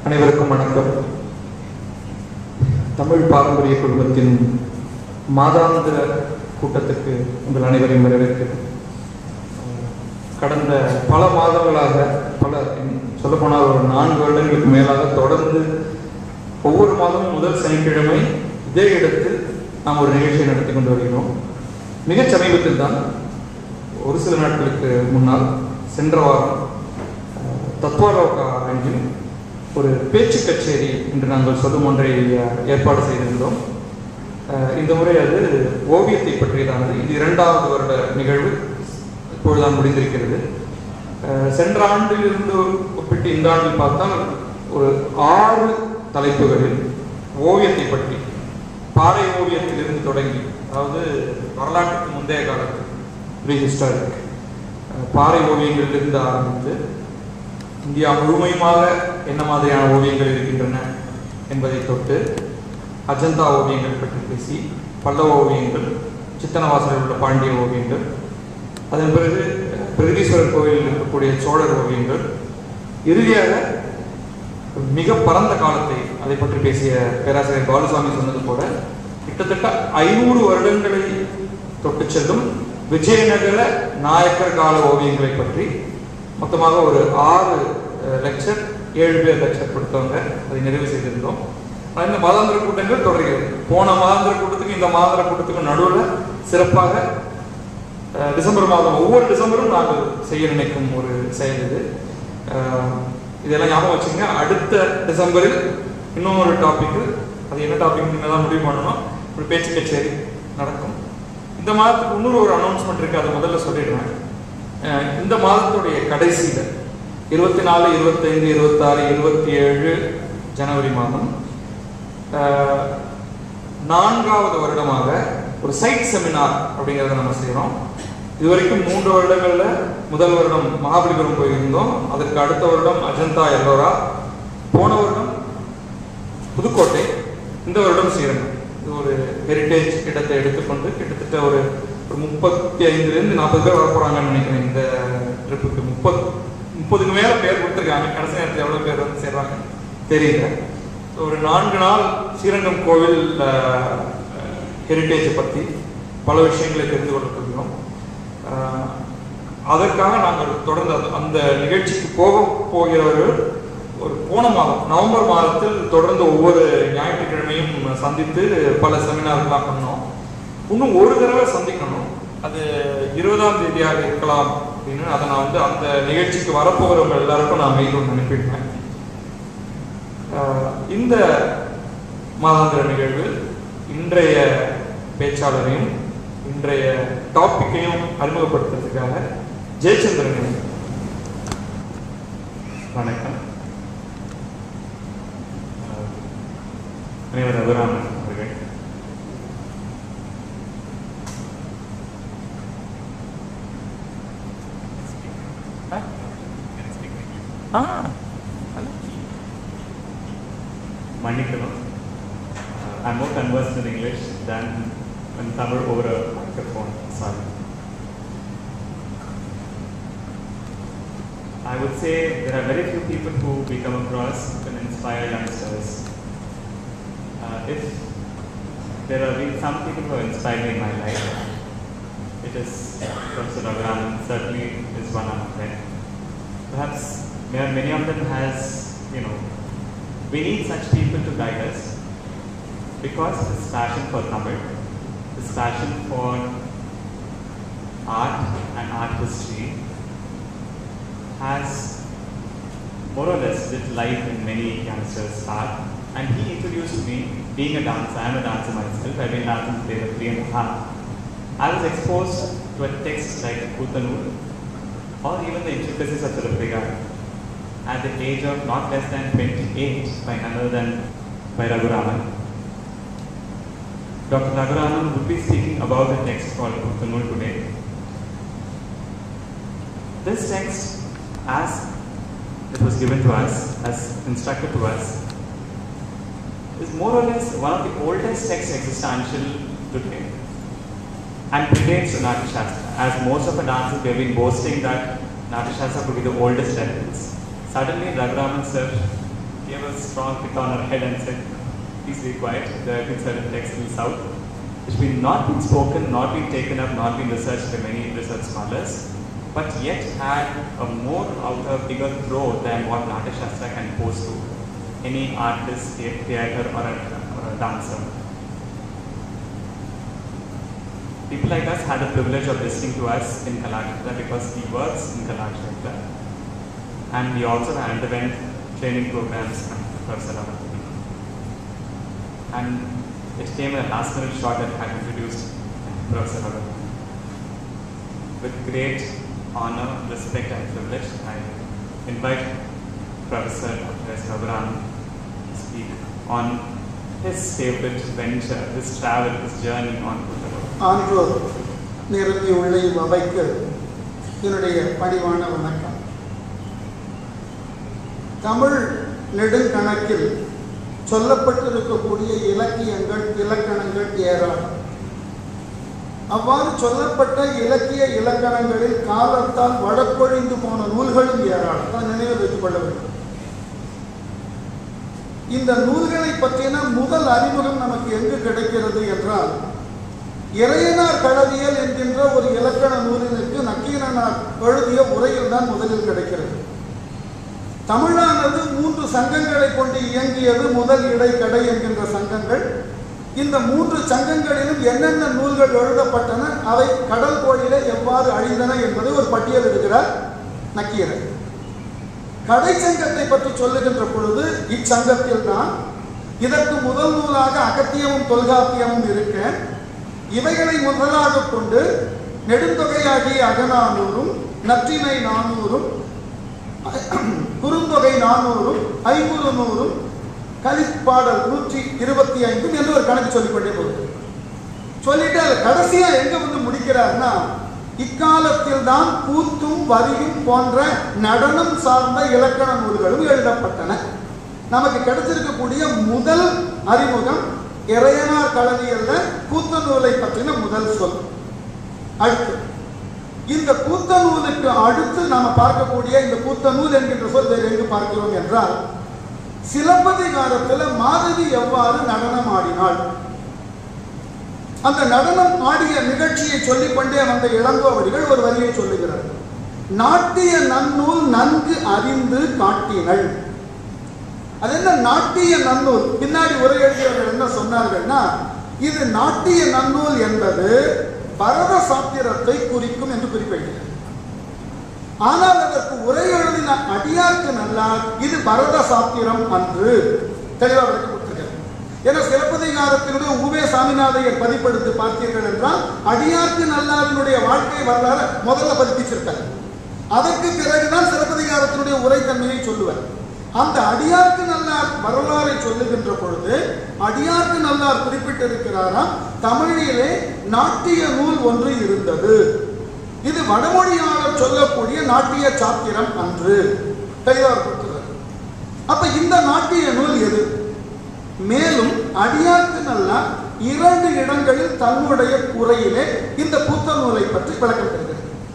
அனைவருக்கும் வணக்கம் தமிழ் பாரம்பரிய குழுமத்தின் மாதாந்திர கூட்டத்துக்கு உங்கள் அனைவரையும் வரவேற்கிறேன் கடந்த பல மாதங்களாக பல சொல்லப்போனால் ஒரு நான்கு வருடங்களுக்கு மேலாக தொடர்ந்து ஒவ்வொரு மாதமும் முதல் சனிக்கிழமை இதே இடத்தில் நாம் ஒரு நிகழ்ச்சியை நடத்தி கொண்டு வருகிறோம் மிகச் சமீபத்தில் தான் ஒரு சில நாட்களுக்கு முன்னால் சென்ற வாரம் அஹ், தத்வாலோகா அரங்கில் ஒரு பேச்சு கச்சேரி என்று நாங்கள் சொல்லும் ஒன்றை அஹ், ஏற்பாடு செய்திருந்தோம் அஹ், இந்த முறை அது ஓவியத்தை பற்றியதானது இது இரண்டாவது வருட நிகழ்வு இப்பொழுதுதான் முடிந்திருக்கிறது அஹ், சென்ற ஆண்டிலிருந்து ஒப்பிட்டு இந்த ஆண்டில் பார்த்தால் ஒரு ஆறு தலைப்புகளில் ஓவியத்தை பற்றி பாறை ஓவியத்திலிருந்து தொடங்கி அதாவது வரலாற்றுக்கு முந்தைய காலத்து ப்ரீஹிஸ்டாரிக் பாறை ஓவியங்களிலிருந்து ஆரம்பித்து இந்தியா முழுமையுமாக என்ன மாதிரியான ஓவியங்கள் இருக்கின்றன என்பதை தொட்டு அஜந்தா ஓவியங்கள் பற்றி பேசி பல்லவ ஓவியங்கள் சித்தனவாசலில் உள்ள பாண்டிய ஓவியங்கள் அதன் பிறகு பிரகதீஸ்வரர் கோவிலில் இருக்கக்கூடிய சோழர் ஓவியங்கள் இறுதியாக மிக பரந்த காலத்தை அதை பற்றி பேசிய பேராசிரியர் பாலுசாமி சொன்னது போல கிட்டத்தட்ட ஐநூறு வருடங்களை தொட்டு செல்லும் விஜயநகர நாயக்கர் கால ஓவியங்களை பற்றி மொத்தமாக ஒரு ஆறு லெக்சர் ஏழு பேர் லெக்சர் கொடுத்தவங்க அதை நிறைவு செய்திருந்தோம் ஆனா, இந்த மாதாந்திர கூட்டங்கள் தொடர்கிறது போன மாதாந்திர கூட்டத்துக்கும் இந்த மாதாந்திர கூட்டத்துக்கும் நடுவில் சிறப்பாக அஹ், டிசம்பர் மாதம் ஒவ்வொரு டிசம்பரும் நாங்கள் செய்ய நினைக்கும் ஒரு செயல் இது அஹ், இதெல்லாம் ஞாபகம் வச்சுங்க அடுத்த டிசம்பரில் இன்னும் ஒரு டாபிக் அது என்ன டாபிக் தான் முடிவு பண்ணணும் ஒரு பேச்சு கச்சேரி நடக்கும் இந்த மாதத்துக்கு இன்னொரு ஒரு அனௌன்ஸ்மெண்ட் இருக்கு அதை முதல்ல சொல்லிடுறேன் அஹ், இந்த மாதத்துடைய கடைசியில இருபத்தி நாலு இருபத்தைந்து இருபத்தாறு இருபத்தி ஏழு ஜனவரி மாதம் அஹ், நான்காவது வருடமாக ஒரு சைட் செமினார் அப்படிங்கிறத நம்ம செய்கிறோம் இதுவரைக்கும் மூன்று வருடங்கள்ல முதல் வருடம் மகாபலிபுரம் போயிருந்தோம் அதற்கு அடுத்த வருடம் அஜந்தா எல்லோரா போன வருடம் புதுக்கோட்டை இந்த வருடம் ஸ்ரீரங்கம் இது ஒரு ஹெரிட்டேஜ் இடத்தை எடுத்துக்கொண்டு கிட்டத்தட்ட ஒரு ஒரு முப்பத்தி ஐந்துலேருந்து நாற்பது பேர் வர போறாங்கன்னு நினைக்கிறேன் இந்த ட்ரிப்புக்கு முப்பது முப்பதுக்கு மேல பேர் கொடுத்துருக்காங்க கடைசி நேரத்தில் எவ்வளவு பேர் வந்து சேர்றாங்க தெரியல So, ஒரு நான்கு நாள் ஸ்ரீரங்கம் கோவில் ஹெரிட்டேஜை பற்றி பல விஷயங்களை தெரிந்து கொள்ள போகிறோம் அஹ், அதற்காக நாங்கள் தொடர்ந்து அது- அந்த நிகழ்ச்சிக்கு போக போகிறவர்கள் ஒரு போன மாதம் நவம்பர் மாதத்தில் தொடர்ந்து ஒவ்வொரு ஞாயிற்றுக்கிழமையும் சந்தித்து பல செமினார்லாம் பண்ணோம் இன்னும் ஒரு தடவை சந்திக்கணும் அது இருபதாம் தேதியாக இருக்கலாம் அப்படின்னு அதை நான் வந்து அந்த நிகழ்ச்சிக்கு வரப்போகிறவங்க எல்லாருக்கும் நான் மெயில் ஒன்று அனுப்பிடுவேன் ஆஹ் இந்த மாதாந்திர நிகழ்வு இன்றைய பேச்சாளரையும் இன்றைய டாபிக்கையும் அறிமுகப்படுத்துறதுக்காக ஜெயச்சந்திரன் வணக்கம் அஹ், முனைவர் ரகுராமன் அவர்கள் ஆ மன்னிக்கணும் I'm more conversed in English than when Tamil over a microphone. Sorry. I would say there are very few people who we come across who can inspire youngsters. Uh, if there are been some people who have inspired me in my life, it is Professor Raghuram certainly is one of them. Perhaps there are many of them has, you know, we need such people to guide us because this passion for Tamil, this passion for art and art history has more or less lit life in many youngsters' heart. And he introduced me, being a dancer, I am a dancer myself, I've been dancing today for three and a half. I was exposed to a text like Kutanur or even the intricacies of Tirupatiga at the age of not less than 28 by none other than by Raghuraman. Dr. Raghuraman would be speaking about the text called Kutanur today. This text, as it was given to us, as instructed to us, is more or less one of the oldest texts existential today and predates Natya Shastra. As most of the dancers we have been boasting that Natya Shastra could be the oldest reference. Suddenly Raghuraman sir gave a strong kick on her head and said, please be quiet, there have been certain texts in the south which have been not been spoken, not been taken up, not been researched by many research scholars, but yet had a more outer, bigger throw than what Natya Shastra can pose to any artist, the- theatre or a, or a dancer. People like us had the privilege of listening to us in Kalakshetra because he works in Kalakshetra. And we also underwent training programs from Professor Ravatini. And it came a last minute shot that had introduced Professor Ravatini. With great honor, respect and privilege, I invite Professor Dr. S. Raghuram to speak on his favorite venture, his travel, his journey on Kuttaram. ஆன்றோர் நிரம்பி உள்ள இவ்வவைக்கு என்னுடைய பணிவான வணக்கம் தமிழ் நெடுங்கணக்கில் சொல்லப்பட்டிருக்கக்கூடிய இலக்கியங்கள் இலக்கணங்கள் ஏராளம் அவ்வாறு சொல்லப்பட்ட இலக்கிய இலக்கணங்களில் காலத்தால் வடப்பொழிந்து போன நூல்களும் ஏராளம் அதை நினைவில் வைத்துக் கொள்ள வேண்டும் இந்த நூல்களை பற்றின முதல் அறிமுகம் நமக்கு எங்கு கிடைக்கிறது என்றால் இறையனார் களவியல் என்கின்ற ஒரு இலக்கண நூலினுக்கு நக்கீரனார் எழுதிய உரையில் தான் முதலில் கிடைக்கிறது தமிழானது மூன்று சங்கங்களை கொண்டு இயங்கியது முதல் இடை கடை என்கின்ற சங்கங்கள் இந்த மூன்று சங்கங்களிலும் என்னென்ன நூல்கள் எழுதப்பட்டன அவை கடல் கோழிலே எவ்வாறு அழிந்தன என்பதை ஒரு பட்டியல் எடுக்கிறார் நக்கீரன் கடை சங்கத்தை பற்றி சொல்லுகின்ற பொழுது இச்சங்கத்தில் தான் இதற்கு முதல் நூலாக அகத்தியமும் தொல்காப்பியமும் இருக்க இவைகளை முதலாக கொண்டு நெடுந்தொகையாகிய அகநானூறும் நற்றினை நானூறும் குறுந்தொகை நானூறும் ஐம்பது நூறும் கலிப்பாடல் நூற்றி இருபத்தி ஐந்தும் என்று ஒரு கணக்கு சொல்லிக்கொண்டே போகுது சொல்லிட்டு அது கடைசியா எங்க வந்து முடிக்கிறார்னா இக்காலத்தில் தான் கூத்தும் வரியும் போன்ற நடனம் சார்ந்த இலக்கண நூல்களும் எழுதப்பட்டன நமக்கு கிடைச்சிருக்கக்கூடிய முதல் அறிமுகம் இறையனார் களவியல்ல கூத்த நூலை பற்றின முதல் சொல் அடுத்து இந்த கூத்த நூலுக்கு அடுத்து நாம பார்க்கக்கூடிய இந்த கூத்த நூல் என்கின்ற சொல் வேறு எங்கு பார்க்கிறோம் என்றால் சிலப்பதிகாரத்தில் மாதவி எவ்வாறு நடனம் ஆடினாள் அந்த நடனம் ஆடிய நிகழ்ச்சியை சொல்லிக்கொண்டே வந்த இளங்கோவடிகள் ஒரு வரியை சொல்லுகிறார் நாட்டிய நன்னூல் நன்கு அறிந்து காட்டினள் அது என்ன நாட்டிய நன்னூல் பின்னாடி உரை எழுதியவர்கள் என்ன சொன்னார்கள்னா இது நாட்டிய நன்னூல் என்பது பரத சாத்திரத்தை குறிக்கும் என்று குறிப்பிடுகிறார் ஆனால் அதற்கு உரை எழுதின அடியார்க்கு நல்லார் இது பரத சாத்திரம் அன்று தெளிவாக விளக்கி கொடுத்திருக்கிறார் ஏன்னா சிலப்பதிகாரத்தினுடைய உவே சாமிநாதையர் பதிப்படுத்தி பார்த்தீர்கள் என்றால் அடியார்க்கு நல்லாரினுடைய வாழ்க்கை வரலாறு முதல்ல பதிப்பிச்சிருக்கார் அதற்கு பிறகுதான் சிலப்பதிகாரத்தினுடைய உரைத்தன்மையை சொல்லுவார் அந்த அடியார்க்கு நல்லார் வரலாறை சொல்லுகின்ற பொழுது அடியார்க்கு நல்லார் குறிப்பிட்டிருக்கிறாராம் தமிழிலே நாட்டிய நூல் ஒன்று இருந்தது இது வடமொழியாளர் சொல்லக்கூடிய நாட்டிய சாத்திரம் அன்று தெளிவாக கொடுக்கிறார் அப்ப இந்த நாட்டிய நூல் எது மேலும் அடியார்க்கு நல்லார் இரண்டு இடங்களில் தன்னுடைய உரையிலே இந்த புத்த நூலை பற்றி விளக்கம் தருகிறார்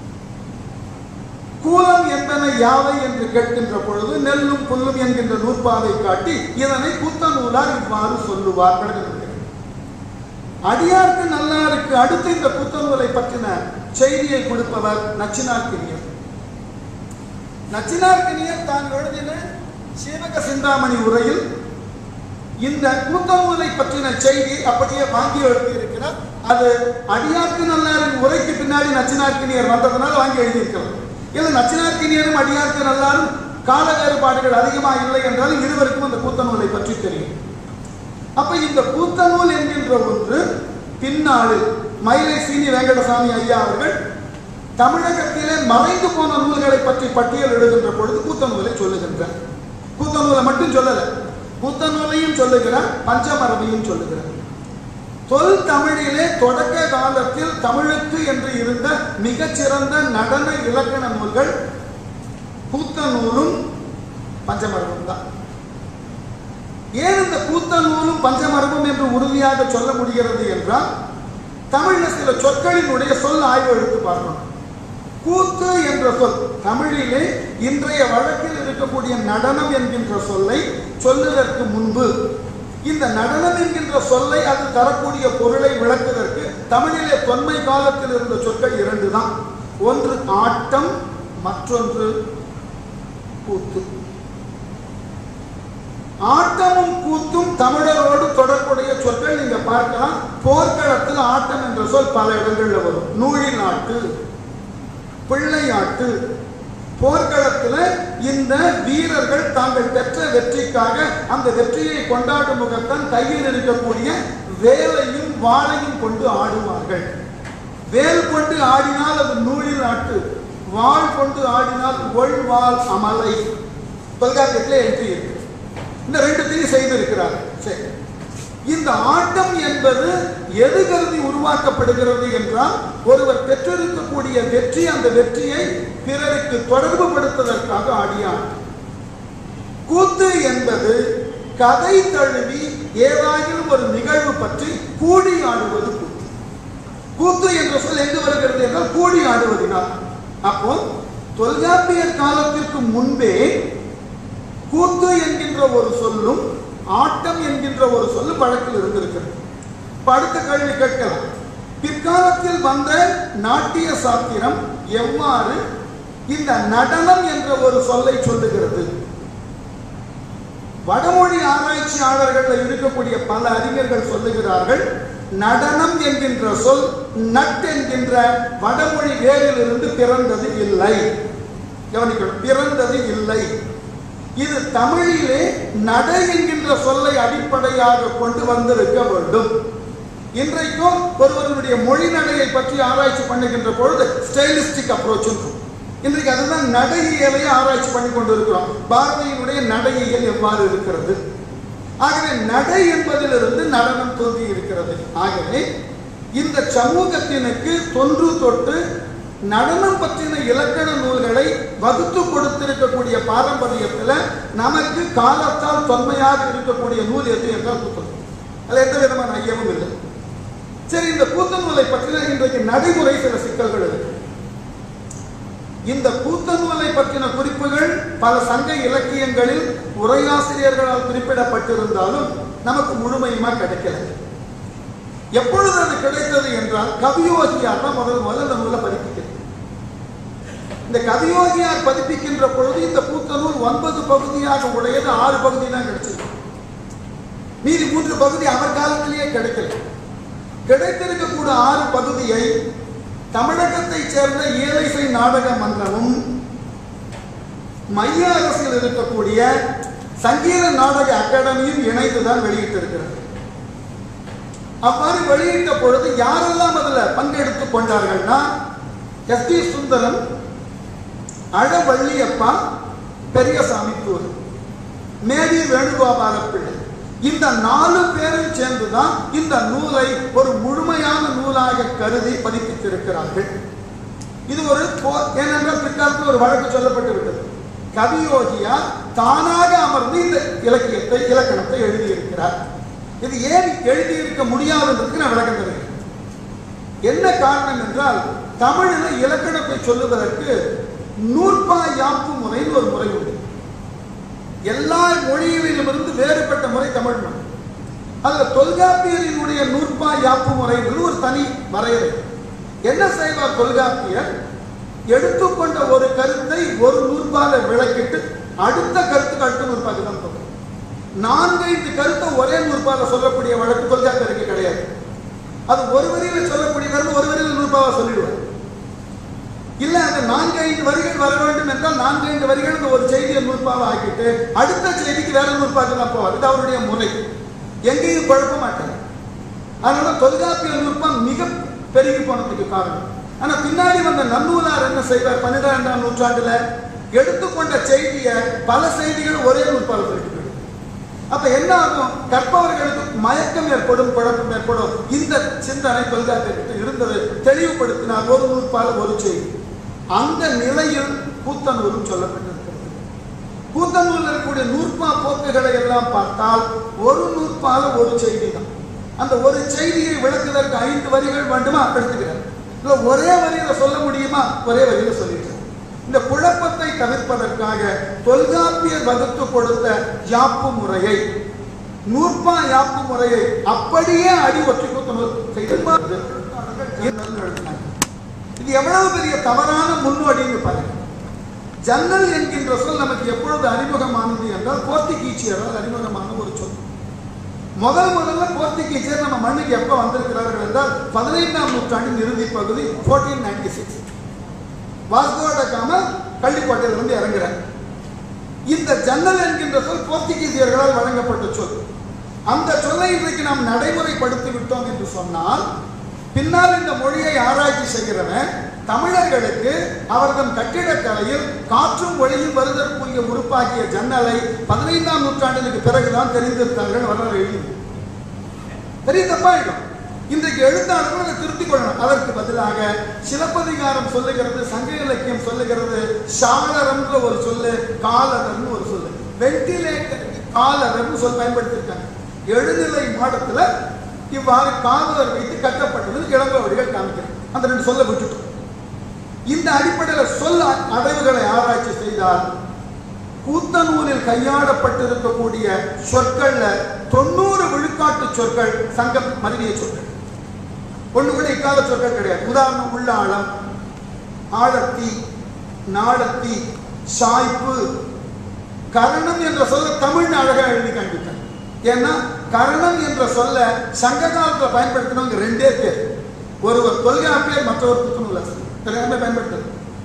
கூலம் என்பன யாவை என்று கேட்கின்ற பொழுது நெல்லும் புல்லும் என்கின்ற நூற்பாவை காட்டி இதனை புத்த நூலார் இவ்வாறு சொல்லுவார் விளக்கம் அடியார்க்கு நல்லாருக்கு அடுத்து இந்த புத்த நூலை பற்றின செய்தியை கொடுப்பவர் நச்சினார்க்கினியர் நச்சினார்க்கினியர் தான் எழுதின சீவக சிந்தாமணி உரையில் இந்த கூத்த நூலை பற்றின செய்தி அப்படியே வாங்கி எழுதியிருக்கிறார் அது அடியார்க்கு நல்லாரின் உரைக்கு பின்னாடி நச்சினார்க்கினியர் வந்ததுனால வாங்கி எழுதியிருக்கிறார் இல்ல நச்சினார்க்கினியரும் அடியார்க்கு நல்லாரும் கால வேறுபாடுகள் அதிகமாக இல்லை என்றாலும் இருவருக்கும் அந்த கூத்த நூலை பற்றி தெரியும் அப்ப இந்த கூத்த நூல் என்கின்ற ஒன்று பின்னாளில் மயிலை சீனி வெங்கடசாமி ஐயா அவர்கள் தமிழகத்திலே மறைந்து போன நூல்களை பற்றி பட்டியல் எழுதுகின்ற பொழுது கூத்த நூலை சொல்லுகின்றார் கூத்த நூலை மட்டும் சொல்லல கூத்த நூலையும் சொல்லுகிறார் பஞ்சமரபையும் சொல்லுகிறார் தொல் தமிழிலே தொடக்க காலத்தில் தமிழுக்கு என்று இருந்த மிகச்சிறந்த நடன இலக்கண நூல்கள் கூத்த நூலும் பஞ்சமரபும் தான் ஏன் இந்த கூத்த நூலும் பஞ்சமரபும் என்று உறுதியாக சொல்ல முடிகிறது என்றால் தமிழ்ல சில சொற்களினுடைய சொல் ஆய்வு எடுத்து பார்க்கணும் கூத்து என்ற என்ற சொல் தமிழிலே இன்றைய வழக்கில் இருக்கக்கூடிய நடனம் என்கின்ற சொல்லை சொல்லுவதற்கு முன்பு இந்த நடனம் என்கின்ற சொல்லை அது தரக்கூடிய பொருளை விளக்குவதற்கு தமிழிலே தொன்மை காலத்தில் இருந்த சொற்கள் இரண்டு தான் ஒன்று ஆட்டம் மற்றொன்று கூத்து ஆட்டமும் கூத்தும் தமிழரோடு தொடர்புடைய சொற்கள் நீங்க பார்க்கலாம் போர்க்களத்தில் ஆட்டம் என்ற சொல் பல இடங்கள்ல வரும் நூழில் ஆட்டு பிள்ளையாட்டு போர்க்களத்துல இந்த வீரர்கள் தாங்கள் பெற்ற வெற்றிக்காக அந்த வெற்றியை கொண்டாடும் முகத்தான் கையில் இருக்கக்கூடிய வேலையும் வாளையும் கொண்டு ஆடுவார்கள் வேல் கொண்டு ஆடினால் அது நூழில் ஆட்டு வாள் கொண்டு ஆடினால் ஒள்வாள் அமலை தொல்காப்பியத்தில் என்ட்ரி இருக்கு இந்த ரெண்டுத்தையும் செய்திருக்கிறார்கள் சரி இந்த ஆட்டம் என்பது எது கருதி உருவாக்கப்படுகிறது என்றால் ஒருவர் பெற்றிருக்கக்கூடிய வெற்றி அந்த வெற்றியை பிறருக்கு தொடர்பு படுத்துவதற்காக ஆடிய ஆட்டம் கூத்து என்பது கதை தழுவி ஏதாயிலும் ஒரு நிகழ்வு பற்றி கூடி ஆடுவது கூத்து கூத்து என்ற சொல் எங்கு வருகிறது என்றால் கூடி ஆடுவதினால் அப்போ தொல்காப்பியர் காலத்திற்கு முன்பே கூத்து என்கின்ற ஒரு சொல்லும் ஆட்டம் என்கின்ற ஒரு சொல்லு பழக்கில் இருந்திருக்கிறது இப்ப அடுத்த கேள்வி கேட்கலாம் பிற்காலத்தில் வந்த நாட்டிய சாத்திரம் எவ்வாறு இந்த நடனம் என்ற ஒரு சொல்லை சொல்லுகிறது வடமொழி ஆராய்ச்சியாளர்கள் இருக்கக்கூடிய பல அறிஞர்கள் சொல்லுகிறார்கள் நடனம் என்கின்ற சொல் நட் என்கின்ற வடமொழி வேரிலிருந்து பிறந்தது இல்லை கவனிக்கணும் பிறந்தது இல்லை இது தமிழிலே நடை என்கின்ற சொல்லை அடிப்படையாக கொண்டு வந்திருக்க வேண்டும் இன்றைக்கும் ஒருவருடைய மொழி நடையை பற்றி ஆராய்ச்சி பண்ணுகின்ற பொழுது ஸ்டைலிஸ்டிக் அப்ரோச் இருக்கும் இன்றைக்கு அதுதான் நடையியலை ஆராய்ச்சி பண்ணி கொண்டிருக்கிறோம் பாரதியினுடைய நடையியல் எவ்வாறு இருக்கிறது ஆகவே நடை என்பதிலிருந்து நடனம் தோன்றி இருக்கிறது ஆகவே இந்த சமூகத்தினுக்கு தொன்று தொட்டு நடனம் பற்றின இலக்கண நூல்களை வகுத்து கொடுத்திருக்கக்கூடிய பாரம்பரியத்தில் நமக்கு காலத்தால் தொன்மையாக இருக்கக்கூடிய நூல் எது என்றால் புத்தகம் அதில் எந்த விதமான ஐயமும் இல்லை சரி இந்த கூத்த நூலை பற்றின இன்றைக்கு நடைமுறை சில சிக்கல்கள் இருக்கு இந்த கூத்த நூலை பற்றின குறிப்புகள் பல சங்க இலக்கியங்களில் உரையாசிரியர்களால் குறிப்பிடப்பட்டிருந்தாலும் நமக்கு முழுமையுமா கிடைக்கல எப்பொழுது அது கிடைத்தது என்றால் கவியோகியார் தான் முதல் முதல்ல இந்த நூலை பதிப்பிக்கிறது இந்த கவியோகியார் பதிப்பிக்கின்ற பொழுது இந்த கூத்த நூல் ஒன்பது பகுதியாக உடையது ஆறு பகுதி தான் கிடைச்சது மீதி மூன்று பகுதி அவர் காலத்திலேயே கிடைக்கல கிடைத்திருக்கக்கூடிய ஆறு பகுதியை தமிழகத்தைச் சேர்ந்த இயலிசை நாடக மன்றமும் மைய அரசில் இருக்கக்கூடிய சங்கீத நாடக அகாடமியும் இணைந்துதான் வெளியிட்டிருக்கிறது அவ்வாறு வெளியிட்ட பொழுது யாரெல்லாம் அதுல பங்கெடுத்து கொண்டார்கள்னா எஸ் டி சுந்தரம் அழவள்ளியப்பா பெரியசாமி தூர் மேவி வேணுகோபால பிள்ளை இந்த நாலு பேரும் சேர்ந்துதான் இந்த நூலை ஒரு முழுமையான நூலாக கருதி பதிப்பித்திருக்கிறார்கள் இது ஒரு போ- ஏனென்றால் பிற்காலத்தில் ஒரு வழக்கு சொல்லப்பட்டு விட்டது கவியோகியா தானாக அமர்ந்து இந்த இலக்கியத்தை இலக்கணத்தை எழுதியிருக்கிறார் இது ஏன் எழுதியிருக்க முடியாதுன்றதுக்கு நான் விளக்கம் தருகிறேன் என்ன காரணம் என்றால் தமிழில் இலக்கணத்தை சொல்லுவதற்கு நூற்பா யாப்பு முறைன்னு ஒரு முறை உண்டு எல்லா மொழியிலிருந்தும் வேறுபட்ட முறை தமிழ் மொழி அதுல தொல்காப்பியரினுடைய நூற்பா யாப்பு முறைங்கிறது ஒரு தனி வரையறை என்ன செய்வார் தொல்காப்பியர் எடுத்துக்கொண்ட ஒரு கருத்தை ஒரு நூற்பால விளக்கிட்டு அடுத்த கருத்துக்கு அடுத்த நூற்பாக்கு தான் சொல்லும் நான்கைந்து கருத்தை ஒரே நூற்பால சொல்லக்கூடிய வழக்கு தொல்காப்பியருக்கு கிடையாது அது ஒரு வரியில சொல்லக்கூடிய கருத்து ஒரு வரியில நூற்பாவா சொல்லிடுவார் இல்ல அந்த நான்கு ஐந்து வரிகள் வர வேண்டும் என்றால் நான்கு ஐந்து வரிகள் இந்த ஒரு செய்தியை நூற்பாவை ஆக்கிட்டு அடுத்த செய்திக்கு வேற நூற்பாக்கு தான் போவார் இது அவருடைய முறை எங்கேயும் குழப்ப மாட்டார் அதனால தொல்காப்பிய நூற்பம் மிக பெருகி போனதுக்கு காரணம் ஆனா பின்னாடி வந்த நன்னூலார் என்ன செய்வார் பன்னிரெண்டாம் நூற்றாண்டுல எடுத்துக்கொண்ட செய்தியை பல செய்திகள் ஒரே நூற்பால் சொல்லிட்டு அப்ப என்ன ஆகும் கற்பவர்களுக்கு மயக்கம் ஏற்படும் குழப்பம் ஏற்படும் இந்த சிந்தனை தொல்காப்பியத்திற்கு இருந்தது தெளிவுபடுத்தினார் ஒரு நூற்பால் ஒரு செய்தி அந்த நிலையில் கூத்தனூரும் சொல்லப்பட்டிருக்கிறது கூத்தனூரில் இருக்கக்கூடிய நூற்பா போக்குகளை எல்லாம் பார்த்தால் ஒரு நூற்பால ஒரு செய்தி தான் அந்த ஒரு செய்தியை விளக்குவதற்கு ஐந்து வரிகள் வேண்டுமா எடுத்துக்கிறார் இல்ல ஒரே வரியில சொல்ல முடியுமா ஒரே வரியில சொல்லிட்டு இந்த குழப்பத்தை தவிர்ப்பதற்காக தொல்காப்பியர் வகுத்து கொடுத்த யாப்பு முறையை நூற்பா யாப்பு முறையை அப்படியே அடி ஒற்றி குத்தணும் செய்து இது எவ்வளவு பெரிய தவறான முன்னோடின்னு பாருங்க ஜன்னல் என்கின்ற சொல் நமக்கு எப்பொழுது அறிமுகமானது என்றால் போர்த்துகீச்சியரால் அறிமுகமான ஒரு சொல் முதல் முதல்ல போர்த்துகீசியர் நம்ம மண்ணுக்கு எப்ப வந்திருக்கிறார்கள் என்றால் பதினைந்தாம் நூற்றாண்டின் இறுதி பகுதி ஃபோர்டீன் நைன்டி சிக்ஸ் வாஸ்கோட காம கள்ளிக்கோட்டையில இருந்து இறங்குறார் இந்த ஜன்னல் என்கின்ற சொல் போர்த்துகீசியர்களால் வழங்கப்பட்ட சொல் அந்த சொல்லை இன்றைக்கு நாம் நடைமுறைப்படுத்தி விட்டோம் என்று சொன்னால் பின்னால் இந்த மொழியை ஆராய்ச்சி செய்கிறவன் தமிழர்களுக்கு அவர்தம் கட்டிடக்கலையில் காற்றும் ஒளியும் வருதற்குரிய உறுப்பாகிய ஜன்னலை பதினைந்தாம் நூற்றாண்டிற்கு பிறகுதான் தெரிந்திருந்தார்கள் வரலாறு எழுதி பெரிய தப்பாயிடும் இன்றைக்கு எழுத்தாளர்கள் அதை திருத்திக் கொள்ளணும் அதற்கு பதிலாக சிலப்பதிகாரம் சொல்லுகிறது சங்க இலக்கியம் சொல்லுகிறது சாளரம்ன்ற ஒரு சொல்லு காலரம்னு ஒரு சொல்லு வெண்டிலேட்டர் காலரம்னு சொல் பயன்படுத்தியிருக்காங்க எழுநிலை மாடத்துல இவ்வாறு காவலர் வைத்து கட்டப்பட்டது இளங்கோவடிகள் காமிக்கிறது அந்த ரெண்டு சொல்ல விட்டுட்டோம் இந்த அடிப்படையில் சொல் அடைவுகளை ஆராய்ச்சி செய்தால் கூத்தனூரில் கையாடப்பட்டிருக்கக்கூடிய சொற்கள்ல தொண்ணூறு விழுக்காட்டு சொற்கள் சங்கம் மருவிய சொற்கள் ஒண்ணு கூட இக்கால சொற்கள் கிடையாது உதாரணம் உள்ளாழம் ஆழத்தி நாடத்தி சாய்ப்பு கரணம் என்ற சொல்ல தமிழ் அழகா எழுதி காண்பித்தார் ஏன்னா கரணம் என்ற சொல்ல சங்க காலத்துல பயன்படுத்தினவங்க ரெண்டே பேர் ஒருவர் தொல்காப்பியர் மற்றவர் புத்துணர்வு எல்லாமே பயன்படுத்துறது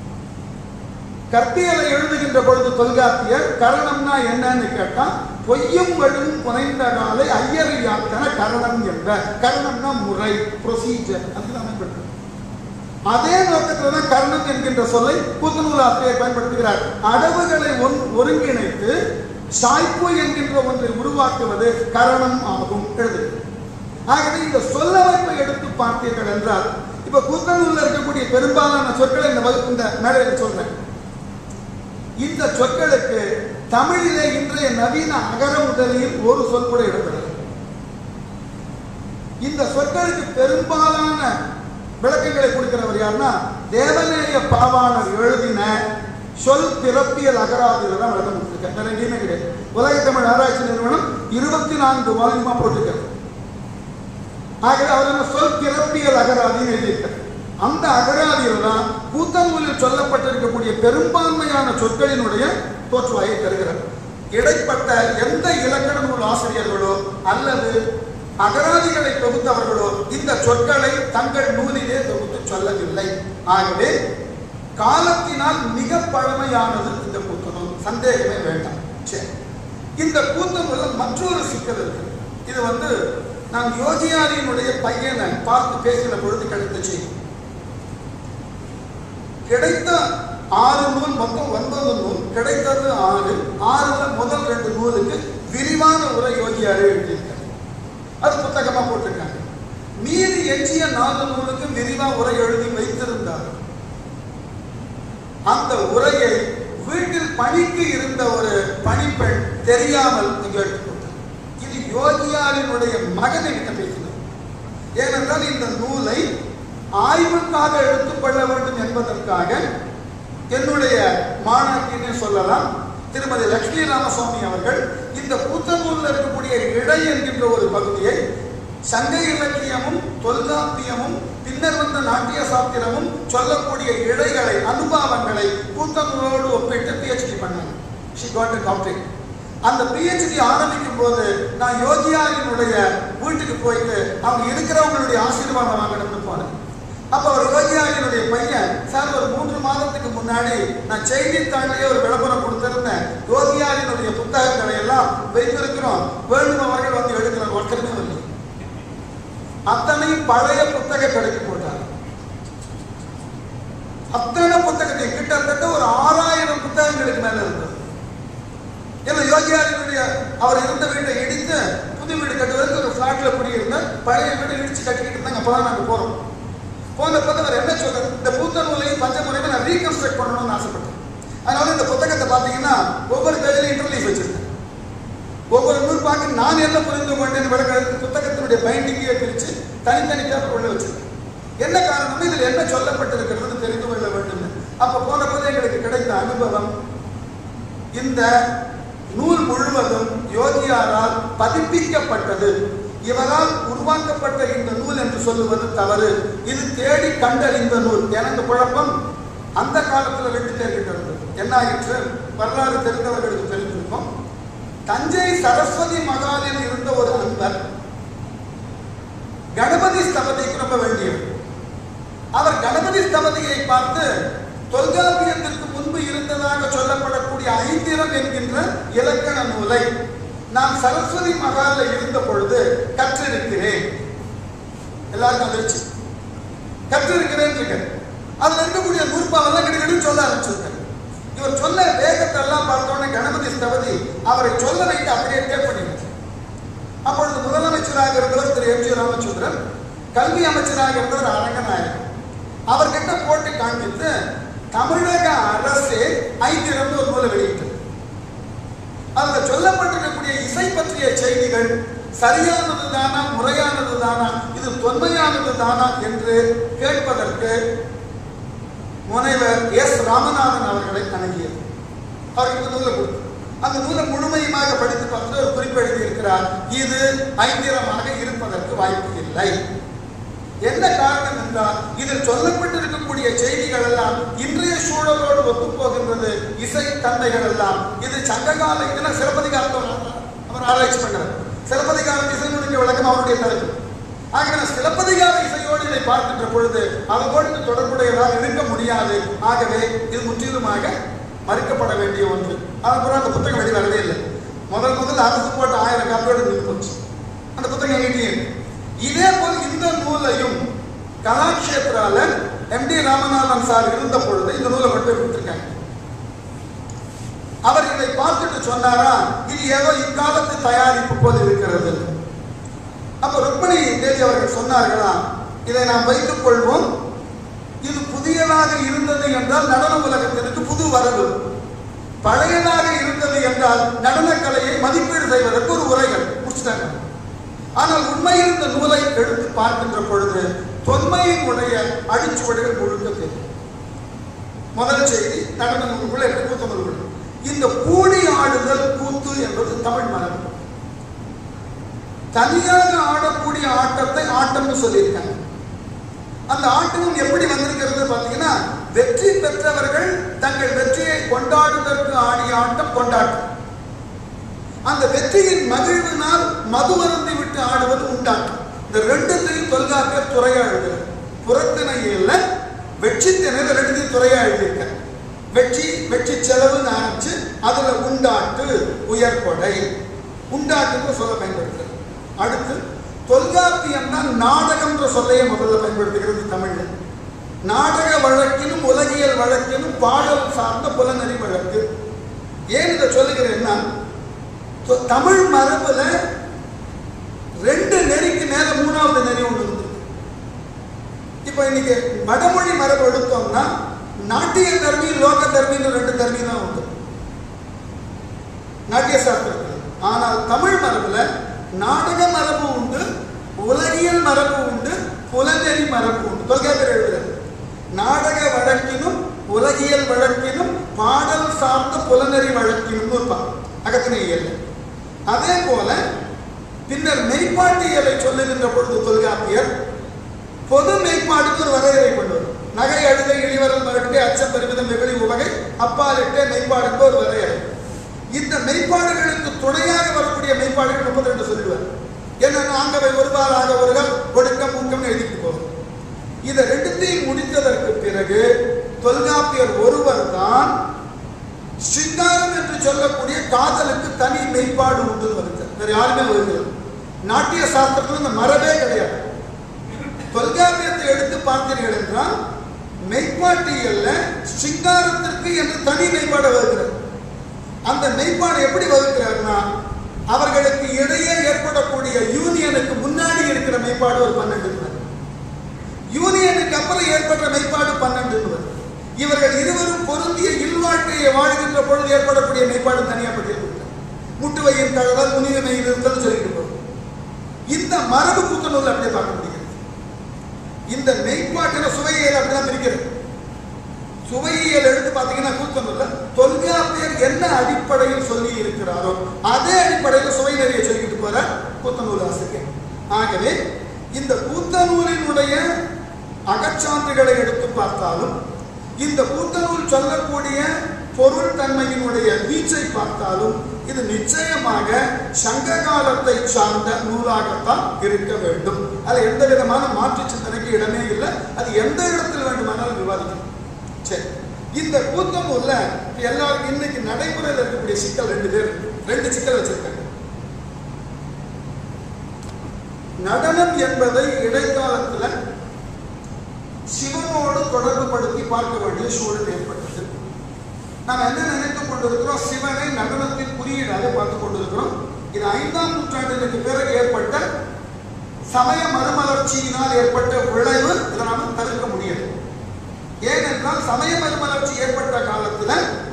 கற்பியலை எழுதுகின்ற பொழுது தொல்காப்பியர் கரணம்னா என்னன்னு கேட்டா பொய்யும் வடும் புனைந்த காலை ஐயர் யாத்தன கரணம் என்ற கரணம்னா முறை ப்ரொசீஜர் அதுதான் பயன்படுத்துறது அதே நோக்கத்தில் தான் கர்ணம் என்கின்ற சொல்லை புத்துநூல் ஆசிரியர் பயன்படுத்துகிறார் அடவுகளை ஒன் ஒருங்கிணைத்து சாய்ப்பு என்கின்ற ஒன்றை உருவாக்குவது கரணம் ஆகும் எழுது ஆகவே இந்த சொல்லமைப்பை எடுத்து பார்த்தீர்கள் என்றால் இப்ப கூத்தனூர்ல இருக்கக்கூடிய பெரும்பாலான சொற்களை இந்த வகுப்பு இந்த மேடையில் சொல்றேன் இந்த சொற்களுக்கு தமிழிலே இன்றைய நவீன அகர முதலில் ஒரு சொல் கூட இடம்பெறும் இந்த சொற்களுக்கு பெரும்பாலான விளக்கங்களை கொடுக்கிறவர் யாருன்னா தேவநேய பாவாணர் எழுதின சொல் பிறப்பியல் அகராதியில தான் விளக்கம் கொடுத்துருக்காரு வேற எங்கேயுமே கிடையாது உலக தமிழ் ஆராய்ச்சி நிறுவனம் இருபத்தி நான்கு வால்யூமா போட்டிருக்காரு ஆகவே அவர் என்ன சொல் பிறப்பியல் அகராதின்னு எழுதியிருக்கார் அந்த அகராதியில் தான் கூத்தநூலில் சொல்லப்பட்டிருக்கக்கூடிய பெரும்பான்மையான சொற்களினுடைய தோற்றுவாயை தருகிறார் இடைப்பட்ட எந்த இலக்கண நூல் ஆசிரியர்களோ அல்லது அகராதிகளை தொகுத்தவர்களோ இந்த சொற்களை தங்கள் நூலிலே தொகுத்து சொல்லவில்லை ஆகவே காலத்தினால் மிக பழமையானது இந்த கூத்தநூல் சந்தேகமே வேண்டாம் சரி இந்த கூத்தநூல்ல மற்றொரு சிக்கல் இருக்கு இது வந்து நான் யோகியாரியினுடைய பையனை பார்த்து பேசின பொழுது கிடைத்த செய்தி கிடைத்த ஆறு நூல் மொத்தம் ஒன்பது நூல் கிடைத்தது ஆறு ஆறுல முதல் ரெண்டு நூலுக்கு விரிவான உரை யோகியாரே எழுதியிருக்காரு அது புத்தகமா போட்டிருக்காங்க மீதி எஞ்சிய நாலு நூலுக்கு விரிவா உரை எழுதி வைத்திருந்தார் அந்த உரையை வீட்டில் பணிக்கு இருந்த ஒரு பணிப்பெண் தெரியாமல் இங்கு எடுத்துக்கொண்டார் இது யோகியாரினுடைய மகனிட்ட பேசினார் ஏனென்றால் இந்த நூலை ஆய்வுக்காக எடுத்துக்கொள்ள வேண்டும் என்பதற்காக என்னுடைய மாணாக்கினே சொல்லலாம் திருமதி லட்சுமி ராமசுவாமி அவர்கள் இந்த புத்தகூரில் இருக்கக்கூடிய இடை என்கின்ற ஒரு பகுதியை சங்க இலக்கியமும் தொல்காப்பியமும் பின்னர் வந்த நாட்டிய சாத்திரமும் சொல்லக்கூடிய இழைகளை அனுபவங்களை கூத்தங்களோடு ஒப்பிட்டு பிஹெச்டி பண்ணாங்க ஷி காட் டாக்டரேட் அந்த பிஹெச்டி ஆரம்பிக்கும் போது நான் யோகியாரினுடைய வீட்டுக்கு போயிட்டு அவங்க இருக்கிறவங்களுடைய ஆசீர்வாதம் வாங்கணும்னு போனேன் அப்ப அவர் யோகியாரினுடைய பையன் சார் ஒரு மூன்று மாதத்துக்கு முன்னாடி நான் செய்தித்தாளிலேயே ஒரு விளம்பரம் கொடுத்திருந்தேன் யோகியாரினுடைய புத்தகங்களை எல்லாம் வைத்திருக்கிறோம் வேண்டுமவர்கள் வந்து எடுக்கிறார் ஒருத்தருமே வரல அத்தனை பழைய புத்தக கடைக்கு போட்டார் அத்தனை புத்தகத்தை கிட்டத்தட்ட ஒரு ஆறாயிரம் புத்தகங்களுக்கு மேல இருந்தது ஏன்னா யோகியாரினுடைய அவர் இருந்த வீட்டை இடித்து புது வீடு கட்டுவதற்கு ஒரு பிளாட்ல குடியிருந்தார் பழைய வீடு இடிச்சு கட்டிக்கிட்டு இருந்தாங்க அப்பதான் நாங்க போறோம் போன போது அவர் என்ன சொல்றாரு இந்த புத்த நூலையும் பஞ்சமுறையும் நான் ரீகன்ஸ்ட்ரக்ட் பண்ணணும்னு ஆசைப்பட்டேன் அதனால இந்த புத்தகத்தை பார்த்தீங்கன்னா ஒவ்வொரு பேஜ்லையும் இன்டர்லீஃப் வச்சிருக்கேன் ஒவ்வொரு நூற்பாக்கு நான் என்ன புரிந்து கொண்டேன் விளக்க புத்தகத்தினுடைய பைண்டிங்கே பிரித்து தனித்தனி பேப்பர் உள்ள வச்சிருக்கேன் என்ன காரணம் இதில் என்ன சொல்லப்பட்டிருக்கிறது தெரிந்து கொள்ள வேண்டும் அப்ப போன போது எங்களுக்கு கிடைத்த கண்டறிந்த அனுபவம் இந்த நூல் முழுவதும் யோகியாரால் பதிப்பிக்கப்பட்டது இவரால் உருவாக்கப்பட்ட இந்த நூல் என்று சொல்லுவது தவறு இது தேடி கண்டறிந்த நூல் எனக்கு குழப்பம் அந்த காலத்துல ரெண்டு பேர்கிட்ட இருந்தது என்ன ஆயிற்று வரலாறு தெரிந்தவர்களுக்கு தெரிந்திருக்கும் தஞ்சை சரஸ்வதி மகாலில் இருந்த ஒரு அன்பர் கணபதி ஸ்தபதிக்கு ரொம்ப வேண்டியவர் அவர் கணபதி ஸ்தபதியை பார்த்து தொல்காப்பியத்திற்கு முன்பு இருந்ததாக சொல்லப்படக்கூடிய ஐந்திரம் என்கின்ற இலக்கண நூலை நான் சரஸ்வதி மகால்ல இருந்த பொழுது கற்றிருக்கிறேன் எல்லாருக்கும் அதிர்ச்சி கற்றிருக்கிறேன் இருக்கு அதுல இருக்கக்கூடிய நூற்பாவெல்லாம் கிட்டக்கிட்டு சொல்ல ஆரம்பிச்சிருக்காரு இவர் சொல்ல வேகத்தை எல்லாம் பார்த்தோன்னே கணபதி ஸ்தபதி அவரை சொல்ல வைத்து அப்படியே டேப் பண்ணினார் அப்பொழுது முதலமைச்சராக இருந்தவர் திரு எம் ஜி ராமச்சந்திரன் கல்வி அமைச்சராக இருந்தவர் அரங்கநாயகன் அவர்கிட்ட போட்டு காண்பித்து தமிழக அரசே ஐந்திரண்டு ஒரு நூலை வெளியிட்டது அதுல சொல்லப்பட்டிருக்கக்கூடிய இசை பற்றிய செய்திகள் சரியானது தானா முறையானது தானா இது தொன்மையானது தானா என்று கேட்பதற்கு முனைவர் எஸ் ராமநாதன் அவர்களை அணுகியது அவருக்கு நூலை கொடுத்து அந்த நூலை முழுமையுமாக படித்து பார்த்து ஒரு குறிப்பு எழுதியிருக்கிறார் இது ஐந்திரமாக இருப்பதற்கு வாய்ப்பு இல்லை என்ன காரணம் என்றால் இதில் சொல்லப்பட்டிருக்கக்கூடிய செய்திகள் எல்லாம் இன்றைய சூழலோடு ஒத்து போகின்றது இசை தந்தைகள் எல்லாம் இது சங்ககால இதெல்லாம் சிலப்பதிகாரத்தை அவர் ஆராய்ச்சி பண்றார் சிலப்பதிகாரம் இசையினுடைய விளக்கம் அவருடைய கருத்து ஆகவே சிலப்பதிகார இசையோடு இதை பார்க்கின்ற பொழுது அதோடு தொடர்புடையதாக இருக்க முடியாது ஆகவே இது முற்றிலுமாக மறுக்கப்பட வேண்டிய ஒன்று அதுக்கப்புறம் அந்த புத்தகம் வெளி வரவே இல்லை முதல் முதல் அரசு போட்ட ஆயிரம் காப்பியோடு நின்று போச்சு அந்த புத்தகம் எங்கிட்டே இருக்கு இதே போல் இந்த நூலையும் கலாக்ஷேத்ரால எம் டி ராமநாதன் சார் இருந்த பொழுது இந்த நூலை மட்டும் கொடுத்திருக்காங்க அவர் இதை பார்த்துட்டு சொன்னாரா இது ஏதோ இக்காலத்து தயாரிப்பு போல் இருக்கிறது அப்ப ருக்மணி தேவி அவர்கள் சொன்னார்களா இதை நாம் வைத்துக் கொள்வோம் இது புதியதாக இருந்தது என்றால் நடன உலகத்திற்கு புது வரவு பழையதாக இருந்தது என்றால் நடனக்கலையை மதிப்பீடு செய்வதற்கு ஒரு உரைகள் முடிச்சிட்டாங்க ஆனால் உண்மையில் இந்த நூலை எடுத்து பார்க்கின்ற பொழுது தொன்மையின் உடைய அடிச்சுவடுகள் முழுக்க தெரியும் முதல் செய்தி நடன நூலுக்குள்ள இருக்கு கூத்து நூல்கள் இந்த கூடி ஆடுதல் கூத்து என்பது தமிழ் மரபு தனியாக ஆடக்கூடிய ஆட்டத்தை ஆட்டம்னு சொல்லியிருக்காங்க அந்த ஆட்டமும் எப்படி வந்திருக்கிறது பார்த்தீங்கன்னா வெற்றி பெற்றவர்கள் தங்கள் வெற்றியை கொண்டாடுவதற்கு ஆடிய ஆட்டம் கொண்டாட்டம் அந்த வெற்றியின் மகிழ்வினால் மது அருந்தி விட்டு ஆடுவது உண்டாட்டம் இந்த ரெண்டுத்தையும் தொல்காப்பியர் துறையா எழுதுகிறார் புறத்திணையில வெற்றி திணையில ரெண்டுத்தையும் துறையா எழுதியிருக்கார் வெற்றி வெற்றி செலவுன்னு ஆரம்பிச்சு அதுல உண்டாட்டு உயர்கொடை உண்டாட்டுன்னு சொல்ல பயன்படுத்துறார் அடுத்து தொல்காப்பியம்னா நாடகம்ன்ற சொல்லையே முதல்ல பயன்படுத்துகிறது தமிழ்ல நாடக வழக்கினும் உலகியல் வழக்கினும் பாடல் சார்ந்த புலனறி வழக்கு ஏன் இதை சொல்லுகிறேன்னா தொ- தமிழ் மரபுல ரெண்டு நெறிக்கு மேல மூணாவது நெறி ஒன்று இருக்கு இப்ப இன்னைக்கு வடமொழி மரபு எடுத்தோம்னா நாட்டிய தர்மி லோக தர்மின்னு ரெண்டு தர்மி தான் உண்டு நாட்டிய சாஸ்திரத்தில் ஆனால் தமிழ் மரபுல நாடக மரபு உண்டு உலகியல் மரபு உண்டு புலனெறி மரபு உண்டு தொல்காப்பியர் எழுதுகிறது நாடக வழக்கினும் உலகியல் வழக்கினும் பாடல் சார்ந்த புலனெறி வழக்கினும் இருப்பான் அகத்தினையியல் அதே போல பின்னர் மெய்ப்பாட்டியலை சொல்லுகின்ற பொழுது தொல்காப்பியர் பொது மெய்ப்பாடுக்கு ஒரு வரையறை கொண்டவர் நகை அழுகை இழிவரல் மரட்டை அச்சம் பெருமிதம் வெகுளி உவகை அப்பாலிட்ட மெய்ப்பாடுக்கு ஒரு வரையறை இந்த மெய்ப்பாடுகளுக்கு துணையாக வரக்கூடிய மெய்ப்பாடுகள் முப்பத்தி ரெண்டு சொல்லுவார் என்னன்னா ஆங்கவை ஒருவாறு ஆக ஒருகள் ஒடுக்கம் ஊக்கம் எழுதிட்டு போகும் இதை ரெண்டுத்தையும் முடித்ததற்கு பிறகு தொல்காப்பியர் ஒருவர் தான் சிங்காரம் என்று சொல்லக்கூடிய காதலுக்கு தனி மெய்ப்பாடு உண்டு வருகிறார் வேற யாருமே வருகிறது நாட்டிய சாஸ்திரத்தில் இந்த மரபே கிடையாது தொல்காப்பியத்தை எடுத்து பார்த்தீர்கள் என்றால் மெய்ப்பாட்டியல்ல சிங்காரத்திற்கு என்று தனி மெய்ப்பாடு வருகிறது அந்த மெய்ப்பாடு எப்படி வகுக்கிறார்னா அவர்களுக்கு இடையே ஏற்படக்கூடிய யூனியனுக்கு முன்னாடி இருக்கிற மெய்ப்பாடு ஒரு பன்னெண்டு இருந்தது யூனியனுக்கு அப்புறம் ஏற்பட்ட மெய்ப்பாடு பன்னெண்டு இருந்தது இவர்கள் இருவரும் பொருந்திய இல்வாழ்க்கையை வாழ்கின்ற பொழுது ஏற்படக்கூடிய மெய்ப்பாடு தனியாக பட்டியலிட்டார் முட்டுவையின் கழகல் முனிவனை இருத்தல் சொல்லிட்டு போகும் இந்த மரபு புத்தநூல் அப்படியே பார்க்க முடிகிறது இந்த மெய்ப்பாட்டின சுவையியல் அப்படிதான் பிரிக்கிறது சுவையியல் எடுத்து பார்த்தீங்கன்னா கூத்தனூர்ல அடிப்படையில் சொல்லி இருக்கிறாரோ அதே அடிப்படையில் சுவை நெறிய சொல்லிக்கிட்டு போற கூத்தநூல் ஆசிரியர் ஆகவே இந்த கூத்தநூலினுடைய அகச்சான்றுகளை எடுத்து பார்த்தாலும் இந்த கூத்தநூல் சொல்லக்கூடிய பொருள் தன்மையினுடைய வீச்சை பார்த்தாலும் இது நிச்சயமாக சங்க காலத்தை சார்ந்த நூலாகத்தான் இருக்க வேண்டும் அது எந்த விதமான மாற்று சிந்தனைக்கு இடமே இல்லை அது எந்த இடத்தில் வேண்டுமானாலும் விவாதிக்கலாம் சரி இந்த கூத்தநூல்ல எல்லாருக்கும் இன்னைக்கு நடைமுறையில் இருக்கக்கூடிய சிக்கல் ரெண்டு பேர் இருக்கு. ரெண்டு சிக்கல் வச்சிருக்காங்க நடனம் என்பதை இடைக்காலத்துல சிவனோடு தொடர்பு படுத்தி பார்க்க வேண்டிய சூழல் ஏற்பட்டது நாம் என்ன நினைத்துக் கொண்டிருக்கிறோம் சிவனை நடனத்தின் குறியீடாக பார்த்துக் கொண்டிருக்கிறோம் இது ஐந்தாம் நூற்றாண்டிற்கு பிறகு ஏற்பட்ட சமய மறுமலர்ச்சியினால் ஏற்பட்ட விளைவு இதை நாம தவிர்க்க முடியாது ஏனென்றால் சமய மறுமலர்ச்சி ஏற்பட்ட காலத்துல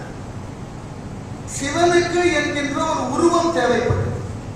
சிவனுக்கு என்கின்ற ஒரு உருவம் தேவைப்பட்டது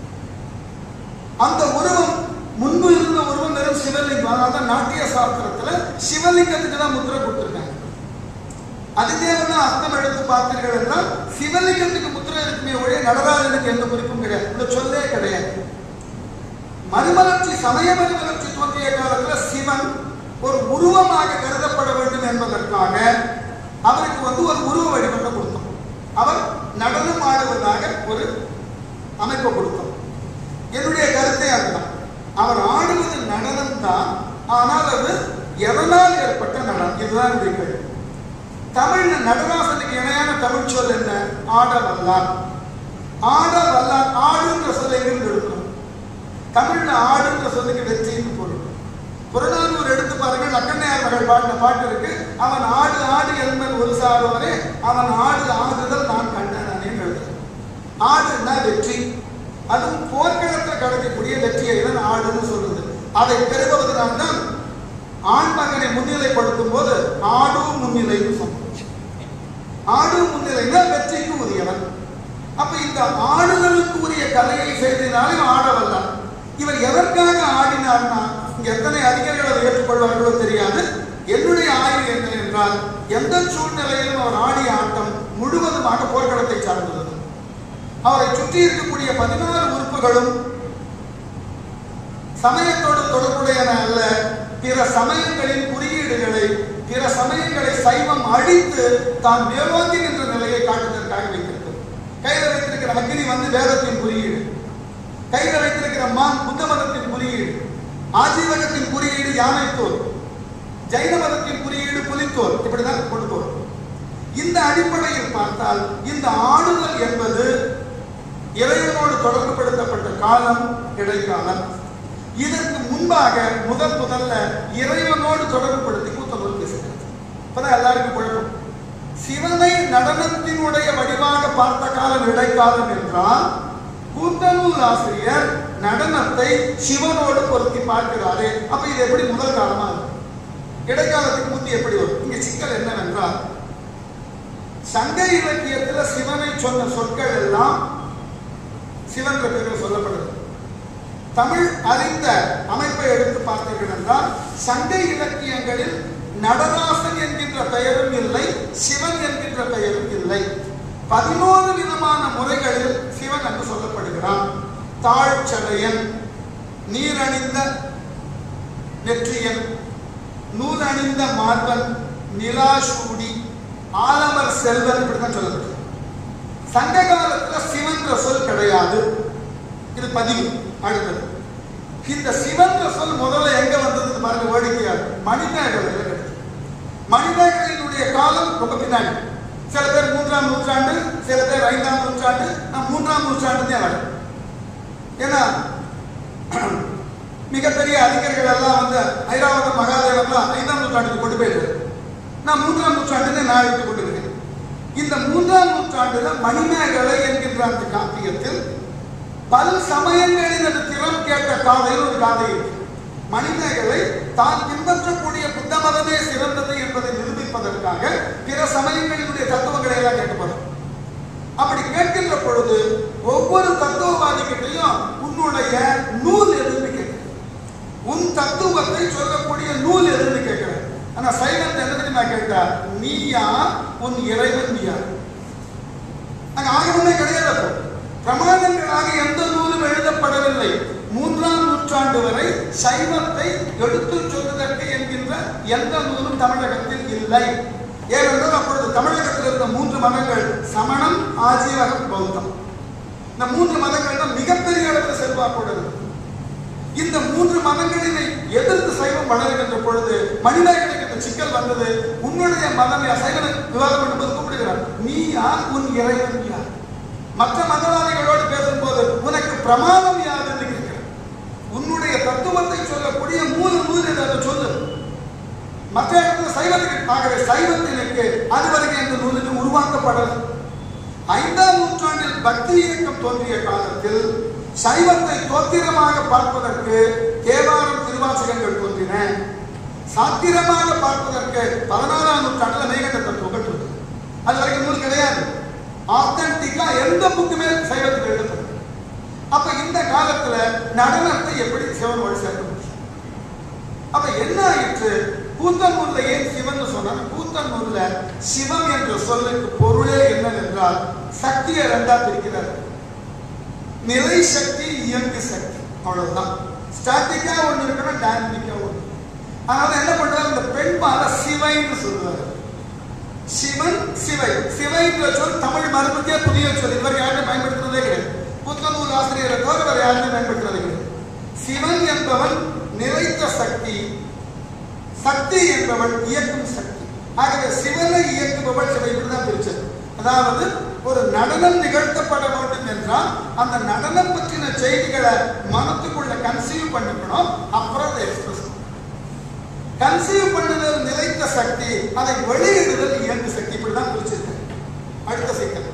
அந்த உருவம் முன்பு இருந்த உருவம் வெறும் சிவலிங்கம் அதனால தான் நாட்டிய சாஸ்திரத்துல சிவலிங்கத்துக்கு தான் முத்திரை கொடுத்துருக்காங்க அதிதேவன அர்த்தம் எடுத்து பார்த்தீர்கள் என்றால் சிவலிங்கத்துக்கு முத்திரை இருக்குமே ஒழிய நடராஜனுக்கு எந்த குறிப்பும் கிடையாது இந்த சொல்லே கிடையாது மறுமலர்ச்சி சமய மறுமலர்ச்சி தோன்றிய காலத்துல சிவன் ஒரு உருவமாக கருதப்பட வேண்டும் என்பதற்காக அவருக்கு வந்து ஒரு உருவ வடிவத்தை கொடுத்தோம் அவர் நடனம் ஆடுவதாக ஒரு அமைப்பை கொடுத்தோம் என்னுடைய கருத்தே அதுதான் அவர் ஆடுவது நடனம் தான் ஆனால் அது எதனால் ஏற்பட்ட நடனம் இதுதான் என்னுடைய கேள்வி தமிழ்ல நடராசனுக்கு இணையான தமிழ் சொல் என்ன ஆட வல்லார் ஆட வல்லார் ஆடுன்ற சொல்லை இருந்து எடுக்கணும் தமிழ்ல ஆடுன்ற சொல்லுக்கு வெற்றின்னு பொருள் புறநானூர் எடுத்து பாருங்க நக்கண்ணையார் மகள் பாடின பாட்டு இருக்கு அவன் ஆடு ஆடு என்பன் ஒரு சாரோரே அவன் ஆடு ஆடுதல் நான் கண்டேன் எழுது ஆடுன்னா வெற்றி அதுவும் போர்க்களத்தில் கிடைக்கக்கூடிய வெற்றியை தான் ஆடுன்னு சொல்றது அதை பெறுவதனால் தான் ஆண் மகனை முன்னிலைப்படுத்தும் போது ஆடும் முன்னிலைன்னு சொன்னோம் ஆடும் முன்னிலைனா வெற்றிக்கு உரியவன் அப்ப இந்த ஆடுதலுக்கு உரிய கலையை செய்ததினாலே ஆட வல்லான் இவர் எதற்காக ஆடினார்னா இங்க எத்தனை அதிகாரிகள் அதை ஏற்றுக்கொள்வார்களோ தெரியாது என்னுடைய ஆய்வு என்ன என்றால் எந்த சூழ்நிலையிலும் அவர் ஆடிய ஆட்டம் முழுவதுமாக போர்க்களத்தை சார்ந்தது அவரை சுற்றி இருக்கக்கூடிய பதினாறு உறுப்புகளும் சமயத்தோடு தொடர்புடையன அல்ல பிற சமயங்களின் குறியீடுகளை பிற சமயங்களை சைவம் அழித்து தான் மேலோங்கி நின்ற நிலையை காட்டுவதற்காக வைத்திருக்கிறது கையில வைத்திருக்கிற அக்னி வந்து வேதத்தின் குறியீடு கையில வைத்திருக்கிற மான் புத்த மதத்தின் குறியீடு ஆஜீவகத்தின் குறியீடு யானைத்தோல் ஜைன மதத்தின் குறியீடு புலித்தோல் இப்படிதான் கொண்டு போறோம் இந்த அடிப்படையில் பார்த்தால் இந்த ஆடுதல் என்பது இறைவனோடு தொடர்புபடுத்தப்பட்ட காலம் இடைக்காலம் இதற்கு முன்பாக முதல் முதல்ல இறைவனோடு தொடர்புபடுத்தி கூத்தநூல் பேசுகிறது இப்பதான் எல்லாருக்கும் குழப்பம் சிவனை நடனத்தினுடைய வடிவாக பார்த்த காலம் இடைக்காலம் என்றால் கூத்தநூல் ஆசிரியர் நடனத்தை சிவனோடு பொருத்தி பார்க்கிறாரே அப்ப இது எப்படி முதல் காலமா இருக்கும் இடைக்காலத்துக்கு முந்தி எப்படி வரும் இங்க சிக்கல் என்னவென்றால் சங்க இலக்கியத்துல சிவனை சொன்ன சொற்கள் எல்லாம் சிவன் பெயரில் சொல்லப்படுது தமிழ் அறிந்த அமைப்பை எடுத்து பார்த்தீர்கள் என்றால் சங்க இலக்கியங்களில் நடராசன் என்கின்ற பெயரும் இல்லை சிவன் என்கின்ற பெயரும் இல்லை பதினோரு விதமான முறைகளில் சிவன் என்று சொல்லப்படுகிறான் தாழ்ச்சடையன் நீரணிந்த நெற்றியன் நூல் அணிந்த மார்பன் நிலாசூடி ஆலமர் செல்வன் இப்படிதான் சொல்லப்பட்டு சங்க காலத்துல சிவன்ற சொல் கிடையாது இது பதிவு அடுத்தது இந்த சிவன்ற சொல் முதல்ல எங்க வந்ததுன்னு பாருங்க வேடிக்கையா மணிமேகலையில கிடையாது மணிமேகலையினுடைய காலம் ரொம்ப பின்னாடி சில பேர் மூன்றாம் நூற்றாண்டு சில பேர் ஐந்தாம் நூற்றாண்டு நான் மூன்றாம் நூற்றாண்டு தான் வரேன் ஏன்னா மிகப்பெரிய அறிஞர்கள் எல்லாம் வந்து ஐராவத மகாதேவர்லாம் ஐந்தாம் நூற்றாண்டுக்கு கொண்டு போயிருக்கு நான் மூன்றாம் நூற்றாண்டு நான் எடுத்துக் கொண்டிருக்கிறேன் இந்த மூன்றாம் நூற்றாண்டுல மணிமேகலை என்கின்ற அந்த காப்பியத்தில் பல சமயங்களில் அது திறம் கேட்ட காதையில் ஒரு காதை இருக்கு மணிமேகலை தான் பின்பற்றக்கூடிய புத்த மதமே சிறந்தது என்பதை நிரூபிப்பதற்காக பிற சமயங்களினுடைய தத்துவங்களை எல்லாம் கேட்கப்படும் அப்படி கேட்கின்ற பொழுது ஒவ்வொரு தத்துவவாதிகிட்டையும் உன்னுடைய நூல் எதுன்னு கேட்கிறேன் உன் தத்துவத்தை சொல்லக்கூடிய நூல் எதுன்னு கேட்கிறேன் ஆனா சைலண்ட் என்ன தெரியுமா கேட்டா நீயா உன் இறைவன் யார் அங்க ஆகமமே கிடையாது அப்போ. பிரமாணங்களாக எந்த நூலும் எழுதப்படவில்லை மூன்றாம் நூற்றாண்டு வரை சைவத்தை எடுத்துச் சொல்வதற்கு என்கின்ற எந்த நூலும் தமிழகத்தில் இல்லை ஏனென்றால் அப்பொழுது தமிழகத்தில் இருந்த மூன்று மதங்கள் சமணம் ஆஜீவகம் பௌத்தம் இந்த மூன்று மதங்கள் தான் மிகப்பெரிய அளவில் செல்வாக்கோடு இருந்தது இந்த மூன்று மதங்களினை எதிர்த்து சைவம் வளருகின்ற பொழுது மனிதர்களுக்கு இந்த சிக்கல் வந்தது உன்னுடைய மதம் யார்? சைவனை விவாதம் பண்ணும்போது கூப்பிடுகிறார் நீ யார் உன் இறைவன் யார் மற்ற மதவாதிகளோடு பேசும்போது உனக்கு பிரமாணம் யார் என்று கேட்கிறார் உன்னுடைய தத்துவத்தை சொல்லக்கூடிய மூணு நூல் என்று அதை சொல்லு மற்ற இடத்துல சைவத்துக்கு ஆகவே சைவத்தினுக்கு அதுவரைக்கும் எந்த நூலுக்கு உருவாக்கப்படல ஐந்தாம் நூற்றாண்டில் பக்தி இயக்கம் தோன்றிய காலத்தில் சைவத்தை தோத்திரமாக பார்ப்பதற்கு தேவாரம் திருவாசகங்கள் தோன்றின சாத்திரமாக பார்ப்பதற்கு பதினாறாம் நூற்றாண்டில் மேகண்ட தத்துவங்கள் தோன்றின அது வரைக்கும் நூல் கிடையாது ஆத்தன்டிக்கா எந்த புக்குமே சைவத்துக்கு எழுதப்பட்டது அப்ப இந்த காலத்துல நடனத்தை எப்படி சிவன் வழி சேர்க்க முடியும் அப்ப என்ன ஆயிற்று கூத்தனூர்ல ஏன் சிவன் சொன்னாங்க கூத்தனூர்ல சிவம் என்ற சொல்லுக்கு பொருளே என்னவென்றால் சக்தியை ரெண்டா பிரிக்கிறார் நிலை சக்தி இயங்கு சக்தி அவ்வளவுதான் ஸ்டாட்டிக்கா ஒண்ணு இருக்கணும் டைனமிக்கா ஒண்ணு அதனால என்ன பண்றாரு இந்த பெண் பால சிவைன்னு சொல்லுவாரு சிவன் சிவை சிவைன்ற சொல் தமிழ் மரபுக்கே புதிய சொல் இதுவரை யாருமே பயன்படுத்துறதே கிடையாது புத்தனூர் ஆசிரியரை தவிர வேற யாருமே பயன்படுத்துறது கிடையாது சிவன் என்பவன் நிறைத்த சக்தி சக்தி என்பவள் இயக்கும் சக்தி ஆகவே சிவனை இயக்குபவள் சிவை இப்படிதான் பிரிச்சது அதாவது ஒரு நடனம் நிகழ்த்தப்பட வேண்டும் என்றால் அந்த நடனம் பற்றின செய்திகளை மனத்துக்குள்ள கன்சீவ் பண்ணிக்கணும் அப்புறம் அதை எக்ஸ்பிரஸ் கன்சீவ் பண்ணுதல் நிலைத்த சக்தி அதை வெளியிடுதல் இயங்கு சக்தி இப்படிதான் பிரிச்சிருக்கேன் அடுத்த சிக்கல்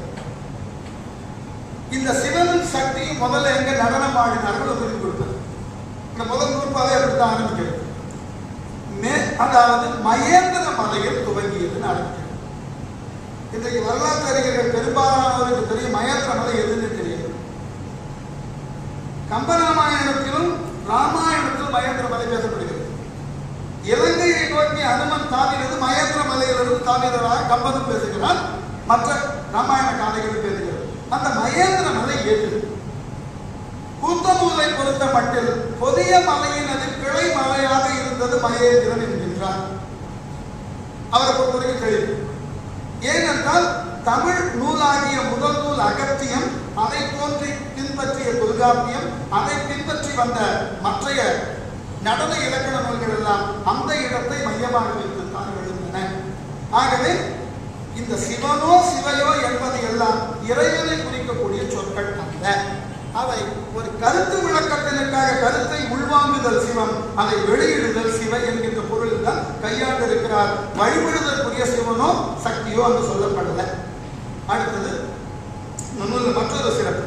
இந்த சிவனின் சக்தி முதல்ல எங்க நடனம் ஆடினார்கள் சொல்லி கொடுத்தது இந்த முதல் நூற்பாவே அப்படித்தான் ஆரம்பிக்கிறது மே அதாவது மகேந்திர மலையில் துவங்கியதுன்னு ஆரம்பிக்கிறது இன்றைக்கு வரலாற்று அறிஞர்கள் பெரும்பாலானவருக்கு தெரியும் மகேந்திர மலை எதுன்னு தெரியாது கம்பராமாயணத்திலும் ராமாயணத்திலும் மகேந்திர மலை பேசப்படுகிறது இலங்கையை நோக்கி அனுமன் தாவினது மகேந்திர மலையிலிருந்து தாவினராக கம்பனும் பேசுகிறார் மற்ற ராமாயண காதைகளும் பேசுகிறது அந்த மகேந்திர மலை எது கூத்தநூலை பொறுத்த மட்டில் புதிய மலையினது கிளை மலையாக இருந்தது மகேந்திரன் என்கின்றார் அவரை பொறுத்தவரைக்கும் தெளிவு ஏனென்றால் தமிழ் நூலாகிய முதல் நூல் அகத்தியம் அதை போன்றி பின்பற்றிய தொல்காப்பியம் அதை பின்பற்றி வந்த மற்றைய நடன இலக்கண நூல்கள் எல்லாம் அந்த இடத்தை மையமாக வைத்து தான் எழுந்தன ஆகவே இந்த சிவனோ சிவையோ என்பது எல்லாம் இறைவனை குறிக்கக்கூடிய சொற்கள் அல்ல அவை ஒரு கருத்து விளக்கத்தினுக்காக கருத்தை உள்வாங்குதல் சிவம் அதை வெளியிடுதல் சிவ என்கின்ற பொருளில் தான் கையாண்டு இருக்கிறார் வழிபடுதற்குரிய சிவனோ சக்தியோ அங்கு சொல்லப்படல அடுத்தது இந்த நூலில் மற்றொரு சிறப்பு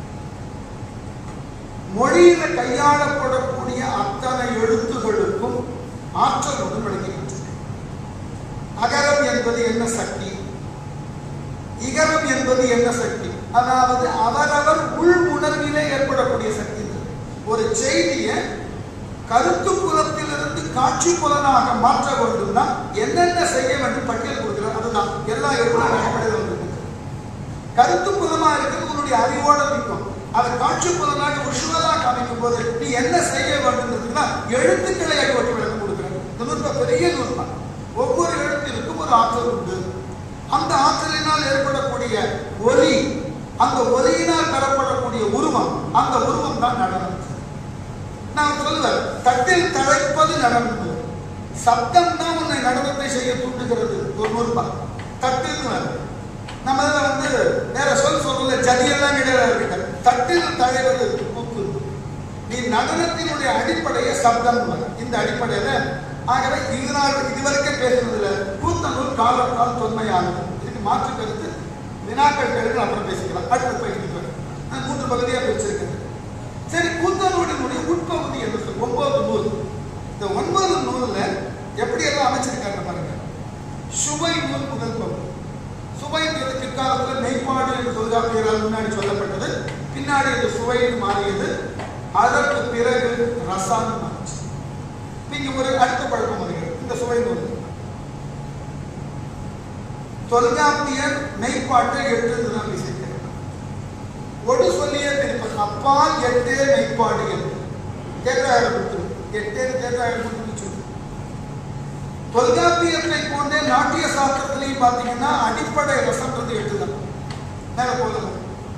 மொழியில கையாளப்படக்கூடிய அத்தனை எழுத்துகளுக்கும் ஆற்றல் ஒன்று விளங்குகின்றது அகரம் என்பது என்ன சக்தி இகரம் என்பது என்ன சக்தி அதாவது அவரவர் உள் உணர்விலே ஏற்படக்கூடிய சக்தி இது. ஒரு செய்தியை கருத்து புலத்திலிருந்து காட்சி புலனாக மாற்ற வேண்டும்னா என்னென்ன செய்ய வேண்டும் பட்டியல் கொடுக்கிறார் அதுதான் எல்லா எழுத்தும் அடிப்படையில் வந்திருக்கு கருத்து புலமா இருக்கிறது உன்னுடைய அறிவோட நிற்கும் அதை காட்சி புலனாக விஷுவலா காமிக்கும் போது நீ என்ன செய்ய வேண்டும்ன்றதுன்னா எழுத்துக்களை அடிவட்டி விளக்கம் கொடுக்கிறார் இந்த நூற்பா பெரிய நூற்பா ஒவ்வொரு எழுத்திற்கும் ஒரு ஆற்றல் உண்டு அந்த ஆற்றலினால் ஏற்படக்கூடிய ஒலி அந்த ஒலியினால் பெறப்படக்கூடிய உருவம் அந்த உருவம் தான் நடனம் நான் சொல்லுவேன் தட்டில் தழைப்பது நடனம் சப்தம் தான் உன்னை நடனத்தை செய்ய தூண்டுகிறது ஒரு நூற்பா தட்டுன்னு வருது. நம்ம இதுல வந்து வேற சொல் சொல்லல ஜதியெல்லாம் கிடையாது இருக்கு தட்டில் தழைவது கூத்து நீ நடனத்தினுடைய அடிப்படையை சப்தம் வரும். இந்த அடிப்படையில ஆகவே இதனால் இதுவரைக்கும் பேசுனதுல கூத்தனூர் காலத்தால் தொன்மையானது இதுக்கு மாற்று கருத்து வினாக்கள் கேள்விகள் அப்புறம் பேசிக்கலாம் அடுத்த பகுதிக்கு வரும். நான் மூன்று பகுதியா பிரிச்சிருக்கேன் சரி கூத்தனூரினுடைய உட்பகுதி என்று சொல்லி ஒன்பது நூல் இந்த ஒன்பது நூல்ல எப்படி எல்லாம் அமைச்சிருக்காங்க பாருங்க சுவை நூல் முதல் பகுதி சுவைங்கிறது பிற்காலத்தில் மெய்ப்பாடு என்று தொல்காப்பியரால் முன்னாடி சொல்லப்பட்டது பின்னாடி அது சுவைன்னு மாறியது அதற்கு பிறகு ரசான்னு மாறிச்சு இங்க ஒரு அடுத்த பழக்கம் வருகிறது இந்த சுவை நூல் தொல்காப்பியர் மெய்ப்பாட்டை எட்டு தினம் இசைக்கிறார் ஒடு சொல்லியே பிரிப்பது அப்பால் எட்டே மெய்ப்பாடு என்று தேற்றாக கொடுத்து எட்டே தேற்றாக கொடுத்து சொல்லு தொல்காப்பியத்தை போன்றே நாட்டிய சாஸ்திரத்திலையும் பார்த்தீங்கன்னா அடிப்படை ரசம்ன்றது எட்டு தான் மேல போதும்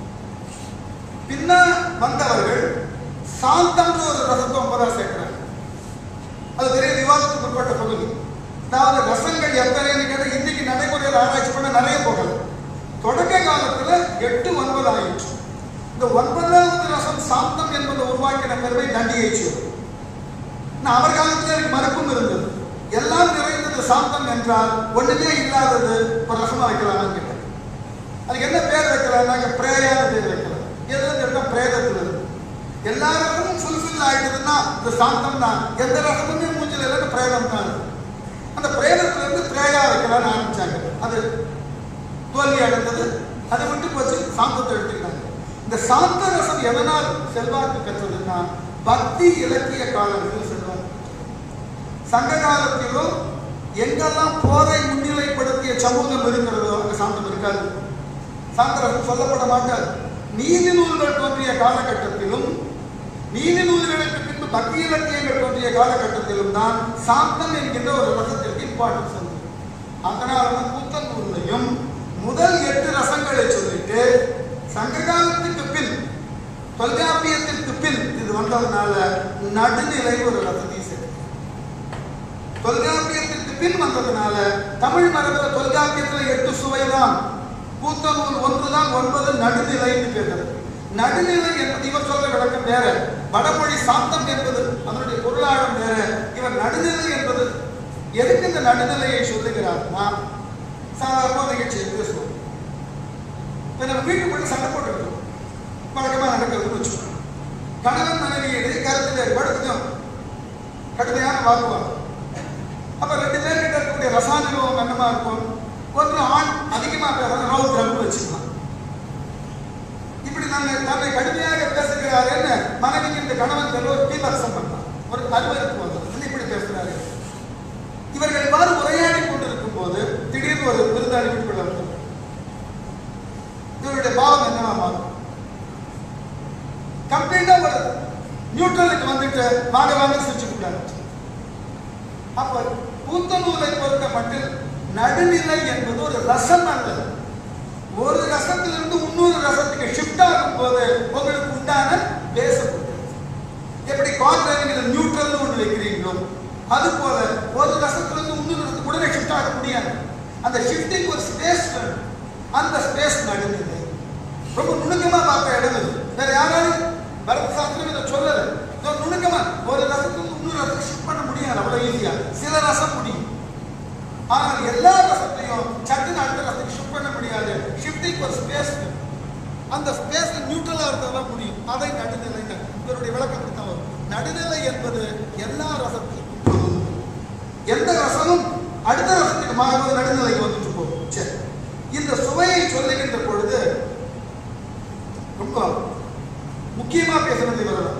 பின்ன வந்தவர்கள் சாந்தம்ன்ற ஒரு ரசத்தை ஒன்பதா சேர்க்கிறாங்க அது பெரிய விவாதத்துக்கு உட்பட்ட பகுதி அதாவது ரசங்கள் எத்தனைன்னு கேட்டால் இன்னைக்கு நடைமுறையில் ஆராய்ச்சி பண்ண நிறைய போகல தொடக்க காலத்துல எட்டு ஒன்பது ஆயிடுச்சு இந்த ஒன்பதாவது ரசம் சாந்தம் என்பதை உருவாக்கின பெருமை தண்டியேச்சு நான் அவர் காலத்துல எனக்கு மறுப்பும் இருந்தது எல்லாம் நிறைந்தது சாந்தம் என்றால் ஒண்ணுமே இல்லாதது ஒரு ரசமா வைக்கலாம்னு கேட்டேன் அதுக்கு என்ன பேர் வைக்கலாம்னாக்க பிரேயான பேர் வைக்கலாம் எதுல இருக்க பிரேதத்துல இருக்கு எல்லா ரகமும் ஃபுல்ஃபில் ஆயிடுதுன்னா இந்த சாந்தம் தான் எந்த ரகமுமே மூஞ்சில இல்லைன்னு பிரேதம் தான் இருக்கு. அந்த பிரேதத்துல இருந்து பிரேயா வைக்கலாம்னு ஆரம்பிச்சாங்க அது தோல்வி அடைந்தது அதை விட்டு போச்சு சாந்தத்தை எடுத்துக்கிட்டாங்க இந்த சாந்த ரசம் எதனால் செல்வாக்கு பெற்றதுன்னா பக்தி இலக்கிய காலங்களில் செல்வாக்கு சங்க காலத்திலும் எங்கெல்லாம் போரை முன்னிலைப்படுத்திய சமூகம் இருக்கிறதோ அங்க சாந்தம் இருக்காது சாந்தரசம் சொல்லப்பட மாட்டாது நீதி நூல்கள் தோன்றிய காலகட்டத்திலும் நீதி நூல்களுக்கு பின்பு பக்தி இலக்கியங்கள் தோன்றிய காலகட்டத்திலும் தான் சாந்தம் என்கின்ற ஒரு ரசத்திற்கு இம்பார்ட்டன்ஸ் வந்தது அதனால தான் கூத்தன் நூல்லையும் முதல் எட்டு ரசங்களை சொல்லிட்டு சங்க காலத்துக்கு பின் தொல்காப்பியத்திற்கு பின் இது வந்ததுனால நடுநிலை ஒரு ரசத்தை சேர்த்து தொல்காப்பியத்திற்கு பின் வந்ததுனால தமிழ் மரபுல தொல்காப்பியத்துல எட்டு சுவைதான் கூத்தனூர் ஒன்றுதான் ஒன்பது நடுநிலைன்னு கேட்டது நடுநிலை என்பது இவர் சொல்ற விளக்கம் வேற வடமொழி சாந்தம் என்பது அதனுடைய பொருளாழம் வேற இவர் நடுநிலை என்பது எதுக்கு இந்த நடுநிலையை சொல்லுகிறார்னா சாதாரண நிகழ்ச்சியை பேசுவோம் இப்ப நம்ம வீட்டுக்குள்ள சண்டை போட்டுருக்கோம் வழக்கமா நடக்கிறதுன்னு வச்சுக்கோங்க கணவன் மனைவியிடையே கருத்து வேறுபாடு கொஞ்சம் கடுமையான வாக்குவாதம் அப்ப ரெண்டு பேர்கிட்ட இருக்கக்கூடிய ரசாயனம் என்னமா இருக்கும் ஒன்று ஆண் அதிகமா பேசுறது ரவுத்ரம்னு வச்சுக்கலாம் இப்படி நம்ம தன்னை கடுமையாக பேசுகிறாருன்னு மனைவிக்கு இந்த கணவன் பேர் ஒரு பீபர்சம் பண்ணலாம் ஒரு அருவருப்பு வந்தது இப்படி பேசுறாரு இவர்கள் இவ்வாறு உரையாடி கொண்டிருக்கும் போது திடீர்னு ஒரு விருந்தாளி வீட்டுக்குள்ள வந்து இவருடைய பாவம் என்னவா மாறும் கம்ப்ளீட்டா ஒரு நியூட்ரலுக்கு வந்துட்டு வாங்க வாங்க சிரிச்சு கூடாது அப்ப கூத்தநூலை பொறுத்த மட்டில் நடுநிலை என்பது ஒரு ரசம் அல்லது ஒரு ரசத்திலிருந்து இன்னொரு ரசத்துக்கு ஷிஃப்ட் ஆகும் போது உங்களுக்கு உண்டான பேசப்படுது எப்படி கான்ட்ரரிங்கிற நியூட்ரல் ஒன்று வைக்கிறீங்களோ அது போல ஒரு ரசத்திலிருந்து இன்னொரு ரசத்துக்கு உடனே ஷிஃப்ட் ஆக முடியாது அந்த ஷிஃப்டிங் ஒரு ஸ்பேஸ் வேணும் அந்த ஸ்பேஸ் நடுநிலை ரொம்ப நுணுக்கமா பார்த்த இடம் இது வேற யாராலும் பரத சாஸ்திரம் இதை சொல்லல இதோ நுணுக்கமா ஒரு ரசத்துக்கு இன்னொரு ரசத்துக்கு ஷிஃப்ட் பண்ண முடியாது அவ்வளவு ஈஸியா சில ரசம் முடியும் ஆனால் எல்லா ரசத்தையும் சட்டுன்னு அடுத்த ரசத்துக்கு ஷிஃப்ட் பண்ண முடியாது ஷிஃப்டிங் ஒரு ஸ்பேஸ் அந்த ஸ்பேஸ் நியூட்ரலா இருந்தாதான் முடியும் அதை நடுநிலை இவருடைய விளக்கம் கொடுத்தா வரும் நடுநிலை என்பது எல்லா ரசத்திற்கும் பொருந்தும். எந்த ரசமும் அடுத்த ரசத்துக்கு மாறும்போது நடுநிலைக்கு வந்துட்டு போகும் சரி இந்த சுவையை சொல்லுகின்ற பொழுது ரொம்ப முக்கியமா பேசுறது இவர்கள்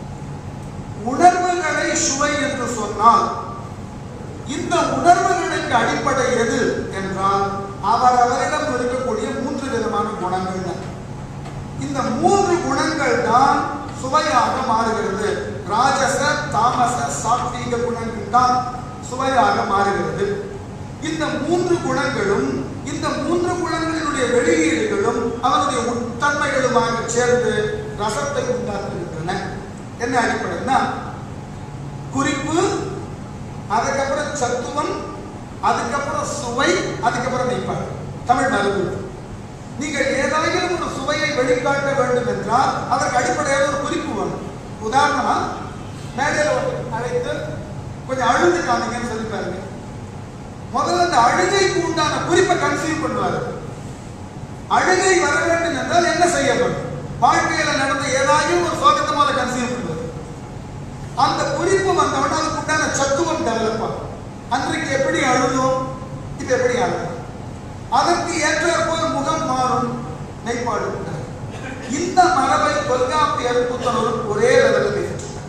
உணர்வுகளை சுவை என்று சொன்னால் இந்த உணர்வுகளுக்கு அடிப்படை எது என்றால் அவர் அவரிடம் இருக்கக்கூடிய மூன்று விதமான குணங்கள் தான் இந்த மூன்று குணங்கள் தான் சுவையாக மாறுகிறது ராஜச தாமச சாத்வீக குணங்கள் தான் சுவையாக மாறுகிறது இந்த மூன்று குணங்களும் இந்த மூன்று குணங்களினுடைய வெளியீடுகளும் அவனுடைய உட்தன்மைகளுமாக சேர்ந்து ரசத்தை உண்டாக்குகின்றன என்ன அடிப்படைன்னா குறிப்பு அதுக்கப்புறம் சத்துவம் அதுக்கப்புறம் சுவை அதுக்கப்புறம் மெய்ப்பாடு தமிழ் மரபு நீங்கள் ஏதாயிலும் ஒரு சுவையை வெளிக்காட்ட வேண்டும் என்றால் அதற்கு அடிப்படையாக ஒரு குறிப்பு வேணும் உதாரணமா மேடையில் ஒரு அழைத்து கொஞ்சம் அழுது காமிங்கன்னு சொல்லி பாருங்க முதல்ல அந்த அழுகைக்கு உண்டான குறிப்பை கன்சீவ் பண்ணுவாரு அழுகை வர வேண்டும் என்றால் என்ன செய்யப்படும் வாழ்க்கையில நடந்த ஏதாயும் ஒரு சோகத்தை முதல்ல கன்சீவ் பண்ணுவார் அந்த குறிப்பு வந்தவன அதுக்கு உண்டான சத்துவம் டெவலப் ஆகும் அன்றைக்கு எப்படி அழுதோம் இப்ப எப்படி அழுதோம் அதற்கு ஏற்றாற்போல் முகம் மாறும் மெய்ப்பாடு உண்டாகும். இந்த மரபை தொல்காப்பியர் புத்தனூர் ஒரே லெவலில் பேசிட்டார்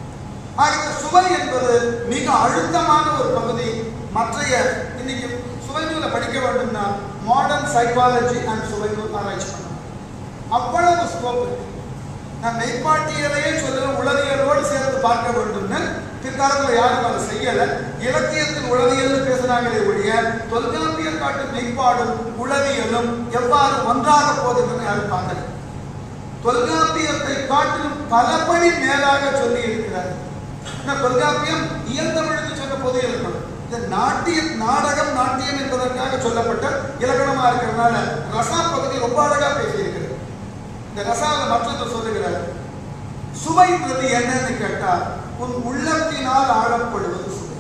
ஆகவே சுவை என்பது மிக அழுத்தமான ஒரு பகுதி மற்றைய இன்னைக்கு சுவை சுவைநூலை படிக்க வேண்டும்னா மாடர்ன் சைக்காலஜி அண்ட் சுவைநூல் ஆராய்ச்சி பண்ணணும் அவ்வளவு ஸ்கோப் இருக்கு நான் மெய்ப்பாட்டியலையே சொல்லுவேன் உளவியலோடு சேர்த்து பார்க்க வேண்டும்னு பிற்காலத்தில் யாரும் அதை செய்யல இலக்கியத்தில் உளவியல் பேசுனாங்களே ஒழிய தொல்காப்பியல் காட்டும் மெய்ப்பாடும் உளவியலும் எவ்வாறு ஒன்றாக போகுதுன்னு யாரும் பார்க்கல தொல்காப்பியத்தை காட்டிலும் பல படி மேலாக சொல்லி இருக்கிறார் ஏன்னா தொல்காப்பியம் இயல்தமிழ்னு சொன்ன பொது இலக்கணம் இந்த நாட்டிய நாடகம் நாட்டியம் என்பதற்காக சொல்லப்பட்ட இலக்கணமா இருக்கிறதுனால ரசா பகுதி ரொம்ப அழகா பேசியிருக்கிறது இந்த ரசால மற்றொன்று சொல்லுகிறார் சுவைன்றது என்னன்னு கேட்டா உன் உள்ளத்தினால் ஆழப்படுவது சுவை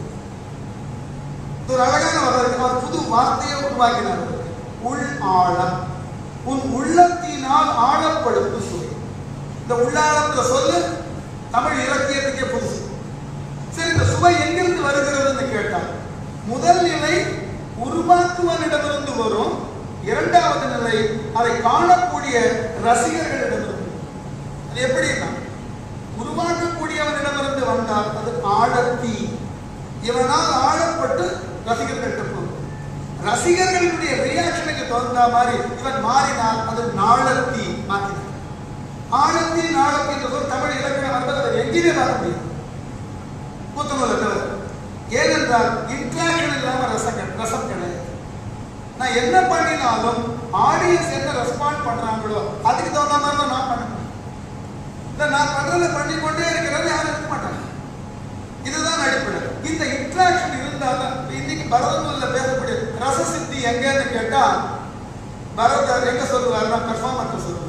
இது ஒரு அழகான வார்த்தை. அவர் புது வார்த்தையை உருவாக்கினார் உள் ஆழம் உன் உள்ளத்தினால் ஆழப்படுவது சுவை இந்த உள்ளாழத்துல சொல்லு தமிழ் இலக்கியத்துக்கே புதுசு சரி இந்த சுவை எங்கிருந்து வருகிறதுன்னு கேட்டால் முதல் நிலை உருவாக்குவனிடமிருந்து வரும் இரண்டாவது நிலை அதை காணக்கூடிய ரசிகர்களிடமிருந்து அது எப்படின்னா உருவாக்கக்கூடியவனிடமிருந்து வந்தால் அது ஆழத்தீ இவனால் ஆழப்பட்டு ரசிகர்கள்ட்ட போகும் ரசிகர்களுடைய ரியாக்ஷனுக்கு தகுந்த மாதிரி இவன் மாறினால் அது நாளத்தீ மாற்றினார் ஆழத்தீ நாளத்தீ என்ற சொல் தமிழ் இலக்கணம் என்பது அதை எங்கேயுமே பார்க்க முடியும் புத்தகங்களை தவிர ஏனென்றால் இன்ட்ராக்ஷன் இல்லாம ரசம் கிடை- ரசம் கிடையாது நான் என்ன பண்ணினாலும் ஆடியன்ஸ் என்ன ரெஸ்பாண்ட் பண்றாங்களோ அதுக்கு தகுந்த மாதிரி தான் நான் பண்ண முடியும் இல்ல நான் பண்றதை பண்ணிக்கொண்டே இருக்கிறது யாரும் இருக்க மாட்டாங்க இதுதான் அடிப்படை இந்த இன்ட்ராக்ஷன் இருந்தாலும் இப்ப இன்னைக்கு பரதநூல்ல பேசக்கூடிய ரசசித்தி எங்கன்னு கேட்டா பரதர் எங்க சொல்லுவாருன்னா பெர்ஃபார்மன்ஸ் சொல்லுவார்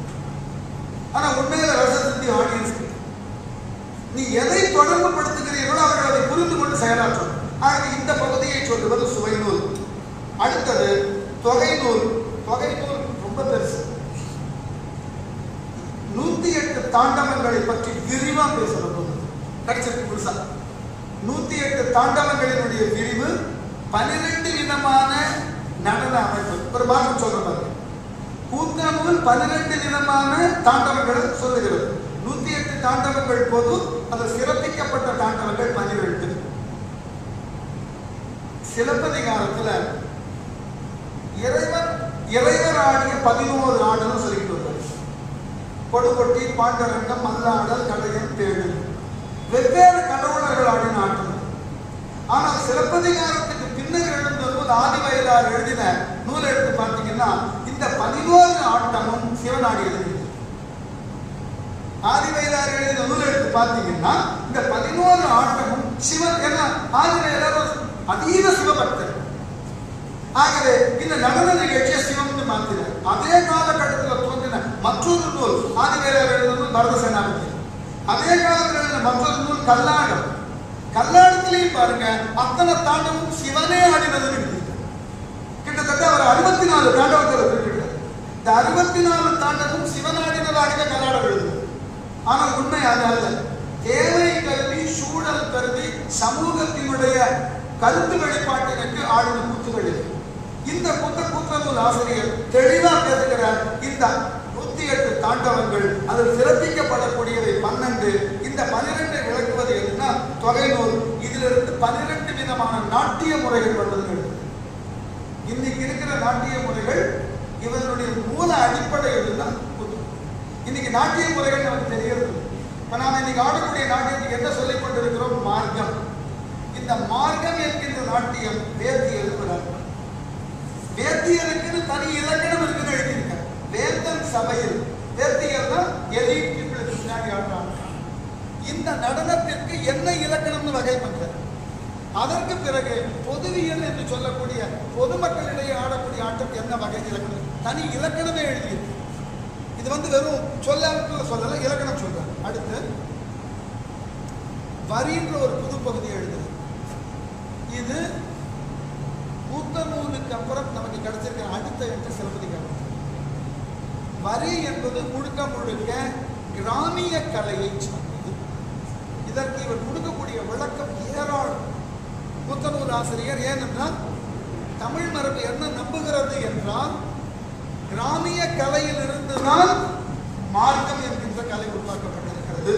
ஆனா உண்மையில ரசசித்தி ஆடியன்ஸ் நீ எதை தொடர்பு படுத்துகிறீர்களோ அவர்கள் அதை புரிந்து கொண்டு செயலாற்றும் ஆகவே இந்த பகுதியை சொல்லுவது சுவை நூல் அடுத்தது தொகை நூல் தொகை நூல் ரொம்ப பெருசு நூத்தி எட்டு தாண்டவங்களை பற்றி விரிவா பேசுறது கிடைச்சிருக்கு புதுசா நூத்தி எட்டு தாண்டவங்களினுடைய விரிவு பனிரெண்டு விதமான நடன அமைப்பு ஒரு பாகம் சொல்ற மாதிரி கூத்தநூல் பன்னிரண்டு விதமான தாண்டவங்களை சொல்லுகிறது நூத்தி எட்டு தாண்டவங்கள் போது அது சிறப்பிக்கப்பட்ட தாண்டவங்கள் பன்னிரெண்டு சிலப்பதிகாரத்துல இறைவன் இறைவர் ஆடிய பதினோரு ஆடலும் சொல்லிட்டு வருவார் கொடுகொட்டி பாண்டரங்கம் மல்லாடல் கடையன் தேடு வெவ்வேறு கடவுளர்கள் ஆடின ஆட்டம் ஆனால் சிலப்பதிகாரத்துக்கு பின்னர் எழுந்த நூல் ஆதிவயதார் எழுதின நூல் எடுத்து பார்த்தீங்கன்னா இந்த பதினோரு ஆட்டமும் சிவன் ஆடியது ஆதிவயதார் எழுதின நூல் எடுத்து பார்த்தீங்கன்னா இந்த பதினோரு ஆட்டமும் சிவன் ஏன்னா ஆதிவயதார் ஒரு அதீத சிவபக்தர் ஆகவே இந்த நடன நிகழ்ச்சியை சிவம்னு மாத்தினார் அதே காலகட்டத்தில் தோன்றின மற்றொரு நூல் ஆதிவேலர் எழுதின நூல் பரத சேனாபதி அதே காலத்தில் எழுதின மற்றொரு நூல் கல்லாடம் கல்லாடத்திலையும் பாருங்க அத்தனை தாண்டமும் சிவனே ஆடினதுன்னு எழுதியிருக்கார். கிட்டத்தட்ட அவர் அறுபத்தி நாலு தாண்டவத்தை குறிப்பிட்டார் இந்த அறுபத்தி நாலு தாண்டமும் சிவன் ஆடினதாக கல்லாடம் எழுதுது ஆனால் உண்மை அது அல்ல தேவை கருதி சூழல் கருதி சமூகத்தினுடைய கருத்து வெளிப்பாட்டிற்கு ஆடின கூத்துகள் இது இந்த புத்த கூத்தநூல் ஆசிரியர் தெளிவா பேசுகிறார் இந்த நூத்தி எட்டு தாண்டவங்கள் அதில் சிறப்பிக்கப்படக்கூடியவை பன்னெண்டு இந்த பன்னிரெண்டை விளக்குவது எதுன்னா தொகை நூல் இதிலிருந்து பன்னிரெண்டு விதமான நாட்டிய முறைகள் வந்தது இன்னைக்கு இருக்கிற நாட்டிய முறைகள் இவர்களுடைய மூல அடிப்படை எதுதான் கூத்து. இன்னைக்கு நாட்டிய முறைகள் நமக்கு தெரியறது இல்லை. இப்ப நாம இன்னைக்கு ஆடக்கூடிய நாட்டியத்துக்கு என்ன சொல்லிக் கொண்டிருக்கிறோம் மார்க்கம் இந்த மார்க்கம் என்கின்ற நாட்டியம் வேத்தியல் விளக்கம் வேத்தியலுக்குன்னு தனி இலக்கணம் இருக்குன்னு எழுதியிருக்காங்க வேந்தன் சபையில் வேத்தியல்னா எலீட் பீப்புளுக்கு பின்னாடி ஆடுறாங்க இந்த நடனத்திற்கு என்ன இலக்கணம்னு வகை பண்றாரு அதற்கு பிறகு பொதுவியல் என்று சொல்லக்கூடிய பொதுமக்களிடையே ஆடக்கூடிய ஆட்டம் என்ன வகை இலக்கணம் தனி இலக்கணமே எழுதியிருக்கு இது வந்து வெறும் சொல்லாமத்தில் சொல்லல இலக்கணம் சொல்றாரு அடுத்து வரின்ற ஒரு புது பகுதியை எழுதுறது இது புத்த நூலுக்கு அப்புறம் நமக்கு கிடைச்சிருக்கிற அடுத்த என்று சிலப்பதிகாரம் வரி என்பது முழுக்க முழுக்க கிராமிய கலையை சார்ந்தது இதற்கு இவர் கொடுக்கக்கூடிய விளக்கம் ஏராளம் புத்தநூல் ஆசிரியர் ஏனென்றால் தமிழ் மரபு என்ன நம்புகிறது என்றால் கிராமிய கலையில் இருந்துதான் மார்க்கம் என்கின்ற கலை உருவாக்கப்பட்டிருக்கிறது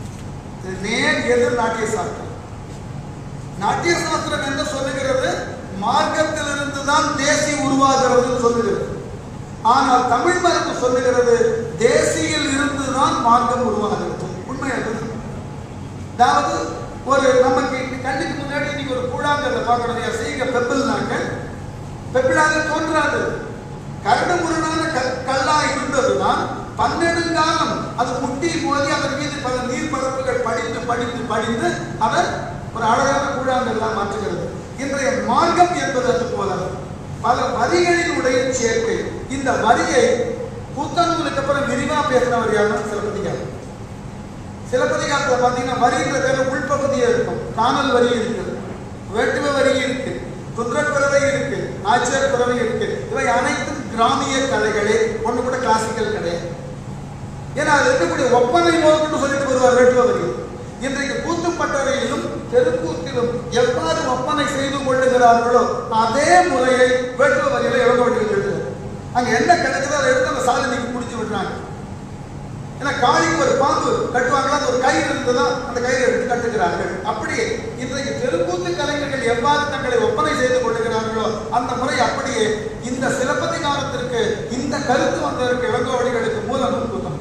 இது நேர் எதிர் நாட்டிய சாஸ்திரம் நாட்டிய சாஸ்திரம் என்ன சொல்லுகிறது மார்க்கத்திலிருந்து தான் தேசி உருவாகிறது சொல்லுகிறது ஆனால் தமிழ் மரபு சொல்லுகிறது தேசியில் இருந்து தான் மார்க்கம் உருவாகிறது உண்மை அதுதான் அதாவது ஒரு நமக்கு கண்ணுக்கு முன்னாடி இன்னைக்கு ஒரு கூழாங்கல்ல பார்க்கணும் செய்க பெப்பிள்னாக்க பெப்பிளாக தோன்றாது கரடு முரணான கல் கல்லா இருந்ததுதான் பன்னெடுங்காலம் அது முட்டி மோதி அதன் மீது பல நீர்ப்பரப்புகள் படிந்து படிந்து படிந்து அதை ஒரு அழகான கூழாங்கல்லாம் மாற்றுகிறது இன்றைய மார்க்கம் என்பது அது போல பல வரிகளினுடைய சேர்க்கை இந்த வரியை புத்தகங்களுக்கு அப்புறம் விரிவா பேசினவர் யாருன்னா சிலப்பதிகாரம் சிலப்பதிகாரத்துல பாத்தீங்கன்னா வரின்ற பேர்ல உள்பகுதியே இருக்கும் காணல் வரி இருக்கு வேட்டுவ வரி இருக்கு குதிரக்குறவை இருக்கு ஆச்சர் குறவை இருக்கு இவை அனைத்தும் கிராமிய கலைகளே ஒண்ணு கூட கிளாசிக்கல் கிடையாது ஏன்னா அது இருக்கக்கூடிய ஒப்பனை நோக்கம்னு சொல்லிட்டு வருவார் வேட்டுவ வரி இன்றைக்கு கூத்துப்பட்டறையிலும் தெருக்கூத்திலும் எவ்வாறு ஒப்பனை செய்து கொள்ளுகிறார்களோ அதே முறையை வேட்டுவ வரியில இழந்த வழியில் எழுதுறாரு அங்க என்ன கிடைக்குதோ அதை எடுத்து அந்த சாதனைக்கு முடிச்சு விடுறாங்க ஏன்னா காளிக்கு ஒரு பாம்பு கட்டுவாங்களா அது ஒரு கயிறு இருந்ததா அந்த கயிறு எடுத்து கட்டுகிறார்கள் அப்படியே இன்றைக்கு தெருக்கூத்து கலைஞர்கள் எவ்வாறு தங்களை ஒப்பனை செய்து கொள்ளுகிறார்களோ அந்த முறை அப்படியே இந்த சிலப்பதிகாரத்திற்கு இந்த கருத்து வந்ததற்கு இளங்கோவடிகளுக்கு மூலம் கூத்தம்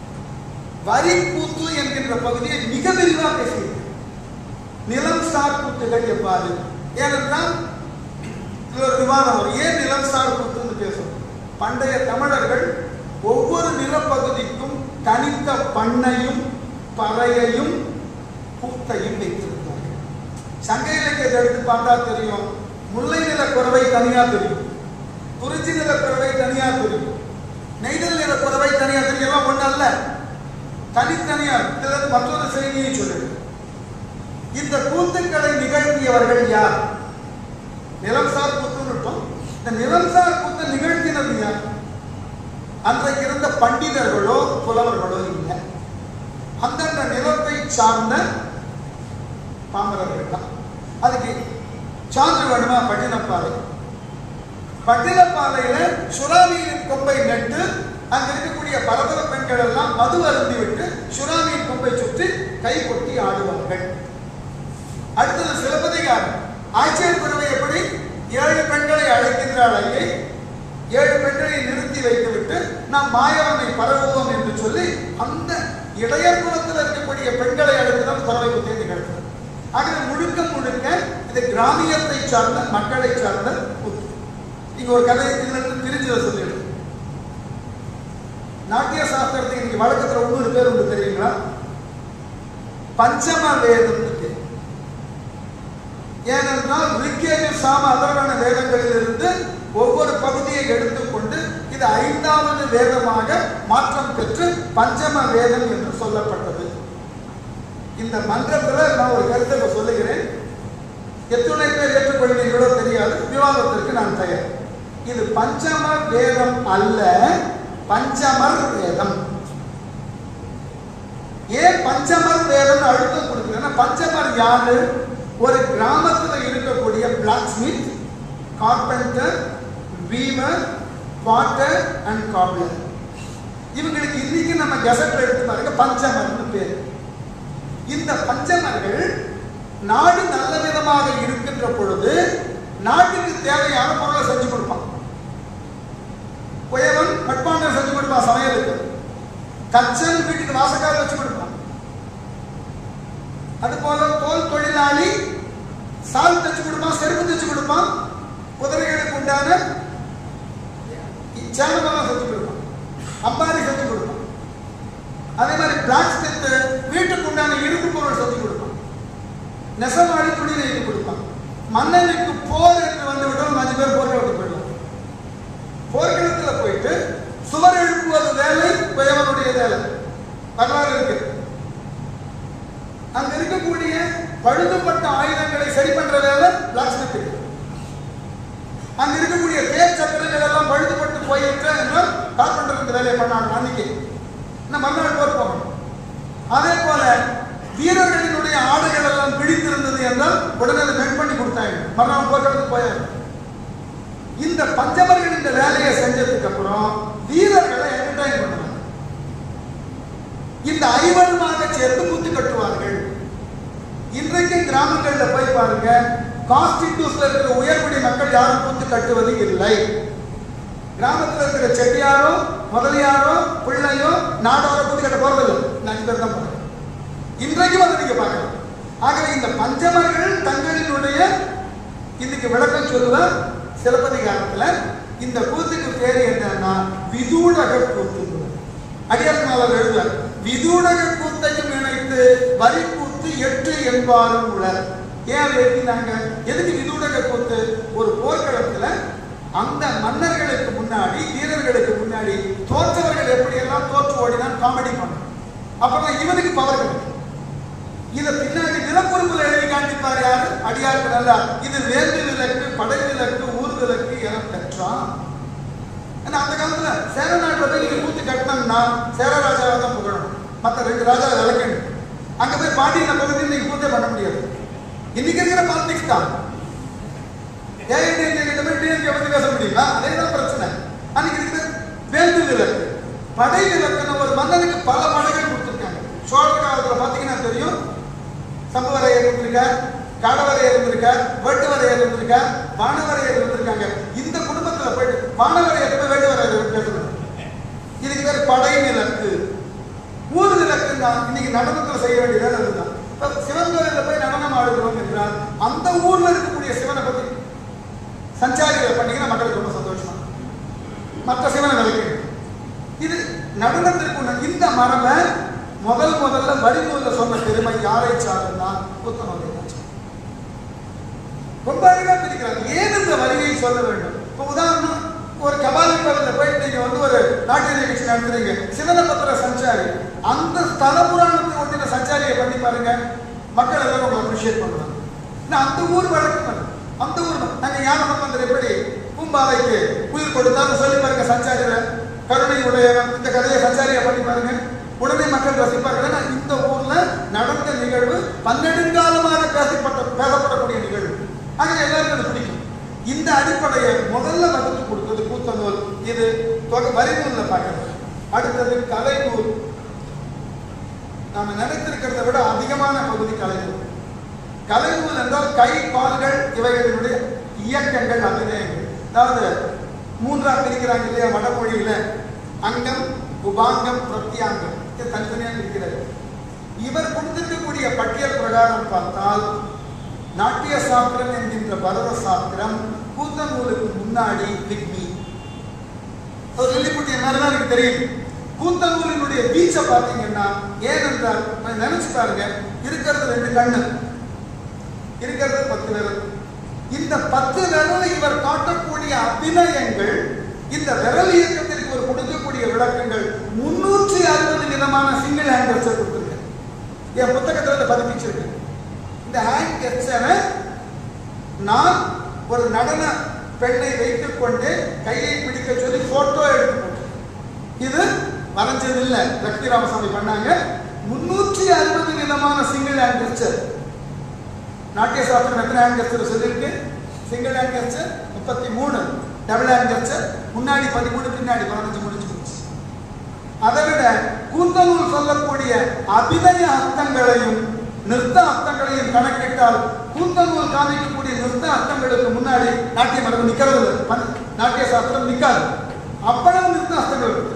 வரி கூத்து என்கின்ற பகுதியை மிக விரிவாக பேசியிருக்கிறார் நிலம் சார் கூத்துகள் எவ்வாறு ஏனென்றால் இதுல ஒரு விவாதம் வரும் ஏன் நிலம் சார் கூத்துன்னு பேசும் பண்டைய தமிழர்கள் ஒவ்வொரு நிலப்பகுதிக்கும் தனித்த பண்ணையும் பறையையும் கூத்தையும் வைத்திருந்தார்கள் சங்க இலக்கியத்தை எடுத்து பார்த்தா தெரியும் முல்லை நில குறவை தனியா தெரியும் குறிச்சி நில குறவை தனியா தெரியும் நெய்தல் நில குறவை தனியா தெரியும் எல்லாம் ஒண்ணு அல்ல தனித்தனியா இதுல இருந்து மற்றொரு செய்தியை சொல்லுங்க இந்த கூத்துக்களை நிகழ்த்தியவர்கள் யார் நிலம்சார் கூத்துன்னு இருக்கும் இந்த நிலம்சார் கூத்தை நிகழ்த்தினது யார் அன்றைக்கு இருந்த பண்டிதர்களோ புலவர்களோ இல்லை அந்தந்த நிலத்தை சார்ந்த பாமரர்கள் தான் அதுக்கு சான்று வேணுமா பட்டினப்பாறை பட்டினப்பாறையில சுறாமியின் கொம்பை நட்டு அங்க இருக்கக்கூடிய பரபர பெண்கள் எல்லாம் மது அருந்தி விட்டு சுறாமியின் கொம்பை சுற்றி கை கொட்டி ஆடுவார்கள் அடுத்தது சிலப்பதிகாரம் ஆட்சியர் குறவை எப்படி ஏழு பெண்களை அழைக்கின்றாள் ஐயை ஏழு பெண்களை நிறுத்தி வைத்துவிட்டு நாம் மாயவனை பரவுவோம் என்று சொல்லி அந்த இளையர் குலத்தில் இருக்கக்கூடிய பெண்களை அழைத்துதான் குறவை குத்தேந்து கிடக்கிறது ஆகவே முழுக்க முழுக்க இது கிராமியத்தை சார்ந்த மக்களை சார்ந்த கூத்து இங்க ஒரு கதை இதுல இருந்து பிரிஞ்சதை சொல்லிடு நாட்டிய சாஸ்திரத்துக்கு இன்னைக்கு வழக்கத்துல இன்னொரு பேர் உண்டு தெரியுங்களா பஞ்சம வேதம் பேர் ஏனென்றால் ரிக்கேஜு சாம அதர்வன வேதங்களிலிருந்து ஒவ்வொரு பகுதியை எடுத்துக்கொண்டு இது ஐந்தாவது வேதமாக மாற்றம் பெற்று பஞ்சம வேதம் என்று சொல்லப்பட்டது இந்த மன்றத்துல நான் ஒரு கருத்தை இப்ப சொல்லுகிறேன் எத்துணை பேர் ஏற்றுக்கொள்வீர்களோ தெரியாது விவாதத்திற்கு நான் தயார் இது பஞ்சம வேதம் அல்ல பஞ்சமர் வேதம் ஏன் பஞ்சமர் வேதம் அழுத்தம் கொடுக்குறேன்னா பஞ்சமர் யாரு ஒரு கிராமத்துல இருக்கக்கூடிய blacksmith carpenter weaver potter and cobbler இவங்களுக்கு இன்னைக்கு நம்ம கெசட்ல எடுத்து பாருங்க பஞ்சமர்னு பேர் இந்த பஞ்சமர்கள் நாடு நல்ல விதமாக இருக்கின்ற பொழுது நாட்டுக்கு தேவையான பொருளை செஞ்சு கொடுப்பான் குயவன் மட்பாண்டம் செஞ்சு கொடுப்பான் சமையலுக்கு கச்சன் வீட்டுக்கு வாசக்கார வச்சு கொடுப்பான் அது போல தோல் தொழிலாளி சால் தச்சு கொடுப்பான் செருப்பு தச்சு கொடுப்பான் குதிரைகளுக்கு உண்டான சேனமெல்லாம் செஞ்சு கொடுப்பான் அம்பாரி செஞ்சு கொடுப்பான் அதே மாதிரி பிளாக் ஸ்மித் வீட்டுக்கு உண்டான இரும்பு பொருள் செஞ்சு கொடுப்பான் நெசவாளி துணி நெய்து கொடுப்பான் மன்னனுக்கு போர் என்று வந்து விட்டால் அஞ்சு பேர் போர்க்களத்துக்கு போயிடலாம் போர்க்களத்துல போயிட்டு சுவர் எழுப்புவது வேலை குயவனுடைய வேலை வரலாறு இருக்கு அங்க இருக்கக்கூடிய பழுதுபட்ட ஆயுதங்களை சரி பண்ற வேலை பிளாஸ்மிக் அங்க இருக்கக்கூடிய தேர் சக்கரங்கள் எல்லாம் பழுதுபட்டு போயிட்டு என்றால் கார்பெண்டர் இந்த வேலையை பண்ணாங்க அன்னைக்கு இன்னும் மறுநாள் போர் போகணும் அதே போல வீரர்களினுடைய ஆடைகள் எல்லாம் பிடித்திருந்தது என்றால் உடனே அதை மென் பண்ணி கொடுத்தாங்க மறுநாள் போர்க்களத்துக்கு போயாங்க இந்த பஞ்சமர்கள் இந்த வேலையை செஞ்சதுக்கு அப்புறம் வீரர்களை என்டர்டைன் பண்ணுவாங்க இந்த ஐவருமாக சேர்ந்து குத்து கட்டுவார்கள் இன்றைக்கு கிராமங்கள்ல போய் பாருங்க கான்ஸ்டிடியூஸ்ல இருக்கிற உயர்குடி மக்கள் யாரும் கூத்து கட்டுவது இல்லை கிராமத்துல இருக்கிற செட்டியாரோ முதலியாரோ பிள்ளையோ நாடாரோ கூத்து கட்ட போறதில்லை நான் அஞ்சு பேர் தான் போறேன் இன்றைக்கும் அதை நீங்க பார்க்கலாம் ஆகவே இந்த பஞ்சமர்கள் தங்களினுடைய இன்னைக்கு விளக்கம் சொல்லுவேன் சிலப்பதிகாரத்துல இந்த கூத்துக்கு பேரு என்னன்னா விதூடக கூத்து அடியார் எழுத விதூடக கூத்தையும் இணைத்து வரி கூத்து எட்டு என்பாரும் உளர் ஏன் அதை எழுதினாங்க எதுக்கு விதூடக கூத்து ஒரு போர்க்களத்துல அந்த மன்னர்களுக்கு முன்னாடி வீரர்களுக்கு முன்னாடி தோற்றவர்கள் எப்படியெல்லாம் தோற்று ஓடினான் காமெடி பண்ணும் அப்பதான் இவனுக்கு பவர் கிடைக்கும் இத பின்னாடி நிலப்பொறுப்புல எழுதி காண்பிப்பார் யாரு அடியாருக்கு நல்லா இது வேந்து விலக்கு படை விலக்கு ஊர் விலக்கு என பெற்றான் ஏன்னா அந்த காலத்துல சேர நாட்டுல போய் நீங்க கூத்து கட்டினோம்னா சேர ராஜாவை தான் புகழணும் மத்த ரெண்டு ராஜா விளக்கணும் அங்க போய் பாண்டியன பகுதியில் நீங்க கூத்தே பண்ண முடியாது இன்னைக்கு இருக்கிற பாலிடிக்ஸ் தான் ஏஐடிஎம்கே கிட்ட போய் டிஎம்கே பத்தி பேச முடியுமா அதே தான் பிரச்சனை அன்னைக்கு இருக்கிற வேந்து விலக்கு படை விலக்குன்னு ஒரு மன்னனுக்கு பல படைகள் கொடுத்துருக்காங்க சோழர் காலத்துல பாத்தீங்கன்னா தெரியும் சம்புவரையர் இருந்திருக்கார் காடவரையர் இருந்திருக்கார் வேட்டுவரையர் இருந்திருக்கார் வானவரையர் இருந்திருக்காங்க இந்த குடும்பத்துல போயிட்டு வானவரையர் போய் வேட்டுவரையர் பேசணும் இதுக்கு பேர் படை நிலக்கு ஊர் நிலக்கு தான் இன்னைக்கு நடனத்துல செய்ய வேண்டியது அதுதான் இப்ப சிவன் கோயில்ல போய் நடனம் ஆடுகிறோம் என்றால் அந்த ஊர்ல இருக்கக்கூடிய சிவனை பத்தி சஞ்சாரிகளை பண்ணீங்கன்னா மக்களுக்கு ரொம்ப சந்தோஷமா மற்ற சிவனை விளக்கணும் இது நடனத்திற்கு உள்ள இந்த மரபை முதல் முதல்ல வடிநூல்ல சொன்ன பெருமை யாரை சாருன்னா புத்தனோட ரொம்ப அழகா பிரிக்கிறாங்க ஏன் இந்த வரியை சொல்ல வேண்டும் இப்போ உதாரணம் ஒரு கபாலி கோவில்ல போயிட்டு நீங்க வந்து ஒரு நாட்டிய நிகழ்ச்சி நடத்துறீங்க சிவன பத்திர சஞ்சாரி அந்த ஸ்தல புராணத்தை ஒட்டின சஞ்சாரியை பண்ணி பாருங்க மக்கள் எல்லாரும் உங்களை அப்ரிஷியேட் பண்ணுவாங்க நான் அந்த ஊர் வழக்கு பண்ணு. அந்த ஊர் நாங்க ஞான சம்பந்தர் எப்படி பூம்பாலைக்கு உயிர் கொடுத்தாலும் சொல்லி பாருங்க சஞ்சாரியில கருணை உடையவன் இந்த கதையை சஞ்சாரியா பண்ணி பாருங்க உடனே மக்கள் ரசிப்பார்கள் ஏன்னா இந்த ஊர்ல நடந்த நிகழ்வு பன்னெடுங்காலமாக பேசப்பட்ட பேசப்படக்கூடிய நிகழ்வு ஆக எல்லாருக்கும் அது பிடிக்கும் இந்த அடிப்படையை முதல்ல வகுத்து கொடுத்தது கூத்தநூல் இது தொகை வரிநூல்ல பார்க்கறது அடுத்தது கலைநூல் நாம நினைத்திருக்கிறதை விட அதிகமான பகுதி கலைநூல் கலைநூல் என்றால் கை கால்கள் இவைகளினுடைய இயக்கங்கள் அபிநயங்கள் அதாவது மூன்றா பிரிக்கிறாங்க இல்லையா வடமொழியில அங்கம் உபாங்கம் பிரத்யாங்கம் இது தனித்தனியாக இருக்கிறது இவர் கொடுத்திருக்கக்கூடிய பட்டியல் பிரகாரம் பார்த்தால் நாட்டிய சாஸ்திரம் என்கின்ற பரத சாஸ்திரம் கூத்தநூலுக்கு முன்னாடி விக்னி ஒரு சொல்லிக்குட்டிய மாதிரி தான் எனக்கு தெரியும் கூத்தநூலினுடைய பீச்சை பார்த்தீங்கன்னா ஏனென்றால் கொஞ்சம் நினைச்சு பாருங்க இருக்கிறது ரெண்டு கண்ணு இருக்கிறது பத்து விரல் இந்த பத்து விரல் இவர் காட்டக்கூடிய அபிநயங்கள் இந்த விரல் இயக்கத்திற்கு ஒரு கொடுக்கக்கூடிய விளக்கங்கள் முன்னூற்றி அறுபது விதமான சிங்கிள் ஹேண்ட் கெஸ்டர் கொடுத்துருக்கேன் என் புத்தகத்துல இதை பதிப்பிச்சிருக்கேன் இந்த ஹேண்ட் கெஸ்டரை நான் ஒரு நடன பெண்ணை வைத்துக் கொண்டு கையை பிடிக்க சொல்லி போட்டோ எடுத்து போட்டேன் இது வரைஞ்சது இல்ல லக்ஷ்மி ராமசாமி பண்ணாங்க முன்னூற்றி அறுபது விதமான single hand gesture Natya Shastra எத்தனை ஹேண்ட் கெஸ்டர் சொல்லியிருக்கு சிங்கிள் ஹேண்ட் கெஸ்டர் முப்பத்தி மூணு டபுள் ஹேண்ட் கெஸ்டர் முன்னாடி பதிமூணு பின்னாடி பதினஞ்சு முடிச்சு போச்சு அதை விட கூத்தனூர் சொல்லக்கூடிய அபிநய அர்த்தங்களையும் நிறுத்த அர்த்தங்களையும் கணக்கிட்டால் கூத்தனூர் காமிக்கக்கூடிய நிறுத்த அர்த்தங்களுக்கு முன்னாடி நாட்டிய மரபு நிக்கிறது இல்லை. பன்- நாட்டிய சாஸ்திரம் நிக்காது அவ்வளவு நிறுத்த அர்த்தங்கள் இருக்கு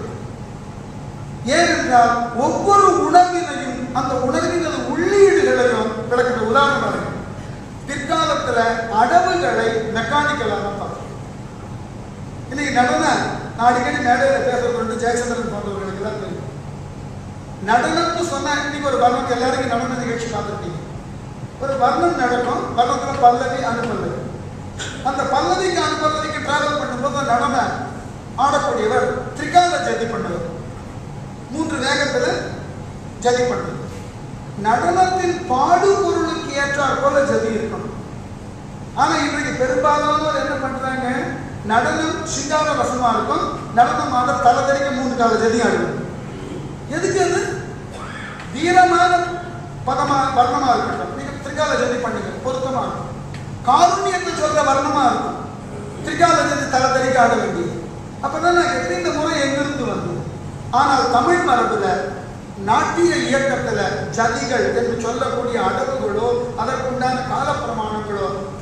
ஏனென்றால் ஒவ்வொரு உணர்வினையும் அந்த உணர்வினது உள்ளீடுகளையும் விளக்குற உதாரணம் பாருங்க பிற்காலத்துல அடவுகளை மெக்கானிக்கலா தான் பார்க்கணும் இன்னைக்கு நடன நான் அடிக்கடி மேடையில பேசுறது வந்து ஜெயச்சந்திரன் போன்றவர்களுக்கு எல்லாம் தெரியும் நடனம்னு சொன்னா இன்னைக்கு ஒரு வர்ணம் எல்லாருக்கும் நடன நிகழ்ச்சி பார்த்துருப்பீங்க ஒரு வர்ணம் நடக்கும் வர்ணத்துல பல்லவி அனுப்பல்லவி அந்த பல்லவிக்கு அனுப்பல்லவிக்கு டிராவல் பண்ணும்போது நடன ஆடக்கூடியவர் திரிகால ஜதி பண்ணுவார் மூன்று வேகத்துல ஜதி பண்ணுவது நடனத்தின் பாடு பொருளுக்கு ஏற்றாற் போல ஜதி இருக்கணும் ஆனா இன்றைக்கு பெரும்பாலானோர் என்ன பண்றாங்க நடனம் சிங்கார ரசமா இருக்கும் நடனம் ஆட தலை தெறிக்க மூணு கால ஜதி ஆடுவது எதுக்கு அது வீரமான பதமா வர்ணமா இருக்கட்டும் நீங்க திரிகால ஜதி பண்ணுங்க பொருத்தமா இருக்கும் காருண்யத்தை சொல்ற வர்ணமா இருக்கும் திரிகால ஜதி தலை தெறிக்க ஆட வேண்டியது அப்பதான் நான் எப்படி இந்த முறை எங்கிருந்து வந்தது ஆனால் தமிழ் மரபுல நாட்டிய இயக்கத்துல ஜதிகள் என்று சொல்லக்கூடிய அடவுகளோ அதற்குண்டான கால பிரமாணங்களோ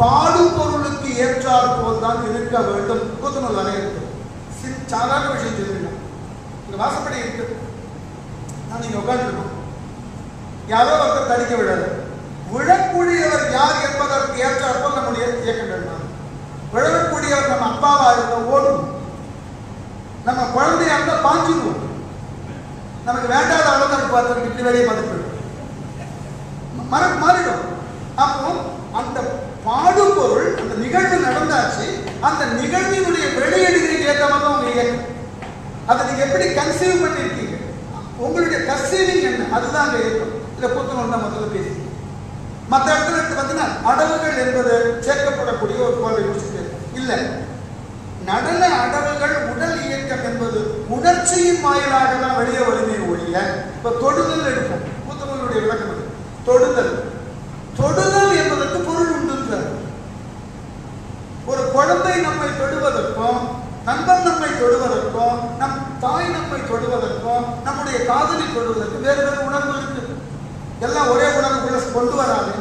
பாடும் பொருளுக்கு ஏற்றார் போல் தான் இருக்க வேண்டும் கூத்தமல் வரையறுத்து சின் சாதாரண விஷயம் சொல்லிடலாம் இந்த வாசப்படி இருக்கு நான் நீங்க உட்காந்துருக்கோம் யாரோ ஒருத்தர் தடிக்க விடல விழக்கூடியவர் யார் என்பதற்கு ஏற்றார் போல் நம்முடைய இயக்கங்கள் மாறும். விழக்கூடியவர் நம்ம அப்பாவா இருந்த ஓடும் நம்ம குழந்தையா இருந்தா பாஞ்சிடுவோம் நமக்கு வேண்டாத அளவு நமக்கு பார்த்து இப்படி வெளியே பார்த்துட்டு போயிடும். மர மாறிடும் அப்போ அந்த பாடுபொருள் அந்த நிகழ்வு நடந்தாச்சு அந்த நிகழ்வினுடைய வெளியீடுகளுக்கு ஏற்ற மாதிரி தான் உங்க இயக்கம் அதை நீங்க எப்படி கன்சீவ் பண்ணிருக்கீங்க உங்களுடைய கன்சீவிங் என்ன அதுதான் அங்க இயக்கம் இதை புத்தகம் தான் முதல்ல பேசி மற்ற இடத்துல எடுத்து பார்த்தீங்கன்னா அடவுகள் என்பது சேர்க்கப்படக்கூடிய ஒரு கோவை யோசிச்சு இல்ல நடன அடவுகள் உடல் இயக்கம் என்பது உணர்ச்சியின் வாயிலாக தான் வெளியே வருமே ஒழிய இப்ப தொடுதல் எடுப்போம் புத்தகங்களுடைய விளக்கம் அது. தொடுதல் தொடுதல் என்பதற்கு பொருள் உண்டுன்றார் ஒரு குழந்தை நம்மை தொடுவதற்கும் நண்பன் நம்மை தொடுவதற்கும் நம் தாய் நம்மை தொடுவதற்கும் நம்முடைய காதலி தொடுவதற்கும் வேறு வேறு உணர்வு இருக்கு எல்லாம் ஒரே உணர்வுக்குள்ள கொண்டு வராது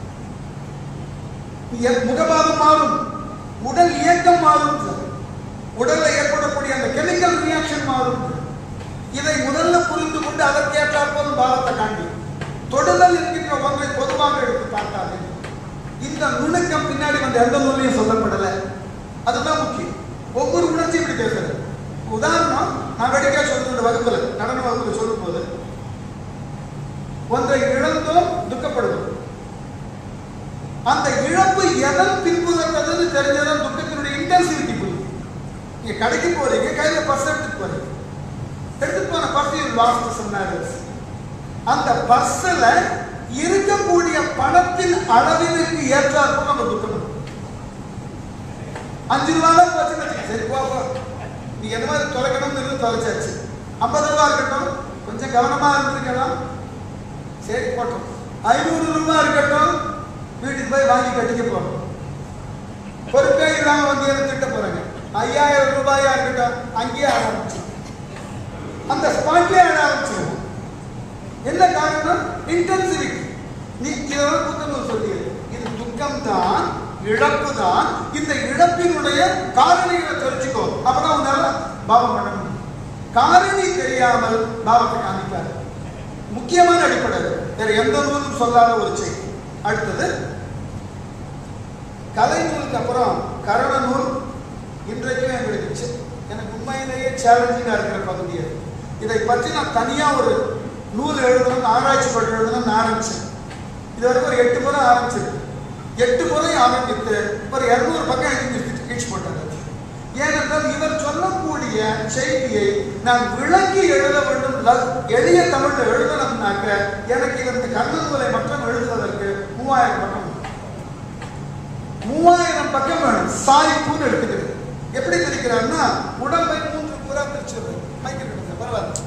எ- முகபாவம் மாறும் உடல் இயக்கம் மாறும் சார். உடல்ல ஏற்படக்கூடிய அந்த கெமிக்கல் ரியாக்ஷன் மாறும் இதை முதல்ல புரிந்து கொண்டு அதற்கேற்றாற் போதும் பாவத்தை காண்பி தொடுதல் என்கின்ற ஒன்றை பொதுவாக எடுத்து பார்த்தாது இந்த நுணுக்கம் பின்னாடி வந்து எந்த நூலையும் சொல்லப்படல அதுதான் முக்கியம் ஒவ்வொரு உணர்ச்சியும் இப்படி பேசுறது உதாரணம் நான் வேடிக்கையா சொல்லுற வகுப்புல நடன வகுப்புல சொல்லும் போது ஒன்றை இழந்தோம் துக்கப்படுவோம் அந்த இழப்பு எதன் பின்புறத்ததுன்னு தெரிஞ்சதான் துக்கத்தினுடைய இன்டென்சிவிட்டி புரியும் நீங்க கடைக்கு போறீங்க கையில பர்ஸ் எடுத்துட்டு போறீங்க எடுத்துட்டு போன பர்ஸ் லாஸ்ட் சொன்னாரு அந்த பர்ஸ்ல இருக்கக்கூடிய பணத்தின் அளவிற்கு ஏற்றாற்போல் நம்ம துக்கம் இருக்கும். அஞ்சு ரூபா தான் போச்சுன்னு வச்சுக்க. சரி போ போ. நீ எந்த மாதிரி தொலைக்கணும்னு இருந்து தொலைச்சாச்சு ஐம்பது ரூபா இருக்கட்டும் கொஞ்சம் கவனமா இருந்திருக்கலாம் சரி போட்டோம் ஐநூறு ரூபாய் இருக்கட்டும் வீட்டுக்கு போய் வாங்கி கட்டிக்க போறோம் பொறுப்பே இல்லாம வந்து என்ன திட்ட போறாங்க ஐயாயிரம் ரூபாயா இருக்கட்டும் அங்கேயே ஆரம்பிச்சு அந்த ஸ்பாட்லயே ஆட ஆரம்பிச்சிருவோம் என்ன காரணம் இன்டென்சிவிட்டி நீ இதெல்லாம் புத்தகம் சொல்லியது இது துக்கம் தான் இழப்பு தான் இந்த இழப்பினுடைய காரணிகளை தெரிஞ்சுக்கோ அப்பதான் உன்னால பாவம் பண்ண முடியும் காரணி தெரியாமல் பாவத்தை காமிக்காது முக்கியமான அடிப்படை இது. வேற எந்த நூலும் சொல்லாத ஒரு செய்தி அடுத்தது கலை நூலுக்கு அப்புறம் கரண நூல் இன்றைக்கும் எங்களுக்கு சி- எனக்கு உண்மையிலேயே சேலஞ்சிங்காக இருக்கிற பகுதி அது இதை பற்றி நான் தனியாக ஒரு நூல் எழுதணும்னு ஆராய்ச்சி பண்ணி எழுதணும்னு ஆரம்பிச்சேன் இது வரைக்கும் ஒரு எட்டு முறை ஆரம்பிச்சிருக்கு எட்டு முறை ஆரம்பித்து ஒரு இரநூறு பக்கம் எழுதி கீழ்ச்சி போட்டாங்க ஏனென்றால் இவர் சொல்லக்கூடிய செய்தியை நான் விளக்கி எழுத வேண்டும் ல- எளிய தமிழ்ல எழுதணும்னாக்க எனக்கு இந்த கண்ணன் நூலை மட்டும் எழுதுவதற்கு மூவாயிரம் பக்கம் வேணும். மூவாயிரம் பக்கம் வேணும் சாய்ப்புன்னு எடுத்துக்கிறது எப்படி பிரிக்கிறாருன்னா உடம்பை மூன்று புறா பிரிச்சிருது மைக்கேல் எடுங்க பரவாயில்ல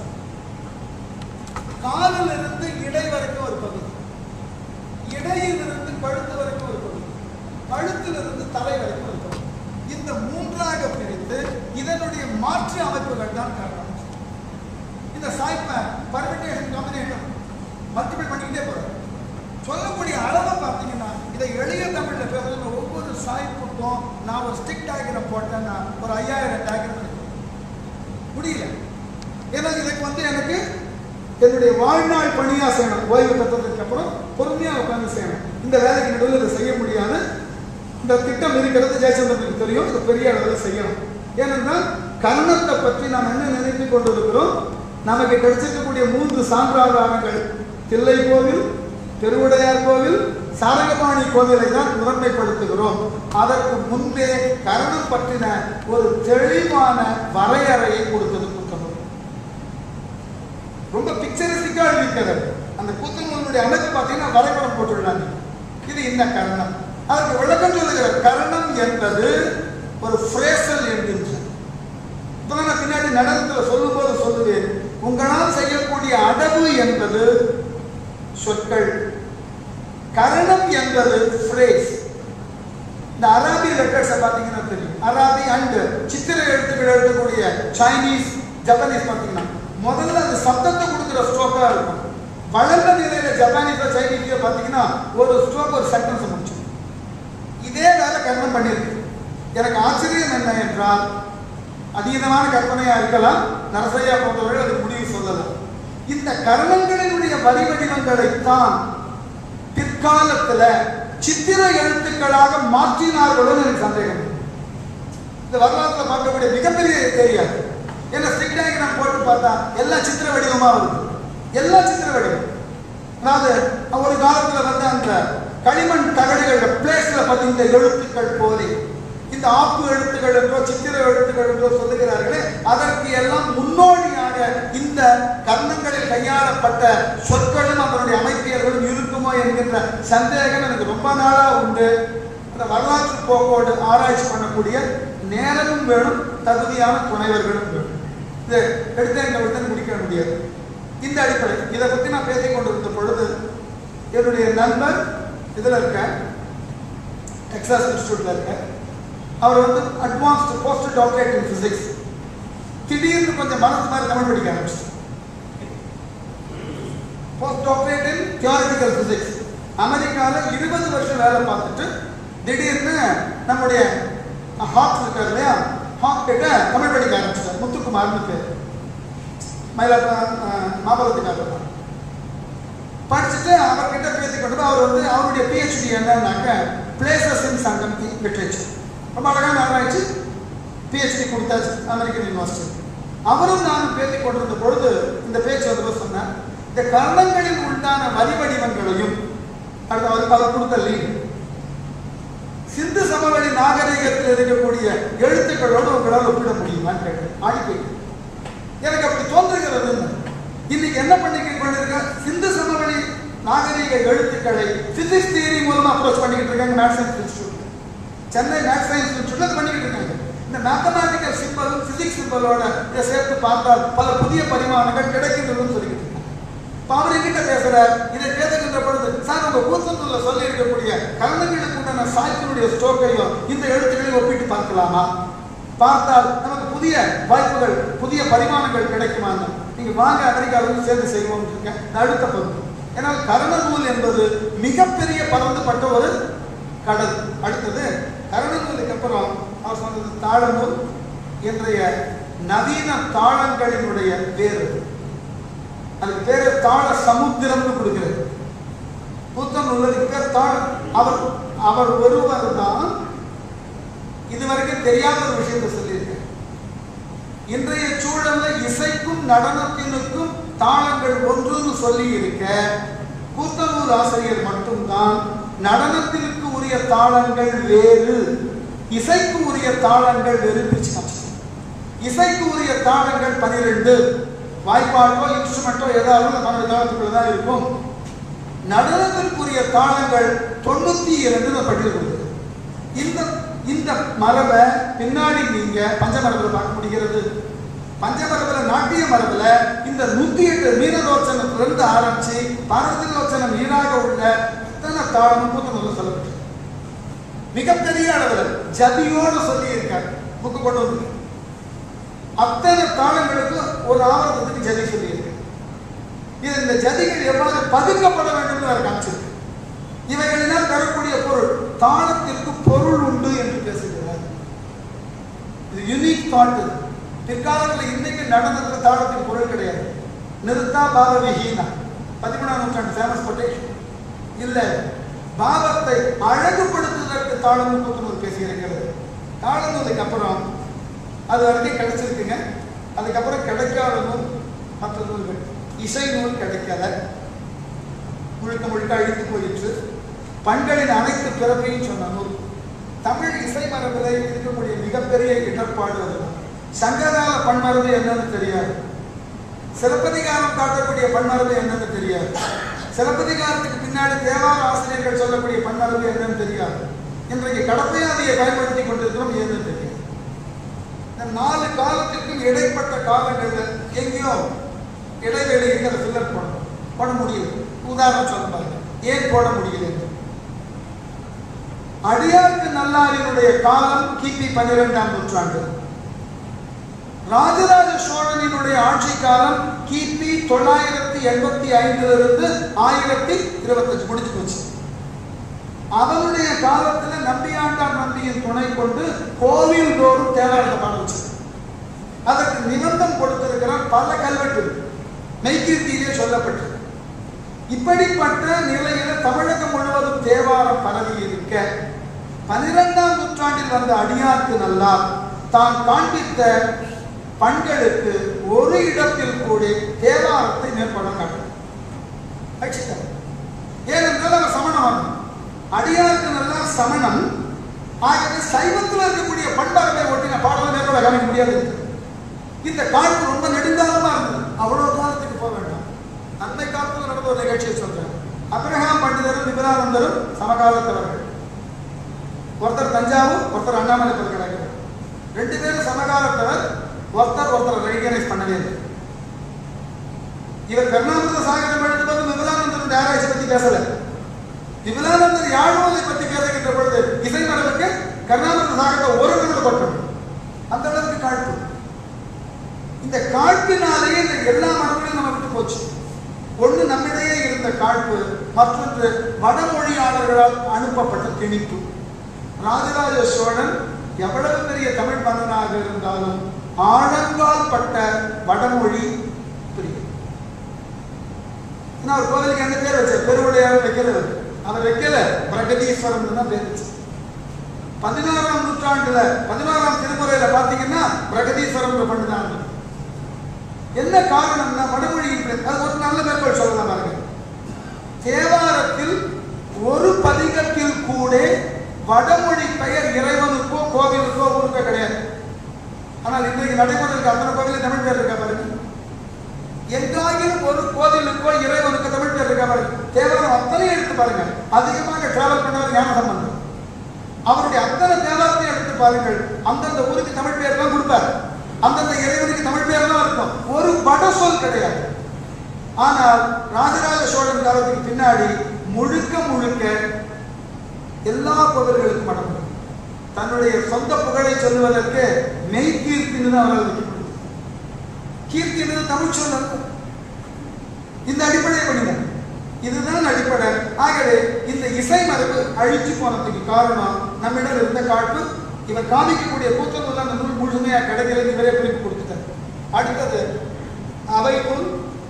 காலில் இருந்து இடை வரைக்கும் ஒரு பகுதி இடையிலிருந்து கழுத்து வரைக்கும் ஒரு பகுதி கழுத்திலிருந்து தலை வரைக்கும் ஒரு பகுதி இந்த மூன்றாக பிரித்து இதனுடைய மாற்று அமைப்புகள் தான் காரணம் இந்த சாய்ப்பை பர்மிட்டேஷன் காம்பினேஷன் மல்டிபிள் பண்ணிக்கிட்டே போறேன் சொல்லக்கூடிய அளவை பார்த்தீங்கன்னா இதை எளிய தமிழ்ல பேசுறது ஒவ்வொரு சாய்ப்புக்கும் நான் ஒரு ஸ்டிக் டயக்ராம் போட்டேன்னா ஒரு ஐயாயிரம் டயக்ராம் முடியல ஏன்னா இதுக்கு வந்து எனக்கு என்னுடைய வாழ்நாள் பணியா செய்யணும் ஓய்வு பெற்றதுக்கு அப்புறம் பொறுமையா உட்கார்ந்து செய்யணும் இந்த வேலைக்கு நடுவில் இதை செய்ய முடியாது இந்த திட்டம் இருக்கிறது ஜெயச்சந்திரனுக்கு தெரியும் இது பெரிய அளவில் செய்யணும் ஏனென்றால் கர்ணத்தை பற்றி நாம் என்ன நினைத்து கொண்டிருக்கிறோம் நமக்கு கிடைச்சிருக்கக்கூடிய மூன்று சான்றாதாரங்கள் தில்லை கோவில் திருவுடையார் கோவில் சாரகபாணி கோவிலை தான் முதன்மைப்படுத்துகிறோம் அதற்கு முன்பே கர்ணம் பற்றின ஒரு தெளிவான வரையறையை கொடுத்தது புத்தகம் ரொம்ப பிக்சரிஸ்டிக்கா இருக்கிறது அந்த கூத்தனூருடைய அமைப்பு பார்த்தீங்கன்னா வரைபடம் போட்டுள்ளாங்க இது இந்த கர்ணம் அதற்கு விளக்கம் சொல்லுகிற கர்ணம் என்பது ஒரு ஃப்ரேசல் என்கின்ற இதெல்லாம் நான் பின்னாடி நடனத்தில் சொல்லும்போது சொல்லுவேன் உங்களால் செய்யக்கூடிய அடவு என்பது சொற்கள் கரணம் என்பது ஃப்ரேஸ் இந்த அராபி லெட்டர்ஸை பார்த்தீங்கன்னா தெரியும் அராபி அண்ட் சித்திர எழுத்துக்கள் எழுதக்கூடிய சைனீஸ் ஜப்பானீஸ் பார்த்தீங்கன்னா முதல்ல அந்த சப்தத்தை கொடுக்குற ஸ்ட்ரோக்கா இருக்கும் வளர்ந்த நிலையில ஜப்பானீஸ் சைனீஸ்ல பார்த்தீங்கன்னா ஒரு ஸ்ட்ரோக் ஒரு சென்டென்ஸ் முடிச்சிடும் இதே வேலை கர்ணம் பண்ணியிருக்கு எனக்கு ஆச்சரியம் என்ன என்றால் அதீதமான கற்பனையா இருக்கலாம் நரசையா போன்றவர்கள் அதுக்கு முடிவு சொல்லலாம் இந்த கர்ணங்களினுடைய வரி வடிவங்களைத்தான் பிற்காலத்துல சித்திர எழுத்துக்களாக மாற்றினார்களோ எனக்கு சந்தேகம் இந்த வரலாற்றுல பார்க்கக்கூடிய மிகப்பெரிய தெரியாது ஏன்னா ஸ்டிக் டயக்ராம் போட்டு பார்த்தா எல்லா சித்திர வடிவமா வருது எல்லா சித்திர வடிவம் அதாவது ஒரு காலத்துல வந்து அந்த களிமண் தகடுகள் பிளேஸ்ல பதிந்த எழுத்துக்கள் போலே இந்த ஆப்பு எழுத்துக்கள் என்றோ சித்திர எழுத்துக்கள் என்றோ சொல்லுகிறார்களே அதற்கு எல்லாம் முன்னோடியாக இந்த கர்ணங்களில் கையாளப்பட்ட சொற்களும் அதனுடைய அமைப்பியர்களும் இருக்குமோ என்கின்ற சந்தேகம் எனக்கு ரொம்ப நாளா உண்டு அந்த வரலாற்று போக்கோடு ஆராய்ச்சி பண்ணக்கூடிய நேரமும் வேணும் தகுதியான துணைவர்களும் வேணும் இது எடுத்து எங்க விட்டு முடிக்க முடியாது இந்த அடிப்படை இதை பத்தி நான் பேசிக் கொண்டிருந்த பொழுது என்னுடைய நண்பர் இதுல இருக்க டெக்சாஸ் இன்ஸ்டியூட்ல இருக்க அவர் வந்து advanced post doctorate in physics திடீர்னு கொஞ்சம் மனசு மாதிரி தமிழ் படிக்க ஆரம்பிச்சு post doctorate in theoretical physics அமெரிக்கால இருபது வருஷம் வேலை பார்த்துட்டு திடீர்னு நம்முடைய ஹாக் இருக்கார் இல்லையா ஹாக் கிட்ட தமிழ் படிக்க ஆரம்பிச்சிட்டார் முத்துக்குமார்னு பேர் மயிலாப்பா மாபலத்துக்காரர் தான் படிச்சுட்டு அவர்கிட்ட பேசிக்கொண்டு அவர் வந்து அவருடைய பிஹெச்டி என்னன்னாக்க பிளேசஸ் இன் சங்கம் லிட்ரேச்சர் ரொம்ப அழகான ஆராய்ச்சி பிஹெச்டி கொடுத்தாச்சு அமெரிக்கன் யூனிவர்சிட்டி அவரும் நானும் பேசிக் கொண்டிருந்த பொழுது இந்த பேச்சு வந்து சொன்னேன் இந்த கர்ணங்களில் உண்டான வரி வடிவங்களையும் அடுத்து அவர் அவர் கொடுத்த லீட் சிந்து சமவெளி நாகரிகத்தில் இருக்கக்கூடிய எழுத்துக்களோடு உங்களால் ஒப்பிட முடியுமான்னு கேட்டேன் ஆடி போயிட்டு எனக்கு அப்படி தோன்றுகிறது இன்னைக்கு என்ன பண்ணிக்கிட்டு கொண்டிருக்க சிந்து சமவெளி நாகரிக எழுத்துக்களை பிசிக்ஸ் தியரி மூலமா அப்ரோச் பண்ணிக்கிட்டு இருக்காங்க maths science institute Chennai maths science இன்ஸ்டியூட்ல அது பண்ணிக்கிட்டு இருக்காங்க இந்த மேத்தமேட்டிக்கல் சிம்பல் பிசிக்ஸ் சிம்பலோட இதை சேர்த்து பார்த்தால் பல புதிய பரிமாணங்கள் கிடைக்கின்றதுன்னு சொல்லிக்கிட்டு இருக்காங்க இப்ப அவர் எங்கிட்ட பேசுறார் இதை பேசுகின்ற பொழுது சார் உங்க கூத்தந்தூர்ல சொல்லி இருக்கக்கூடிய கலந்துகளுக்கு உண்டான சாய்ப்பினுடைய ஸ்டோக்கையும் இந்த எழுத்துக்களையும் ஒப்பிட்டு பார்க்கலாமா பார்த்தால் நமக்கு புதிய வாய்ப்புகள் புதிய பரிமாணங்கள் கிடைக்குமான்னு நீங்க வாங்க அமெரிக்காவிலும் சேர்ந்து செய்வோம் இருக்கேன் இது அடுத்த பகுதி ஏன்னால் கரண நூல் என்பது மிகப்பெரிய பறந்துபட்ட ஒரு கடல் அடுத்தது கரண நூலுக்கு அப்புறம் அவர் சொன்னது தாழ நூல் இன்றைய நவீன தாளங்களினுடைய வேறு அதுக்கு பேரு தாள சமுத்திரம்னு கொடுக்கிறது புத்தம் உள்ளதுக்கு பேர் தாளம் அவர் அவர் ஒருவர் தான் இதுவரைக்கும் தெரியாத ஒரு விஷயத்தை சொல்லியிருக்கேன் இன்றைய சூழல்ல இசைக்கும் நடனத்தினுக்கும் தாளங்கள் ஒன்றுன்னு சொல்லி இருக்க கூத்தனூர் ஆசிரியர் மட்டும்தான் நடனத்திற்கு உரிய தாளங்கள் வேறு இசைக்கு உரிய தாளங்கள் வேறு பிரிச்சு காமிச்சிருக்காங்க. இசைக்கு உரிய தாளங்கள் பனிரெண்டு வாய்ப்பாட்டோ இன்ஸ்ட்ருமெண்ட்டோ ஏதாவது அந்த பன்னெண்டு தாளத்துக்குள்ள தான் இருக்கும் நடனத்திற்குரிய தாளங்கள் தொண்ணூத்தி இரண்டு பட்டியல் கொடுக்குது இந்த இந்த மரபை பின்னாடி நீங்க பஞ்சமரபுல பார்க்க முடிகிறது பஞ்சமரபுல நாட்டிய மரபுல இந்த நூத்தி எட்டு மீனலோச்சனத்துல இருந்து ஆரம்பிச்சு பாரதிலோச்சனம் ஈராக உள்ள அத்தனை தாளமும் கூத்தனூர்ல சொல்லப்பட்டு மிகப்பெரிய அளவுல ஜதியோடு சொல்லி இருக்கார் புக்கு கொண்டு வந்து அத்தனை தாளங்களுக்கு ஒரு ஆவணத்துக்கு ஜதி சொல்லி இருக்கு இது இந்த ஜதிகள் எவ்வாறு பதுக்கப்பட வேண்டும் என்று காமிச்சிருக்கு இவைகளினால் தரக்கூடிய பொருள் தாளத்திற்கு பொருள் உண்டு என்று பேசுகிறார் இது யூனிக் தாட் இது பிற்காலத்தில் இன்னைக்கு நடந்ததுல தாளத்துக்கு பொருள் கிடையாது நிறுத்தா பாவ விஹீனா பதிமூணாம் நூற்றாண்டு ஃபேமஸ் கொட்டேஷன் இல்ல பாவத்தை அழகுபடுத்துவதற்கு தாளம் புத்துணர்வு பேசியிருக்கிறது தாளநூலுக்கு அப்புறம் அது வரைக்கும் கிடைச்சிருக்குங்க அதுக்கப்புறம் கிடைக்காத நூல் மற்ற நூல்கள் இசை நூல் கிடைக்கல முழுக்க முழுக்க அழித்து போயிற்று பண்களின் அனைத்து பிறப்பையும் சொன்ன நூல் தமிழ் இசை மரபில் இருக்கக்கூடிய மிகப்பெரிய இடர்பாடு அதுதான் சங்ககால பண்மரபு என்னன்னு தெரியாது சிலப்பதிகாரம் காட்டக்கூடிய பண்மரபு என்னன்னு தெரியாது சிலப்பதிகாரத்துக்கு பின்னாடி தேவார ஆசிரியர்கள் சொல்லக்கூடிய பண்மரபு என்னன்னு தெரியாது இன்றைக்கு கடப்பையாதியை பயன்படுத்தி கொண்டிருக்கிறோம் ஏன்னு தெரியாது இந்த நாலு காலத்துக்கும் இடைப்பட்ட காலங்கள்ல எங்கேயோ இடைவெளி இருக்கிற ஃபில்லர் போடணும் போட முடியல உதாரணம் சொல்ல பாருங்க ஏன் போட முடியல என்று. அடியார்க்கு நல்லாரினுடைய காலம் கிபி பன்னிரெண்டாம் நூற்றாண்டு ராஜராஜ சோழனினுடைய ஆட்சி காலம் கிபி தொள்ளாயிரத்தி எண்பத்தி ஐந்துல இருந்து ஆயிரத்தி இருபத்தஞ்சு முடிச்சு போச்சு அவனுடைய காலத்துல நம்பியாண்டார் நம்பியின் துணை கொண்டு கோவில் தோறும் தேவாரத்தை பாட வச்சு அதற்கு நிபந்தம் கொடுத்திருக்கிறார் பல கல்வெட்டு மெய்கீர்த்தியிலே சொல்லப்பட்டது இப்படிப்பட்ட நிலையில தமிழகம் முழுவதும் தேவாரம் பரவி இருக்க பனிரெண்டாம் நூற்றாண்டில் வந்த அடியார்க்கு நல்லார் தான் காண்பித்த பண்களுக்கு ஒரு இடத்தில் கூட தேவாரத்தை மேற்கொள்ள காட்டு ஏனென்றால் அவர் சமணம் வரணும் அடியாருக்கு நல்லா சமணம் ஆகவே சைவத்தில் இருக்கக்கூடிய பண்பாடுகளை ஒட்டின பாடலை மேற்கொள்ள கவனிக்க முடியாது இந்த காலத்து ரொம்ப நெடுங்காலமா இருந்தது அவ்வளவு காலத்துக்கு போக வேண்டாம் அந்த காலத்துல நடந்த ஒரு நிகழ்ச்சியை சொல்றேன் அப்ரஹாம் பண்டிதரும் விபரானந்தரும் சமகாலத்தவர்கள் ஒருத்தர் தஞ்சாவூர் ஒருத்தர் அண்ணாமலை பல்கலைக்கழகம் ரெண்டு பேரும் சமகாலத்தவர் ஒருத்தர் ஒருத்தர் ரெகனைஸ் பண்ணவே இல்லை இவர் கருணாமிரத சாகரம் எழுதும்போது விபலானந்தருடைய ஆராய்ச்சி பத்தி பேசல விபலானந்தர் யாழ்மலை பத்தி பேசுகின்ற பொழுது இசை மரபுக்கு கருணாமிரத சாகரத்தை ஒரு நிமிடம் கொட்டணும் அந்த அளவுக்கு காழ்ப்பு இந்த காழ்ப்பினாலேயே இந்த எல்லா மரபுகளையும் நம்ம விட்டு போச்சு ஒண்ணு நம்மிடையே இருந்த காழ்ப்பு மற்றொன்று வடமொழியாளர்களால் அனுப்பப்பட்ட திணிப்பு ராஜராஜ சோழன் எவ்வளவு பெரிய தமிழ் மன்னனாக இருந்தாலும் ஆழங்கால் பட்ட வடமொழி பிரியம் நான் ஒரு கோவிலுக்கு என்ன பேர் வச்சார் பெருவுடையார் வைக்கல அவர். அவர் வைக்கல பிரகதீஸ்வரன் தான் பேர் வச்சார் பதினாறாம் நூற்றாண்டுல பதினாறாம் திருமுறையில பாத்தீங்கன்னா பிரகதீஸ்வரன் பண்ணுதாங்க என்ன காரணம்னா வடமொழியின் பேர் அது ஒரு நல்ல மேற்கோள் சொல்லலாம் பாருங்க தேவாரத்தில் ஒரு பதிகத்தில் கூட வடமொழி பெயர் இறைவனுக்கோ கோவிலுக்கோ ஊருக்கோ கிடையாது ஆனால் இன்றைக்கு நடைமுறை இருக்க அத்தனை கோவிலில் தமிழ் பேர் இருக்கா பாருங்க எங்காயிலும் ஒரு கோவிலுக்கோ இறைவனுக்கு தமிழ் பேர் இருக்கா பாருங்க தேவாரம் அத்தனை எடுத்து பாருங்க அதிகமாக டிராவல் பண்ணவர் ஞான சம்பந்தம் அவருடைய அத்தனை தேவாரத்தையும் எடுத்து பாருங்கள் அந்தந்த ஊருக்கு தமிழ் பேர் தான் கொடுப்பார் அந்தந்த இறைவனுக்கு தமிழ் பேர் தான் இருக்கும் ஒரு வட சொல் கிடையாது ஆனால் ராஜராஜ சோழன் காலத்துக்கு பின்னாடி முழுக்க முழுக்க எல்லா புகழ்களுக்கும் அடங்கும் தன்னுடைய சொந்த புகழை சொல்லுவதற்கு மெய்கீர்த்தின்னு தான் அவரால் வைக்க முடியும் கீர்த்தி என்பது தமிழ் சொல் அல்ல. இந்த அடிப்படையை பண்ணுங்க இதுதான் அடிப்படை ஆகவே இந்த இசை மரபு அழிச்சு போனதுக்கு காரணம் நம்மிடம் இருந்த காட்டு இவர் காமிக்கக்கூடிய கூத்தநூல் அந்த நூல் முழுமையா கிடைக்கிறது இவரே குறிப்பு கொடுத்துட்டார் அடுத்தது அவை நூல்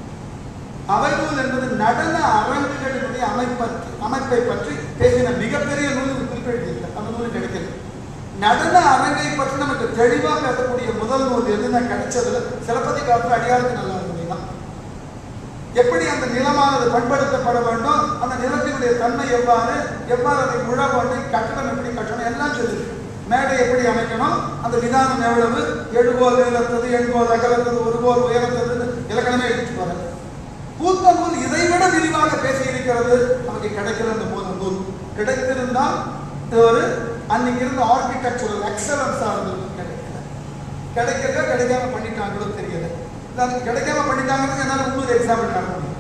அவை நூல் என்பது நடன அரங்குகளினுடைய அமைப்பை அமைப்பை பற்றி பேசின மிகப்பெரிய நூல் இவர் குறிப்பிட்டிருக்கிறார் அந்த நூல் கிடைக்கிறது நடன அரங்கை பற்றி நமக்கு தெளிவா பேசக்கூடிய முதல் நூல் எதுனா கிடைச்சதுல சிலப்பதி காப்பு அடியாருக்கு நல்லா இருந்ததுன்னா எப்படி அந்த நிலமானது பண்படுத்தப்பட வேண்டும் அந்த நிலத்தினுடைய தன்மை எவ்வாறு எவ்வாறு அதை உழ வேண்டும் கட்டடம் எப்படி கட்டணும் எல்லாம் சொல்லியிருக்கு மேடை எப்படி அமைக்கணும் அந்த விதானம் எவ்வளவு எழுகோல் நீளத்தது எண்கோல் அகலத்தது ஒரு கோல் உயரத்தது இலக்கணமே எடுத்துட்டு போறாரு கூத்த நூல் இதை விட விரிவாக பேசி இருக்கிறது நமக்கு கிடைக்கிற அந்த மூலம் நூல் கிடைத்திருந்தால் இது ஒரு அன்னைக்கு இருந்த ஆர்கிடெக்சரல் எக்ஸலன்ஸா இருந்தது கிடைக்கல கிடைக்கல கிடைக்காம பண்ணிட்டாங்களோ தெரியல இல்ல அது கிடைக்காம பண்ணிட்டாங்கிறது என்னால இன்னொரு எக்ஸாம்பிள் காட்ட முடியும்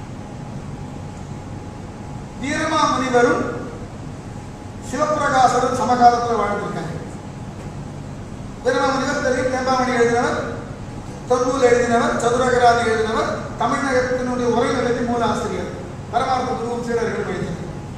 வீரமா முனிவரும் சிவபிரகாசரும் சமகாலத்தில் வாழ்ந்திருக்காங்க வீரமா முனிவர் தெரியும் தேம்பாமணி எழுதினவர் தொன்னூல் எழுதினவர் சதுரகராதி எழுதினவர் தமிழகத்தினுடைய உரைநடத்தி மூல ஆசிரியர் பரமார்த்த குருவும் சீடர்கள் எழுதினர்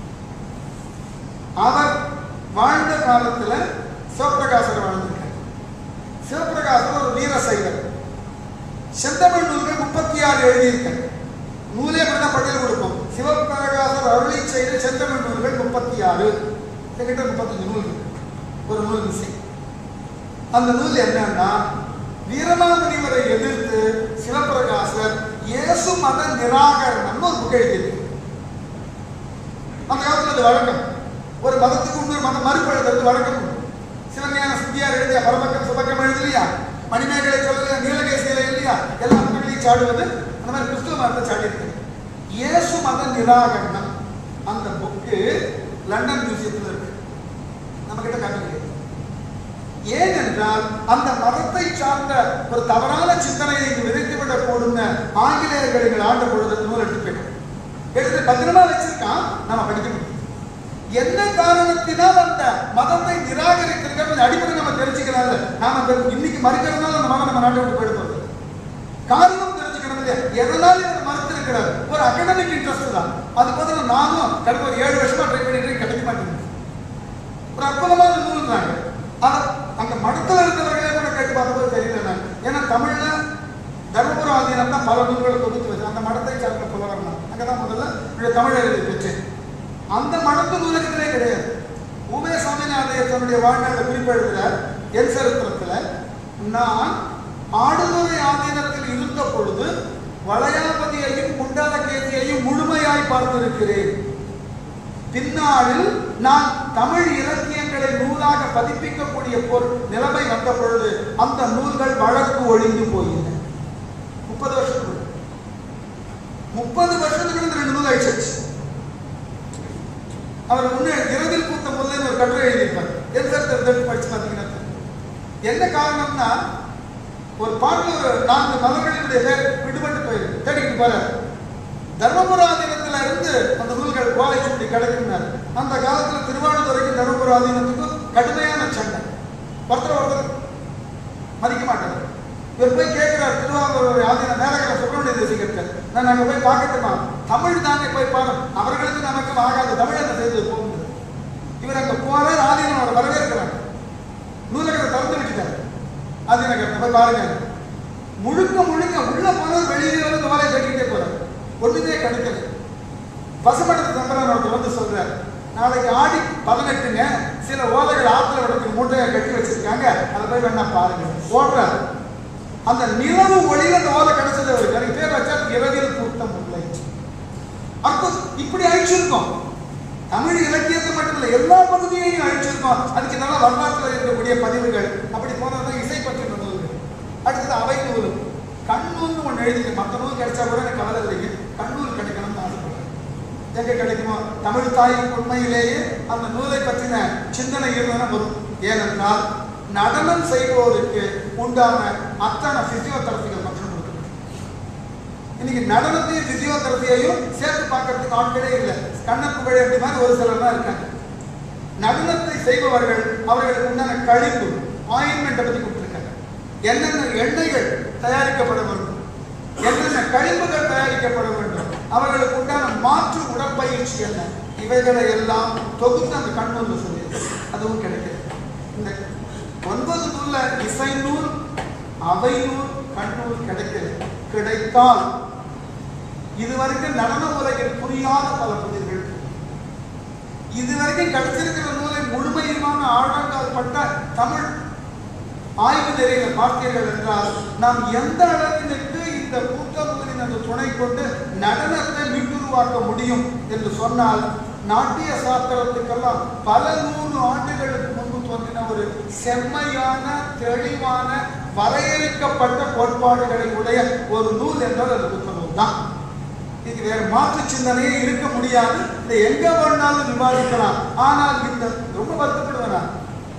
அவர் வாழ்ந்த காலத்துல சிவபிரகாசர் வாழ்ந்திருக்கார் சிவபிரகாசர் ஒரு வீர சைவர் செந்தமிழ் நூல்கள் முப்பத்தி ஆறு எழுதியிருக்கார் நூலே அப்படிதான் பட்டியல் கொடுப்போம் சிவபிரகாசர் அருளி செய்த செந்தமிழ் நூல்கள் முப்பத்தி ஆறு கிட்ட முப்பத்தஞ்சு நூல் இருக்கு ஒரு நூல் மிஸ்ஸிங் அந்த நூல் என்னன்னா வீரமாமுனிவரை எதிர்த்து சிவபிரகாசர் இயேசு மத நிராகரணம்னு ஒரு புக் எழுதியிருக்கு அந்த காலத்துல அது வழக்கம் ஒரு மதத்துக்கு இன்னொரு மதம் மறுப்பு எழுதுறது வழக்கம் உண்டு. சிவஞான சித்தியார் எழுதிய பரமக்கம் சுபக்கம் எழுதலையா மணிமேகலை சொல்லலையா நீலகேசியில இல்லையா எல்லா மக்களையும் சாடுவது அந்த மாதிரி கிறிஸ்துவ மதத்தை சாடி இருக்கு இயேசு மத நிராகரணம் அந்த புக்கு லண்டன் மியூசியத்தில் இருக்கு நம்ம கிட்ட காட்டுங்க ஏனென்றால் அந்த மதத்தை சார்ந்த ஒரு தவறான சிந்தனையை இங்கு விதைத்துவிடக் கூடும் ஆங்கிலேயர்கள் எங்கள் ஆண்ட பொழுது அந்த நூல் எடுத்து போயிட்டோம் எடுத்து பத்திரமா வச்சிருக்கான் நாம படிக்க முடியும் என்ன காரணத்தினால் அந்த மதத்தை நிராகரித்திருக்கிறது அடிப்படை நம்ம தெரிஞ்சுக்கலாம்ல நாம அந்த இன்னைக்கு மறுக்கிறதுனால அந்த மதம் நம்ம நாட்டை விட்டு போயிட போறது காரணம் தெரிஞ்சுக்கணும் இல்லையா எதனால இவர் மறுத்திருக்கிறார் வந்திருக்கிறார் ஒரு அகடமிக் இன்ட்ரெஸ்ட் தான் அது பதில் நானும் கடந்த ஒரு ஏழு வருஷமா ட்ரை பண்ணிட்டு கிடைக்க மாட்டேங்குது ஒரு அற்புதமான நூல்றாங்க ஆனா அங்க மடத்துல இருக்கிறவர்களே கூட கேட்டு பார்த்தபோது தெரியல நான் ஏன்னா தமிழ்ல தர்மபுர ஆதீனம் தான் பல நூல்களை தொகுத்து வச்சு அந்த மடத்தை சார்ந்த புலவர் நான் அங்கதான் முதல்ல என்னுடைய தமிழ் எழுதி பெற்றேன் அந்த மடத்து நூலகத்திலே கிடையாது உமே சாமிநாதையர் தன்னுடைய வாழ்நாளை குறிப்பெழுதுகிறார் என் சரித்திரத்துல நான் ஆடுதுறை ஆதீனத்தில் இருந்த பொழுது வளையாபதியையும் குண்டலகேசியையும் முழுமையாய் பார்த்திருக்கிறேன் பின்னாளில் நான் தமிழ் இலக்கியங்களை நூலாக பதிப்பிக்கக்கூடிய பொருள் நிலைமை வந்த பொழுது அந்த நூல்கள் வழக்கு ஒழிந்து போயின முப்பது வருஷத்துக்கு முப்பது வருஷத்துக்கு இந்த ரெண்டு நூல் ஆயிடுச்சு அவர் முன்னே இரவில் பூத்த முதல்ல ஒரு கட்டுரை எழுதியிருப்பார் என் சார் தெரிஞ்சு படிச்சு பார்த்தீங்கன்னா தெரியும். என்ன காரணம்னா ஒரு பாட்டுல ஒரு நான்கு மதங்களினுடைய பேர் விடுபட்டு போயிருக்கு தேடிக்கிட்டு போறாரு தர்மபுராதீனத்துல இருந்து அந்த நூல்கள் கோலை சுட்டி கிடைக்கும்னாரு அந்த காலத்துல திருவாவூதுறைக்கும் தர்மபுராதீனத்துக்கும் கடுமையான சண்டை ஒருத்தர் ஒருத்தர் மதிக்க மாட்டாங்க இவர் போய் கேட்கிறார் திருவாரூர் ஆதீன நேரங்களை சுப்பிரமணிய தேசிகர்கள் நான் அங்க போய் பார்க்கட்டுமா தமிழ் தானே போய் பாரு அவர்களுக்கு நமக்கும் ஆகாது தமிழ் என்ன செய்தது போகுது இவர் அங்க போறார் ஆதீனம் அவரை வரவேற்கிறாங்க நூலகத்தை திறந்து விட்டுட்டாரு ஆதீனகத்தை போய் பாருங்க முழுக்க முழுக்க உள்ள போனவர் வெளியில வந்து வாழை கட்டிக்கிட்டே போறாரு ஒண்ணுமே கிடைக்கல பசுமடத்து தம்பரான் ஒருத்தர் வந்து சொல்றார் நாளைக்கு ஆடி பதினெட்டுங்க சில ஓலைகள் ஆத்துல விடத்துக்கு மூட்டையை கட்டி வச்சிருக்காங்க அதை போய் வேணா பாருங்க ஓடுறாரு அந்த நிலவு ஒளியில அந்த ஓலை கிடைச்சது அவருக்கு அதுக்கு பேர் வச்சா இரவில் கூட்டம் இல்லை அர்த்தம் இப்படி அழிச்சிருக்கோம் தமிழ் இலக்கியத்தை மட்டும் இல்லை எல்லா பகுதியையும் அழிச்சிருக்கோம் அதுக்கு நல்ல வரலாற்றுல இருக்கக்கூடிய பதிவுகள் அப்படி போனதான் இசை பற்றின நூல்கள் அடுத்தது அவை நூல் கண்ணூல்னு ஒன்று எழுதி மற்ற நூல் கிடைச்சா கூட எனக்கு கவலை இல்லைங்க கண்ணூல் கிடைக்கணும்னு ஆசைப்படுறேன் எங்க கிடைக்குமோ தமிழ் தாய்க்கு உண்மையிலேயே அந்த நூலை பற்றின சிந்தனை இருந்தன வரும் ஏனென்றால் நடனம் செய்வோருக்கு உண்டான அத்தனை பிசியோதெரபிகள் மற்றும் இருக்கு இன்னைக்கு நடனத்தையும் பிசியோதெரபியையும் சேர்த்து பார்க்கறதுக்கு ஆட்களே இல்லை கண்ணப்பு விளையாட்டு மாதிரி ஒரு சிலர் தான் இருக்காங்க நடனத்தை செய்பவர்கள் அவர்களுக்கு உண்டான கழிப்பு ஆயின்மெண்ட்டை பத்தி கொடுத்துருக்காங்க என்னென்ன எண்ணெய்கள் தயாரிக்கப்பட வேண்டும் என்னென்ன கழிப்புகள் தயாரிக்கப்பட வேண்டும் அவர்களுக்கு உண்டான மாற்று உடற்பயிற்சி என்ன இவைகளை எல்லாம் தொகுத்து அந்த கண்ணூர்ல சொல்லி அதுவும் கிடைக்கிறது இந்த ஒன்பது நூல்ல இசை நூல் அவை நூல் கண்ணூல் கிடைக்கிறது கிடைத்தால் இதுவரைக்கும் நடன உலகில் புரியாத பல புதிர்கள் இதுவரைக்கும் கிடைச்சிருக்கிற நூலை முழுமையுமான ஆழங்கால் பட்ட தமிழ் ஆய்வு நெறியில பார்த்தீர்கள் என்றால் நாம் எந்த அளவிற்கு இந்த கூட்டமுதலின் அந்த துணை கொண்டு நடனத்தை மீட்டுருவாக்க முடியும் என்று சொன்னால் நாட்டிய சாஸ்திரத்துக்கெல்லாம் பல நூறு ஆண்டுகளுக்கு முன்பு தோன்றின ஒரு செம்மையான தெளிவான வரையறுக்கப்பட்ட கோட்பாடுகளை உடைய ஒரு நூல் என்றால் அது புத்த நூல் தான் இது வேற மாற்று சிந்தனையே இருக்க முடியாது இதை எங்க வேணாலும் விவாதிக்கலாம் ஆனால் இந்த ரொம்ப வருத்தப்படுவேன் நான்.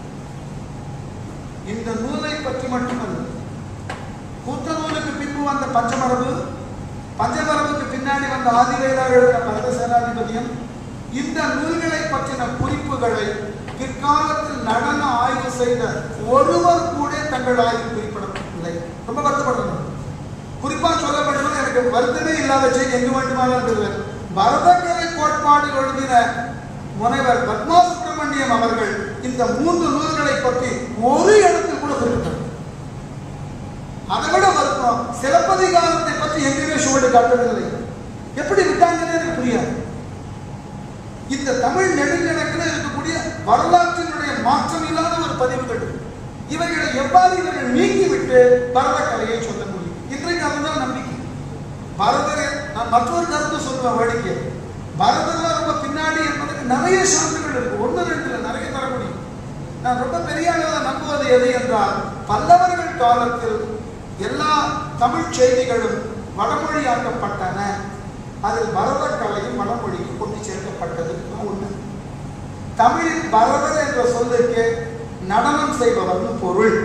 இந்த நூலை பற்றி மட்டுமல்ல கூத்த நூலுக்கு பின்பு வந்த பஞ்சமரபு பஞ்சமரபுக்கு பின்னாடி வந்த ஆதிவேதா எழுதின பரத சேனாதிபதியம் இந்த நூல்களை பற்றின குறிப்புகளை பிற்காலத்தில் நடன ஆய்வு செய்த ஒருவர் கூட தங்கள் ஆய்வு குறிப்பிடவில்லை ரொம்ப வருத்தப்படுறேன் குறிப்பா சொல்லப்படுவது எனக்கு வருத்தமே இல்லாத செய்தி எங்கு வேண்டுமானாலும் பெறுவேன் பரதக்கலை கோட்பாடு எழுதின முனைவர் பத்மா சுப்பிரமணியம் அவர்கள் இந்த மூன்று நூல்களை பற்றி ஒரு இடத்தில் கூட குறிப்பிட்டார் அதை விட வருத்தம் சிலப்பதிகாரத்தை பற்றி எங்கேயுமே சுவடு காட்டவில்லை எப்படி விட்டாங்கன்னு எனக்கு புரியாது இந்த தமிழ் நெடுங்கணக்கில் இருக்கக்கூடிய வரலாற்றினுடைய மாற்றம் இல்லாத ஒரு பதிவுகள் இவைகளை எவ்வாறு இவர்கள் நீக்கிவிட்டு பரதக்கலையை சொல்ல முடியும் இன்றைக்கு அதுதான் நம்பிக்கை பரதர் நான் மற்றொரு கருத்து சொல்லுவேன் வேடிக்கை பரதர்லாம் ரொம்ப பின்னாடி என்பதற்கு நிறைய சான்றுகள் இருக்கு ஒன்று ரெண்டு இல்லை நிறைய தர முடியும் நான் ரொம்ப பெரிய அளவில் நம்புவது எது என்றால் பல்லவர்கள் காலத்தில் எல்லா தமிழ் செய்திகளும் வடமொழியாக்கப்பட்டன அதில் பரதக் கலையும் வடமொழிக்கு கொண்டு சேர்க்கப்பட்டது உண்மை தமிழில் பரதர் என்ற சொல்லுக்கு நடனம் செய்பவர்னு பொருள்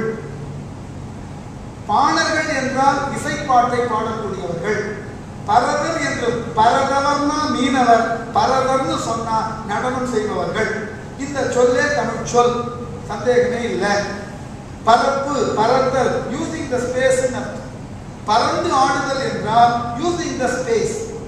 பாணர்கள் என்றால் இசைப்பாட்டை பாடக்கூடியவர்கள் பரதர் என்று பரதவர்னா மீனவர் பரதர்னு சொன்னா நடனம் செய்பவர்கள் இந்த சொல்லே தமிழ் சொல் சந்தேகமே இல்லை பரப்பு பரத்தல் யூசிங் த ஸ்பேஸ் பறந்து ஆடுதல் என்றால் யூசிங் த ஸ்பேஸ்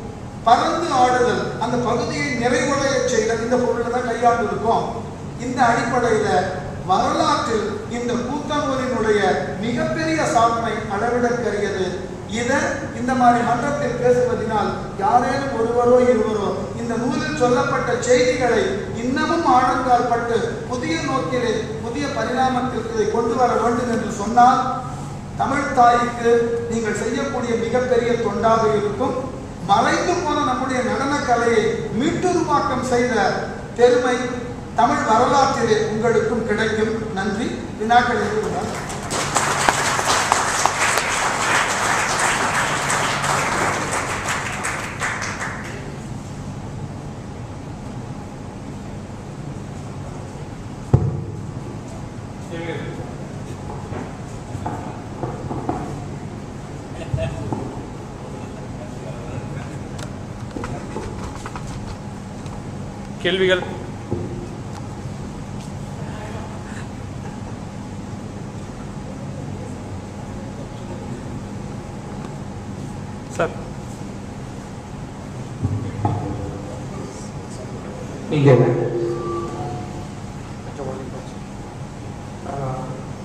பறந்து ஆடுதல் அந்த பகுதியை நிறைவடைய செய்தல் இந்த பொருளை தான் கையாண்டு இருக்கோம் இந்த அடிப்படையில வரலாற்றில் இந்த கூத்தனூரினுடைய மிகப்பெரிய சாதனை அளவிடற்கரியது இதை இந்த மாதிரி மன்றத்தில் பேசுவதனால் யாரேனும் ஒருவரோ இருவரோ இந்த நூலில் சொல்லப்பட்ட செய்திகளை இன்னமும் ஆழங்கால் பட்டு புதிய நோக்கிலே புதிய பரிணாமத்திற்கு இதை கொண்டு வர வேண்டும் என்று சொன்னால் தமிழ் தாய்க்கு நீங்கள் செய்யக்கூடிய மிகப்பெரிய தொண்டாக இருக்கும் மறைந்து போன நம்முடைய நடன கலையை மீட்டுருவாக்கம் செய்த பெருமை தமிழ் வரலாற்றிலே உங்களுக்கும் கிடைக்கும் நன்றி வினாக்கள் எதுவும் கேள்விகள் சார் நீங்க ஆஹ்,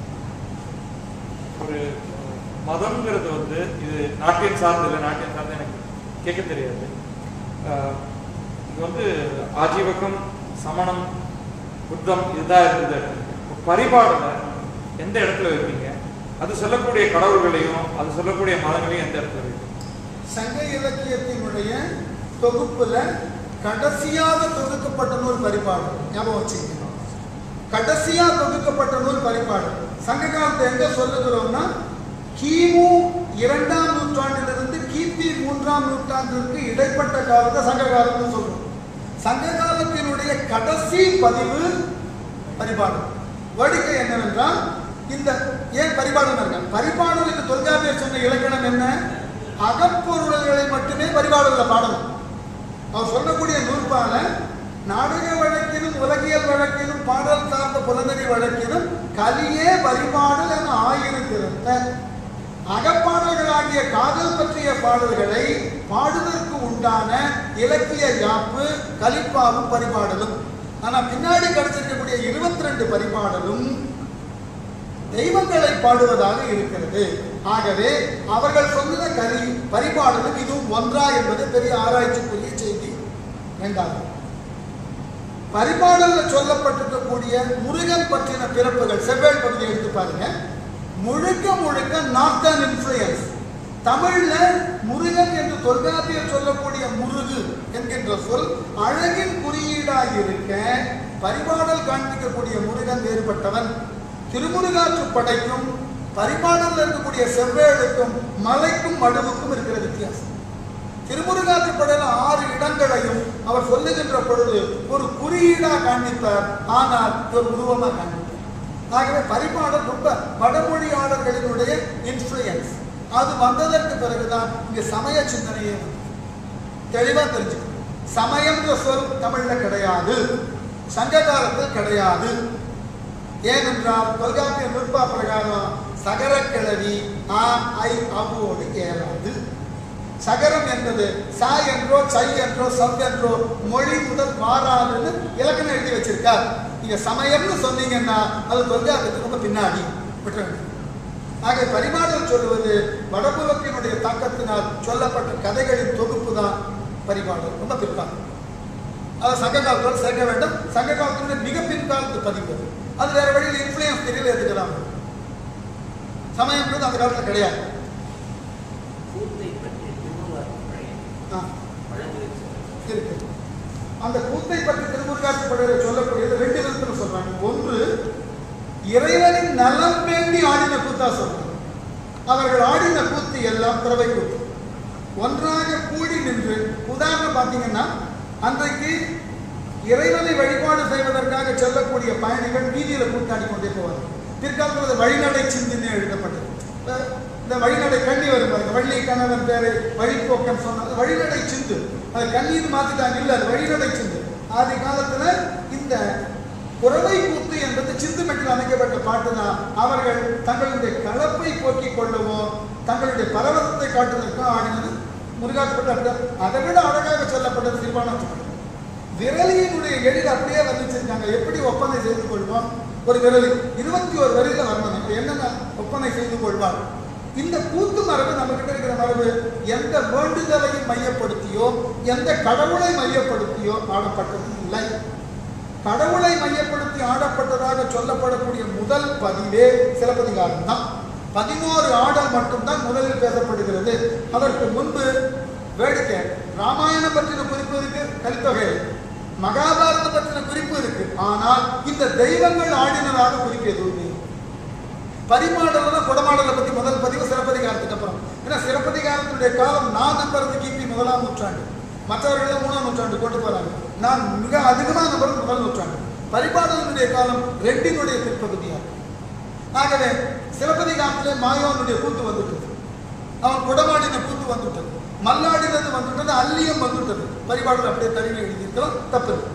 ஒரு மதம்ங்கிறது வந்து இது நாட்டியம் சார்ந்து இல்லை நாட்டியம் சார்ந்து எனக்கு கேட்க தெரியாது ஆஹ், இது வந்து ஆஜீவகம் சமணம் புத்தம் இதுதான் இருந்தது பரிபாடல எந்த இடத்துல வைப்பீங்க அது சொல்லக்கூடிய கடவுள்களையும் அது சொல்லக்கூடிய மதங்களையும் எந்த இடத்துல வைப்பீங்க சங்க இலக்கியத்தினுடைய தொகுப்புல கடைசியாக தொகுக்கப்பட்ட நூல் பரிபாடு ஞாபகம் வச்சுக்கணும் கடைசியா தொகுக்கப்பட்ட நூல் பரிபாடு சங்க காலத்தை எங்க சொல்லுகிறோம்னா கிமு இரண்டாம் நூற்றாண்டிலிருந்து கிபி மூன்றாம் நூற்றாண்டிற்கு இடைப்பட்ட காலத்தை சங்க காலம்னு சொல்றோம் சங்க காலத்தினுடைய கடைசி பதிவு பரிபாடு வேடிக்கை என்னவென்றால் இந்த ஏன் பரிபாடல் இருக்க பரிபாடலுக்கு தொல்காப்பியர் சொன்ன இலக்கணம் என்ன அகப்பொருள்களை மட்டுமே பரிபாடல்ல பாடணும் அவர் சொல்லக்கூடிய நூற்பால நாடக வழக்கிலும் உலகியல் வழக்கிலும் பாடல் சார்ந்த புலனறி வழக்கிலும் கலியே பரிபாடல் என ஆயிருந்திருந்த அகப்பாடல்களாகிய காதல் பற்றிய பாடல்களை பாடுவதற்கு உண்டான இலக்கிய யாப்பு கலிப்பாவும் பரிபாடலும் ஆனா பின்னாடி கிடைச்சிருக்கக்கூடிய இருபத்தி ரெண்டு பரிபாடலும் தெய்வங்களை பாடுவதாக இருக்கிறது ஆகவே அவர்கள் சொன்ன கலி பரிபாடலும் இதுவும் ஒன்றா என்பது பெரிய ஆராய்ச்சிக்குரிய செய்தி வேண்டாம் பரிபாடல்ல சொல்லப்பட்டிருக்கக்கூடிய முருகன் பற்றின பிறப்புகள் செவ்வேல் பகுதியை எடுத்து பாருங்க முழுக்க முழுக்க நார்த்தன் இன்ஃப்ளூயன்ஸ் தமிழ்ல முருகன் என்று தொல்காப்பியர் சொல்லக்கூடிய முருகு என்கின்ற சொல் அழகின் குறியீடாக இருக்க பரிபாடல் காண்பிக்கக்கூடிய முருகன் வேறுபட்டவன் திருமுருகாற்று படைக்கும் பரிபாடல்ல இருக்கக்கூடிய செவ்வேளுக்கும் மலைக்கும் மடுவுக்கும் இருக்கிற வித்தியாசம் திருமுருகாற்று படையில ஆறு இடங்களையும் அவர் சொல்லுகின்ற பொழுது ஒரு குறியீடா காண்பித்தார் ஆனால் ஒரு உருவமா காண்பித்தார் ஆகவே பரிபாடல் ரொம்ப வடமொழியாளர்களினுடைய இன்ஃப்ளூயன்ஸ் அது வந்ததற்கு பிறகுதான் இங்க சமய சிந்தனையே வந்தது. தெளிவா தெரிஞ்சுக்கணும் சமயம்ன்ற சொல் தமிழ்ல கிடையாது சங்க காலத்தில் கிடையாது ஏனென்றால் தொல்காப்பிய நுட்பா பிரகாரம் சகரக்கிழவி ஆ ஐ அவோடு ஏறாது சகரம் என்பது சா என்றோ சை என்றோ சப் என்றோ மொழி முதல் மாறாதுன்னு இலக்கணம் எழுதி வச்சிருக்கார் நீங்க சமயம்னு சொன்னீங்கன்னா அது தொல்காப்பியத்துக்கு ரொம்ப பின்னாடி விட்டுற வேண்டியது. ஆக பரிமாணம் சொல்லுவது வடபுலத்தினுடைய தாக்கத்தினால் சொல்லப்பட்ட கதைகளின் தொகுப்பு தான் பரிமாணம் ரொம்ப பிற்காலம் அதை சங்க காலத்தோடு சேர்க்க வேண்டும் சங்க காலத்தினுடைய மிக பின்காலத்து பதிவு அது. அது வேற வழியில் இன்ஃப்ளூயன்ஸ் தெரியல எடுத்துக்கலாம் சமயம்ன்றது அந்த காலத்துல கிடையாது கூத்தை பற்றி திருமூலர் பழைய ஆ, வழங்குகிறது இருக்கு அந்த கூத்தை பற்றி திருமுருகாற்று படையில சொல்லக்கூடியது ரெண்டு விதத்துல சொல்றாங்க ஒன்று இறைவனின் நலம் வேண்டி ஆடின கூத்தா சொல்றாங்க அவர்கள் ஆடின கூத்து எல்லாம் திறவை கூத்து ஒன்றாக கூடி நின்று உதாரணம் பார்த்தீங்கன்னா அன்றைக்கு இறைவனை வழிபாடு செய்வதற்காக செல்லக்கூடிய பயணிகள் வீதியில கூத்தாடி கொண்டே போவார்கள் பிற்காலத்தில் அது வழிநடை சிந்தின்னு எழுதப்பட்டது அஹ் இந்த வழிநடை கண்ணி வரும் பாருங்க வள்ளி கணவன் பேரை வழிபோக்கன் சொன்னது வழிநடை சிந்து அது கண்ணீர் மாத்திட்டாங்க இல்ல அது வழிநடை சிந்து ஆதி காலத்துல இந்த குறவை கூத்து என்பது சிந்து மெட்டில் அமைக்கப்பட்ட பாட்டு தான் அவர்கள் தங்களுடைய கலப்பை போக்கிக் கொள்ளவோ தங்களுடைய பரவசத்தை காட்டுவதற்கோ ஆடினது முருகாற்றுப்பட்டு அப்படி அதை விட அழகாக சொல்லப்பட்டது திருவானாற்றுப்பட்டு விரலியினுடைய எழில் அப்படியே வந்துச்சிருக்காங்க எப்படி ஒப்பனை செய்து கொள்வான் ஒரு விரலி இருபத்தி ஒரு வரியில வரணும் இப்ப என்னென்ன ஒப்பனை செய்து கொள்வான் இந்த கூத்து மரபு நம்ம கிட்ட இருக்கிற மரபு எந்த வேண்டுதலையும் மையப்படுத்தியோ எந்த கடவுளை மையப்படுத்தியோ ஆடப்பட்டது இல்லை கடவுளை மையப்படுத்தி ஆடப்பட்டதாக சொல்லப்படக்கூடிய முதல் பதிவே சிலப்பதிகாரம் தான் பதினோரு ஆடல் மட்டும்தான் முதலில் பேசப்படுகிறது அதற்கு முன்பு வேடிக்கை ராமாயணம் பற்றின குறிப்பு இருக்கு கலித்தொகை மகாபாரதம் பற்றின குறிப்பு இருக்கு ஆனால் இந்த தெய்வங்கள் ஆடினதாக குறிப்பு எதுவுமே இல்லை. பரிமாடல குடமாடலை பத்தி முதல் பதிவு சிறப்பதிகாரத்துக்கு அப்புறம் ஏன்னா சிறப்பதிகாரத்தினுடைய காலம் நான் நம்புறது கிபி முதலாம் நூற்றாண்டு மற்றவர்கள் மூணாம் நூற்றாண்டு போட்டு போறாங்க நான் மிக அதிகமாக நம்புறது முதல் நூற்றாண்டு பரிபாடலனுடைய காலம் ரெண்டினுடைய பிற்பகுதியாகும் ஆகவே சிலப்பதிகாரத்திலே மாயோனுடைய கூத்து வந்துட்டது அவன் குடமாடின கூத்து வந்துட்டது மல்லாடினது வந்துட்டது அல்லியம் வந்துட்டது பரிபாடல் அப்படியே தழுவி எழுதியிருக்கலாம் தப்பு இல்லை.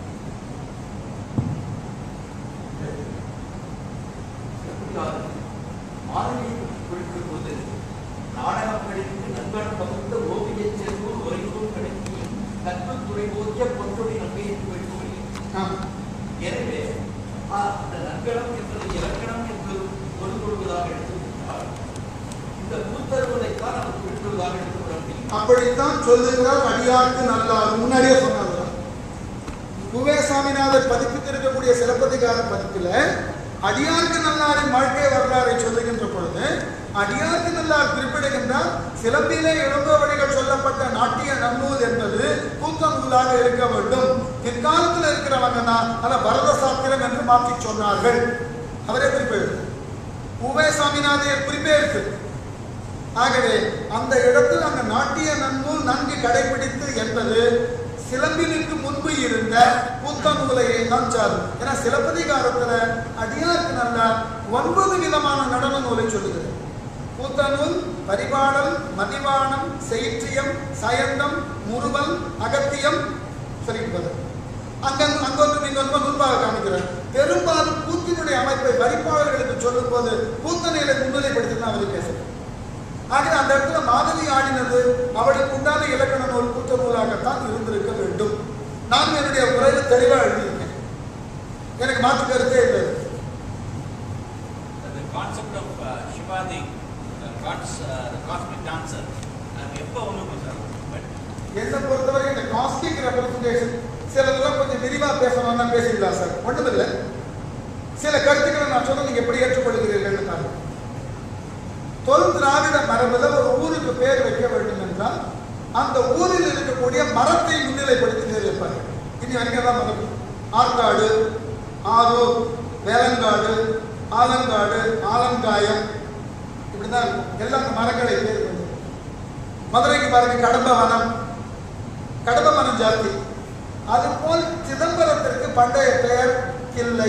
மாதவியை குறிப்பிடும் போது நாடகம் படித்து நண்பன் பகுந்த ஓவிய செல்வம் உரைக்கும் கடத்தி கற்பத்துறை ஓவிய பொற்றொடி நன்மையை பெற்றோடி ஆமா. எனவே ஆ, அந்த நற்களம் என்பது இலக்கணம் என்று பொருள் கொள்வதாக எடுத்துக்கொண்டால் இந்த கூத்தருவதைத்தான் அவர் குறிப்பிடுவதாக எடுத்துக்கொள்ள முடியும் அப்படித்தான் சொல்லுகிறார் அடியாருக்கு நல்லார் முன்னாடியே சொன்னாங்க குவே சாமிநாதர் பதிப்பித்திருக்கக்கூடிய சிலப்பதிகார பதிப்பில் அடியாருக்கு நல்லாரின் வாழ்க்கை வரலாறை சொல்லுகின்ற பொழுது அடியாருக்கு நல்லார் குறிப்பிடுகின்றார் சிலம்பிலே இளங்கோவடிகள் சொல்லப்பட்ட நாட்டிய நன்னூல் என்பது கூத்த நூலாக இருக்க வேண்டும் பிற்காலத்தில் இருக்கிறவங்க தான் அதை பரத சாத்திரம் என்று மாற்றி சொன்னார்கள் அவரே குறிப்பிடு குவே சாமிநாதையர் குறிப்பே இருக்கு ஆகவே அந்த இடத்தில் அந்த நாட்டிய நன்னூல் நன்கு கடைபிடித்து என்பது சிலம்பினுக்கு முன்பு இருந்த கூத்த நூலையை தான் சாரும் ஏன்னா சிலப்பதிகாரத்துல அடியாருக்கு நல்ல ஒன்பது விதமான நடன நூலை சொல்லுகிறது கூத்தநூல் பரிபாடல் மதிவானம் செயிற்றியம் சயந்தம் முறுவல் அகத்தியம் சொல்லிட்டு அங்க அங்கொன்று நீங்க ரொம்ப நூல்பாக காமிக்கிறார் பெரும்பாலும் கூத்தினுடைய அமைப்பை வரிப்பாளர்களுக்கு சொல்லும் போது கூத்தனையில முன்னிலைப்படுத்தி தான் அவர் பேசுறார் ஆகவே அந்த இடத்துல மாதவி ஆடினது அவளுக்கு உண்டான இலக்கண நூல் கூத்த நூலாகத்தான் இருந்திருக்க வேண்டும் நான் என்னுடைய உரையில் தெளிவாக எழுதியிருக்கேன் எனக்கு மாற்று கருத்தே இல்லை the concept of uh, Shiva, the, the gods, uh, the cosmic dancer, அது எப்போ ஒன்று சார் பட் என்னை பொறுத்தவரை இந்த காஸ்டிக் ரெப்ரசன்டேஷன் சிலதெல்லாம் கொஞ்சம் விரிவா பேசணும்னா பேசிடலாம் சார் ஒண்ணுமில்லை சில கருத்துக்களை நான் சொன்ன நீங்க எப்படி ஏற்றுக்கொள்கிறீர்கள் பாருங்க தொல் திராவிட மரபுல ஒரு ஊருக்கு பேர் வைக்க வேண்டும் என்றால் அந்த ஊரில் இருக்கக்கூடிய மரத்தை முன்னிலைப்படுத்தி பேர் வைப்பாங்க இனி வரைக்கும் தான் மரபு ஆற்காடு ஆரூர் வேலங்காடு ஆலங்காடு ஆலங்காயம் இப்படிதான் இருக்கும் எல்லாம் அந்த மரங்களை பேர் வைக்கும் மதுரைக்கு பாருங்க கடம்ப வனம் கடம்ப வனம் ஜாதி அதுபோல் சிதம்பரத்திற்கு பண்டைய பெயர் கில்லை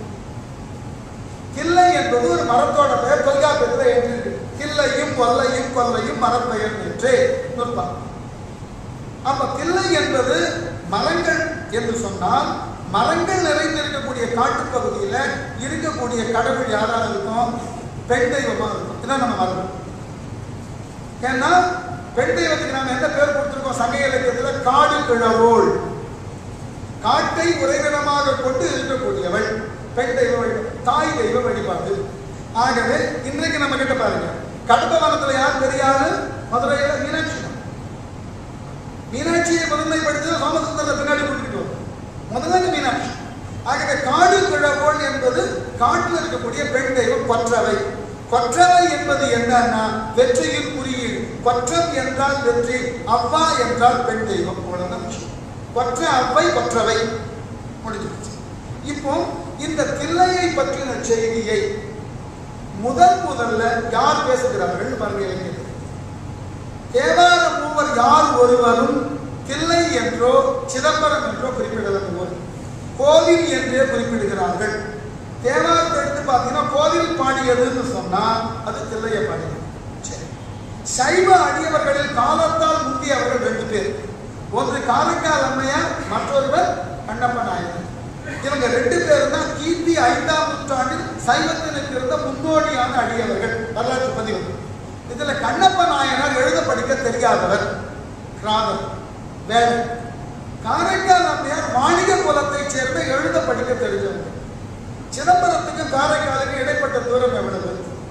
கில்லை என்பது ஒரு மரத்தோட பெயர் தொல்காப்பியத்தில் ஏற்றிருக்கு கில்லையும் கொல்லையும் கொல்லையும் மரப்பெயர் என்றே நுட்பம் அப்ப கில்லை என்பது மரங்கள் என்று சொன்னால் மரங்கள் நிறைந்திருக்கக்கூடிய காட்டுப் பகுதியில இருக்கக்கூடிய கடவுள் யாரா இருக்கும் பெண் தெய்வமா இருக்கும் இதான் நம்ம மரம் ஏன்னா பெண் தெய்வத்துக்கு நாம என்ன பேர் கொடுத்திருக்கோம் சங்க இலக்கியத்துல காடு கிழவோள் காட்டை உறைவிடமாக கொண்டு இருக்கக்கூடியவள் பெண் தெய்வ வழிபாடு தாய் தெய்வ வழிபாடு ஆகவே இன்றைக்கு நம்ம கிட்ட பாருங்க கடம்பவனத்துல யார் தெரியாது மதுரையில மீனாட்சி அம்மன். மீனாட்சியை முதன்மைப்படுத்தி சோமசுந்தர பின்னாடி கூட்டிட்டு வரும் முதல்ல மீனாட்சி ஆகவே காடு கிழவோள் என்பது காட்டில் இருக்கக்கூடிய பெண் தெய்வம் கொற்றவை கொற்றவை என்பது என்னன்னா வெற்றியின் குறியீடு கொற்றம் என்றால் வெற்றி அவ்வா என்றால் பெண் தெய்வம் அவ்வளவுதான் விஷயம் கொற்ற அவ்வை கொற்றவை முடிஞ்சு போச்சு. இப்போ இந்த தில்லையை பற்றின செய்தியை முதல் முதல்ல யார் பேசுகிறார்கள் பாருங்க இலக்கியத்தில். தேவார மூவர் யார் ஒருவரும் தில்லை என்றோ சிதம்பரம் என்றோ குறிப்பிடலாம் ஒரு கோவில் என்றே குறிப்பிடுகிறார்கள் தேவாரத்தை எடுத்து பார்த்தீங்கன்னா கோவில் பாடியதுன்னு சொன்னா அது தில்லைய பாடியது சரி சைவ அடியவர்களில் காலத்தால் முந்தியவர்கள் ரெண்டு பேர் ஒன்று காரைக்கால் அம்மையார் மற்றொருவர் கண்ணப்ப நாயகர் இவங்க ரெண்டு பேரும் தான் கிபி ஐந்தாம் நூற்றாண்டில் சைவத்திற்கு இருந்த முன்னோடியான அடியவர்கள் வரலாற்று பதிவு இதுல கண்ணப்ப நாயனார் எழுத படிக்க தெரியாதவர் கிராதர் வேலை காரைக்கால் அம்மையார் வாணிக குலத்தை சேர்ந்த எழுத படிக்க தெரிஞ்சவங்க சிதம்பரத்துக்கும் காரைக்காலுக்கும் இடைப்பட்ட தூரம் எவ்வளவு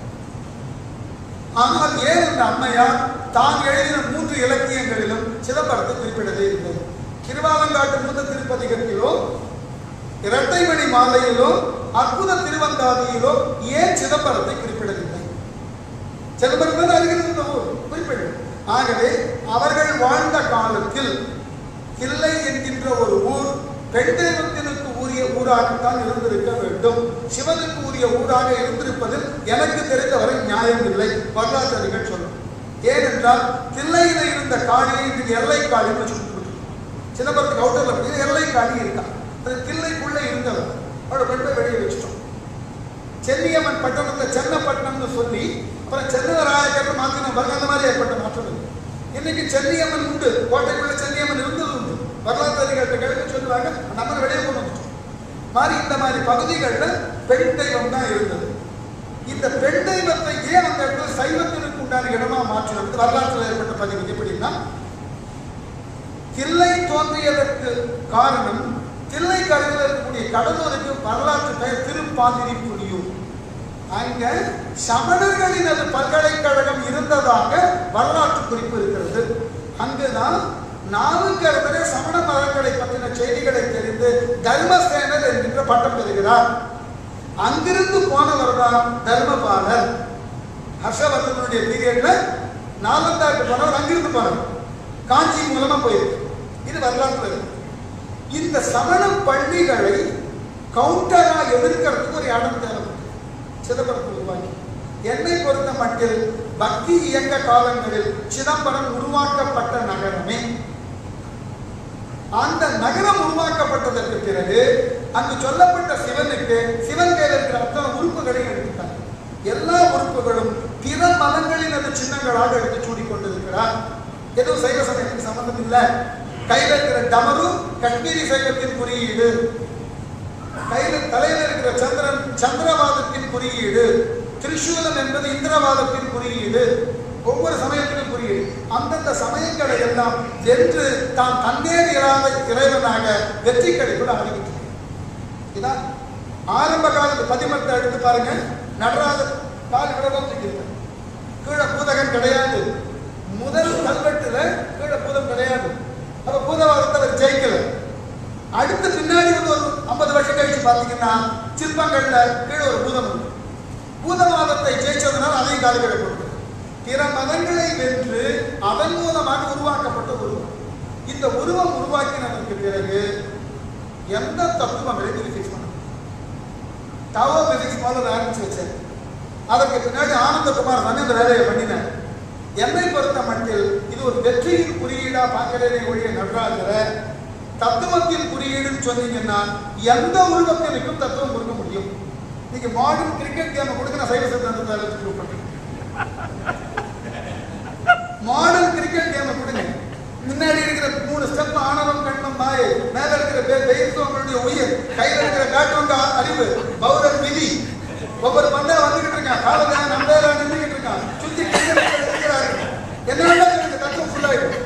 ஆனால் ஏன் இந்த அம்மையார் தான் எழுதின மூன்று இலக்கியங்களிலும் சிதம்பரத்தை குறிப்பிடவே இல்லை திருவாலங்காட்டு மூத்த திருப்பதிகத்திலோ இரட்டைமணி மாலையிலோ அற்புத திருவந்தாதியிலோ ஏன் சிதம்பரத்தை குறிப்பிடவில்லை சிதம்பரம் தான் அருகில் இருந்த ஊர் குறிப்பிடு ஆகவே அவர்கள் வாழ்ந்த காலத்தில் கிள்ளை என்கின்ற ஒரு ஊர் பெண் தெய்வத்தினுக்கு உரிய ஊராகத்தான் இருந்திருக்க வேண்டும் சிவனுக்கு உரிய ஊராக இருந்திருப்பதில் எனக்கு தெரிந்தவரை நியாயம் இல்லை வரலாற்றறிஞர் சொல்லும் ஏனென்றால் தில்லையில இருந்த காளியை இன்றைக்கு எல்லை காளின்னு சொல்லிட்டு சிதம்பரத்துக்கு அவுட்டர்ல போய் எல்லை காளி இருக்கா அது தில்லைக்குள்ள இருந்தவர் அவரோட பெண்ணை வெளியே வச்சுட்டோம் சென்னியம்மன் பட்டணத்தை சென்னப்பட்டினம்னு சொல்லி அப்புறம் சென்னராயக்கர் மாத்தின பாருங்க அந்த மாதிரி ஏற்பட்ட மாற்றம் இருக்கு இன்னைக்கு சென்னியம்மன் உண்டு கோட்டைக்குள்ள சென்னியம்மன் இருந்தது உண்டு வரலாற்று அதிகாரத்தை கிழக்கு சொல்லுவாங்க நம்ம வெளியே கொண்டு வந்துட்டோம் மாதிரி இந்த மாதிரி பகுதிகளில் பெண் தெய்வம் தான் இருந்தது இந்த பெண் தெய்வத்தை ஏன் அந்த இடத்துல சைவத்திற்கு உண்டான இடமா மாற்றினது வரலாற்றில் ஏற்பட்ட பதிவு எப்படின்னா தில்லை தோன்றியதற்கு காரணம் தில்லை கரையில் இருக்கக்கூடிய கடலூருக்கு வரலாற்று பெயர் திருப்பாதிரி புலியூர் அங்க சமணர்களினது பல்கலைக்கழகம் இருந்ததாக வரலாற்று குறிப்பு இருக்கிறது அங்குதான் நாவுக்கரசரே சமண மதங்களை பற்றின செய்திகளை தெரிந்து தர்மசேனர் என்கின்ற பட்டம் பெறுகிறார் அங்கிருந்து போனவர் தான் தர்மபாலர் ஹர்ஷவர்தனுடைய பீரியட்ல நாலந்தாக்கு போனவர் அங்கிருந்து போனவர் காஞ்சி மூலமா போயிருக்கு இது வரலாற்று இருக்கு. இந்த சமண பள்ளிகளை கவுண்டரா எதிர்க்கிறதுக்கு ஒரு இடம் தேவை சிதம்பரத்தை உருவாக்கி என்னை பொறுத்த மட்டில் பக்தி இயக்க காலங்களில் சிதம்பரம் உருவாக்கப்பட்ட நகரமே அந்த நகரம் உருவாக்கப்பட்டதற்கு பிறகு அங்கு சொல்லப்பட்ட சிவனுக்கு சிவன் கையில் இருக்கிற அத்தனை உறுப்புகளை எடுத்துட்டார் எல்லா உறுப்புகளும் பிற மதங்களினது சின்னங்களாக எடுத்து சூடிக்கொண்டிருக்கிறார் எதுவும் சைவ சமயத்துக்கு சம்பந்தம் இல்லை கையில் இருக்கிற டமரு காஷ்மீரி சைவத்தின் குறியீடு கையில தலையில இருக்கிற சந்திரன் சந்திரவாதத்தின் குறியீடு திரிசூலம் என்பது இந்திரவாதத்தின் குறியீடு ஒவ்வொரு சமயத்திலும் குறியீடு அந்தந்த சமயங்களை எல்லாம் வென்று தான் தன்னேர் இராத இறைவனாக வெற்றி கடிப்பது ஆரம்பிக்கிறது இதான் ஆரம்ப காலத்து பதிமத்தை எடுத்து பாருங்க நடராஜர் கால் விடவும் தூக்கியிருக்கார் கீழே பூதகன் கிடையாது முதல் கல்வெட்டுல கீழே பூதம் கிடையாது அப்ப பூதவாதத்தை அவர் ஜெயிக்கல அடுத்து பின்னாடி வந்து ஒரு ஐம்பது வருஷம் கழிச்சு பார்த்தீங்கன்னா சிற்பங்கள்ல கீழே ஒரு பூதம் இருக்கு பூதவாதத்தை ஜெயிச்சதுனால அதையும் காலக்கெடு கொடுத்து பிற மதங்களை வென்று அதன் மூலமாக உருவாக்கப்பட்ட உருவம் இந்த உருவம் உருவாக்கினதற்கு பிறகு எந்த தத்துவங்களையும் இது ஃபிக்ஸ் பண்ண டாவோ பிசிக்ஸ் மாடல் ஆரம்பிச்சு வச்சேன் அதற்கு பின்னாடி ஆனந்தகுமார் வந்து இந்த வேலையை பண்ணினார் என்னை பொறுத்த மட்டில் இது ஒரு வெற்றியின் குறியீடா பார்க்கிறதே ஒழிய நடராஜரை தத்துவத்தின் குறியீடுன்னு சொன்னீங்கன்னா எந்த உருவத்திற்கும் தத்துவம் கொடுக்க முடியும் நீங்க மாடர்ன் கிரிக்கெட் கேம் கொடுக்க நான் சைவ சித்தாந்தத்தை ப்ரூவ் பண்றேன் மாடர்ன் கிரிக்கெட் கேம் கொடுங்க முன்னாடி இருக்கிற மூணு ஸ்டெப் ஆணவம் கண்மம் மாயை மேல இருக்கிற பேர் பெயர்த்து உங்களுடைய உயிர் கையில இருக்கிற காட்டுவங்க அறிவு பௌரன் விதி ஒவ்வொரு பந்தா வந்துகிட்டு இருக்கான் காலத்துல நம்பேரா நின்றுகிட்டு இருக்கான் சுத்தி கையில இருக்கிறாரு என்ன வேணாலும் எனக்கு தத்துவம் ஃபுல்லாயிடும்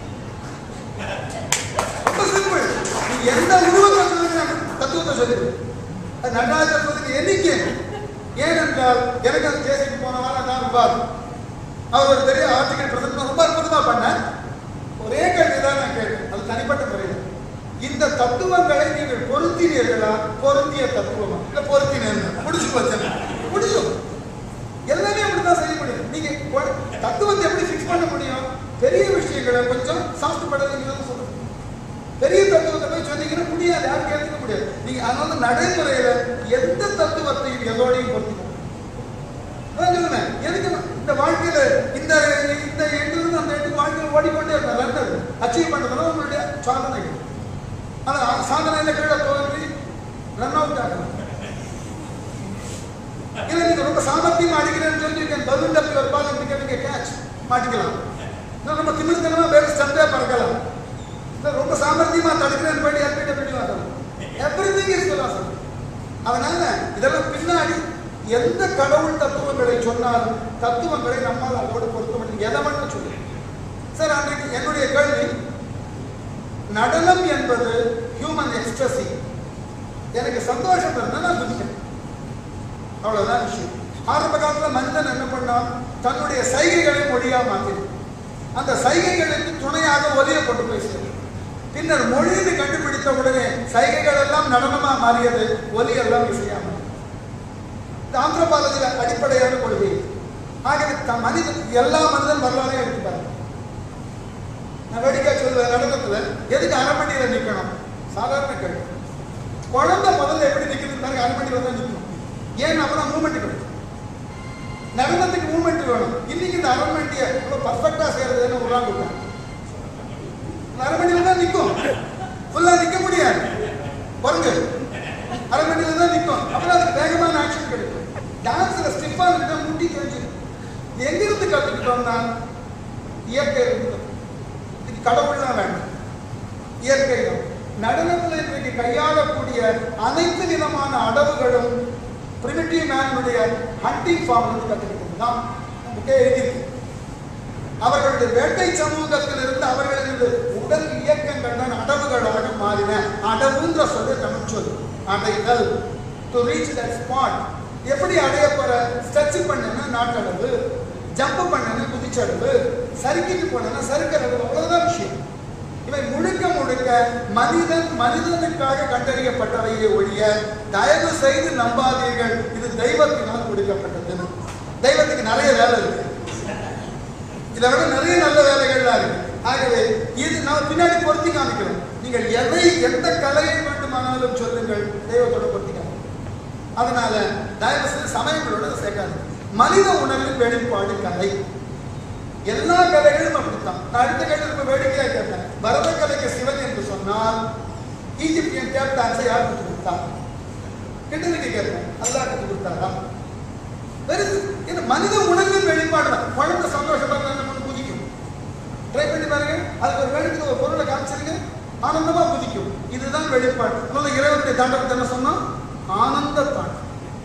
ரொம்ப சிம்பிள் நீ எந்த உருவத்தை சொல்லுங்க தத்துவத்தை சொல்லிடு அது நடராஜர் சொல்லுங்க எண்ணிக்கை ஏனென்றால் எனக்கு அந்த தேசிக்கு போன வாரம் நான் விவாதம் அவர் ஒரு பெரிய ஆர்டிகல் பிரசன்ட் ரொம்ப அற்புதமா பண்ணேன் ஒரே கேள்வி தான் நான் கேட்டேன் அது தனிப்பட்ட முறையில் இந்த தத்துவங்களை நீங்கள் பொருத்தினீர்களா பொருந்திய தத்துவமா இல்ல பொருத்தினேன் முடிச்சு போச்சு முடிச்சு எல்லாமே அப்படிதான் செய்ய முடியும் நீங்க கொ- தத்துவத்தை எப்படி ஃபிக்ஸ் பண்ண முடியும் பெரிய விஷயங்களை கொஞ்சம் சாஃப்ட் படுறீங்கன்னு சொல்லுங்க பெரிய தத்துவத்தை போய் சொன்னீங்கன்னா முடியாது யாரும் கேட்க முடியாது நீங்க அதனால நடைமுறையில எந்த தத்துவத்தையும் எதோடையும் பொருத்திக்கணும் அதான் சொல்லுவேன் எதுக்கு நான் இந்த வாழ்க்கையில இந்த இந்த எண்டிலிருந்து அந்த எண்டுக்கு வாழ்க்கையில் ஓடிக்கொண்டே இருப்பேன் ரன்னர் அச்சீவ் பண்றதுனால உங்களுடைய சாதனைகள் ஆனா சாதனையில கீழே தோல்வி ரன் அவுட் ஆகலாம் இல்ல நீங்க ரொம்ப சாமர்த்தியமா அடிக்கிறேன்னு சொல்லிட்டு பலூன் டப்பி ஒரு பால் நீங்க கேட்ச் மாட்டிக்கலாம் இல்ல ரொம்ப திமிர்த்தனமா வேற ஸ்டம்பே பறக்கலாம் இல்ல ரொம்ப சாமர்த்தியமா தடுக்கிறேன்னு போயிட்டு எல்பிட்ட பண்ணி வரலாம் எவ்ரி திங் இஸ் பிலாசபி அதனால இதெல்லாம் பின்னாடி எந்த கடவுள் தத்துவங்களை சொன்னாலும் தத்துவங்களை நம்மால் அதோடு பொருத்த முடியும் எதை மட்டும் சொல்லு சார் அன்றைக்கு என்னுடைய கேள்வி நடனம் என்பது ஹியூமன் எக்ஸ்பிரஸி எனக்கு சந்தோஷம் இருந்தால் நான் குதிக்கிறேன் அவ்வளவுதான் விஷயம் ஆரம்ப காலத்துல மனிதன் என்ன பண்ணான் தன்னுடைய சைகைகளை மொழியா மாற்றினான் அந்த சைகைகளுக்கு துணையாக ஒலியை கொண்டு போய் சேர்த்தான் பின்னர் மொழின்னு கண்டுபிடித்த உடனே சைகைகள் எல்லாம் நடனமா மாறியது ஒலி எல்லாம் இசையா மாறியது இந்த ஆந்திரபாலஜியில் அடிப்படையான கொள்கை ஆகவே த- மனிதன் எல்லா மனிதன் வரலாறையும் எடுத்து பாருங்க நான் வேடிக்கை சொல்லுவேன் நடனத்துல எதுக்கு அரை மணியில நிக்கணும் சாதாரண கேள்வி குழந்தை முதல்ல எப்படி நிக்கிறது பாருங்க அரை மணியில தான் நிக்கணும் ஏன் அப்பதான் மூமெண்ட் கிடைக்கும் நடனத்துக்கு மூமெண்ட் வேணும் இன்னைக்கு இந்த அரை மணியை ரொம்ப பர்ஃபெக்டா செய்யறதுன்னு ஒரு நாள் கொடுப்பேன் அரை மணியில தான் நிக்கும் ஃபுல்லா நிக்க முடியாது பாருங்க அரை மணியில தான் நிக்கும் அப்புறம் அதுக்கு வேகமான ஆக்ஷன் கிடைக்கும் டான்ஸ்ல ஸ்டிப்பா இருந்தா முட்டி தெரிஞ்சிடும் எங்க இருந்து கத்துக்கிட்டோம்னா இயற்கை இருந்து இதுக்கு கடவுள்லாம் வேண்டாம் இயற்கை தான் நடனத்தில் இன்றைக்கு கையாளக்கூடிய அனைத்து விதமான அடவுகளும் பிரிமிட்டிவ் மேனுடைய ஹண்டிங் ஃபார்ம் வந்து கற்றுக்கிட்டது தான் நமக்கே எழுதியிருக்கு அவர்களுடைய வேட்டை சமூகத்தில் இருந்து அவர்களது உடல் இயக்கங்கள் தான் அடவுகளாக மாறின அடவுன்ற சொல்லு தமிழ் சொல் அடைதல் டு ரீச் தட் ஸ்பாட் எப்படி அடைய போற ஸ்ட்ரெச் பண்ணனா நாட்டளவு ஜம்ப் பண்ணனா குதிச்சளவு சறுக்கிட்டு போனா சறுக்களவு அவ்வளவுதான் விஷயம் இவை முழுக்க முழுக்க மனிதன் மனிதனுக்காக கண்டறியப்பட்டவையே ஒழிய தயவு செய்து நம்பாதீர்கள் இது தெய்வத்தினால் கொடுக்கப்பட்டது தெய்வத்துக்கு நிறைய வேலை இருக்கு இதை விட நிறைய நல்ல வேலைகள்லாம் இருக்கு ஆகவே இது நான் பின்னாடி பொருத்தி காமிக்கிறோம் நீங்கள் எதை எந்த கலையை வேண்டுமானாலும் சொல்லுங்கள் தெய்வத்தோட பொருத்தி காமிக்கிறோம் அதனால தயவு செய்து சமயங்களோட இதை சேர்க்காது மனித உணர்வின் வெளிப்பாடு கலை எல்லா கலைகளும் அப்படித்தான் நான் அடுத்த கேள்வி ரொம்ப வேடிக்கையா கேட்டேன் பரத கலைக்கு சிவன் என்று சொன்னால் ஈஜிப்தியன் டேப் டான்ஸை யார் கற்றுக் கொடுத்தா கிட்டனுக்கு கேட்பேன் அல்லாஹ் கற்றுக் கொடுத்தாரா பெருசு இது மனித உணர்வின் வெளிப்பாடு தான் குழந்தை சந்தோஷமா இருந்தா என்ன பண்ணு குதிக்கும் ட்ரை பண்ணி பாருங்க அதுக்கு ஒரு வேணுக்கு ஒரு பொருளை காமிச்சிருங்க ஆனந்தமா குதிக்கும் இதுதான் வெளிப்பாடு அதனால இறைவனுடைய தாண்டவத்தை என்ன சொன்னோம் ஆனந்த தாண்டம்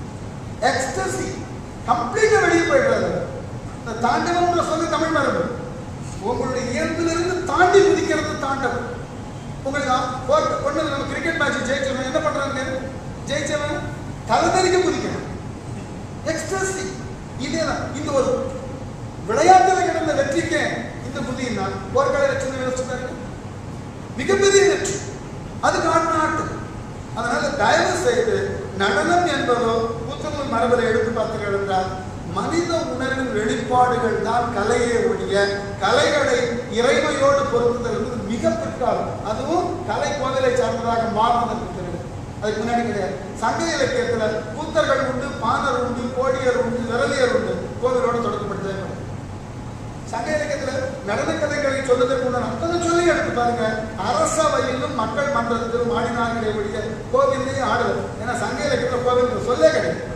எக்ஸ்டசி கம்ப்ளீட்டா வெளியே போயிடுறாரு இந்த தாண்டவம்ன்ற சொல்லி தமிழ் மரபு உங்களுடைய இயல்பிலிருந்து தாண்டி குதிக்கிறது தாண்டவம் உங்களுக்கு ஒண்ணு நம்ம கிரிக்கெட் மேட்ச் ஜெயிச்சவன் என்ன பண்றாங்க ஜெயிச்சவன் தலைதறிக்க குதிக்கிறான் எக்ஸ்ட்ரஸி இதேதான் இந்த ஒரு விளையாட்டுல கிடந்த வெற்றிக்கு இந்த புதியன்னா போர்க்கால லட்சணம் யோசிச்சு பாருங்க மிகப்பெரிய வெற்றி அது காட்டு நாட்டு அதனால தயவு செய்து நடனம் என்பதோ கூத்தமிழ் மரபில் எடுத்து பார்த்தீர்கள் என்றால் மனித உணர்வின் வெளிப்பாடுகள் தான் கலையே ஒழிய கலைகளை இறைமையோடு பொருத்துதல் என்பது மிக பிற்காலம் அதுவும் கலை கோவிலை சார்ந்ததாக மாறுவதற்கு பிறகு அதுக்கு முன்னாடி கிடையாது சங்க இலக்கியத்துல கூத்தர்கள் உண்டு பாணர் உண்டு கோடியர் உண்டு விரலியர் உண்டு கோவிலோட தொடர்புபடுத்தவே கூடாது. சங்க இலக்கியத்துல நடன கதைகளை சொல்வதற்கு உண்டான அத்தனை சொல்லி எடுத்து பாருங்க அரசவையிலும் மக்கள் மன்றத்திலும் ஆடினார்களே ஒழிய கோவில்லையே ஆடுவது ஏன்னா சங்க இலக்கியத்துல கோவில் சொல்லே கிடையாது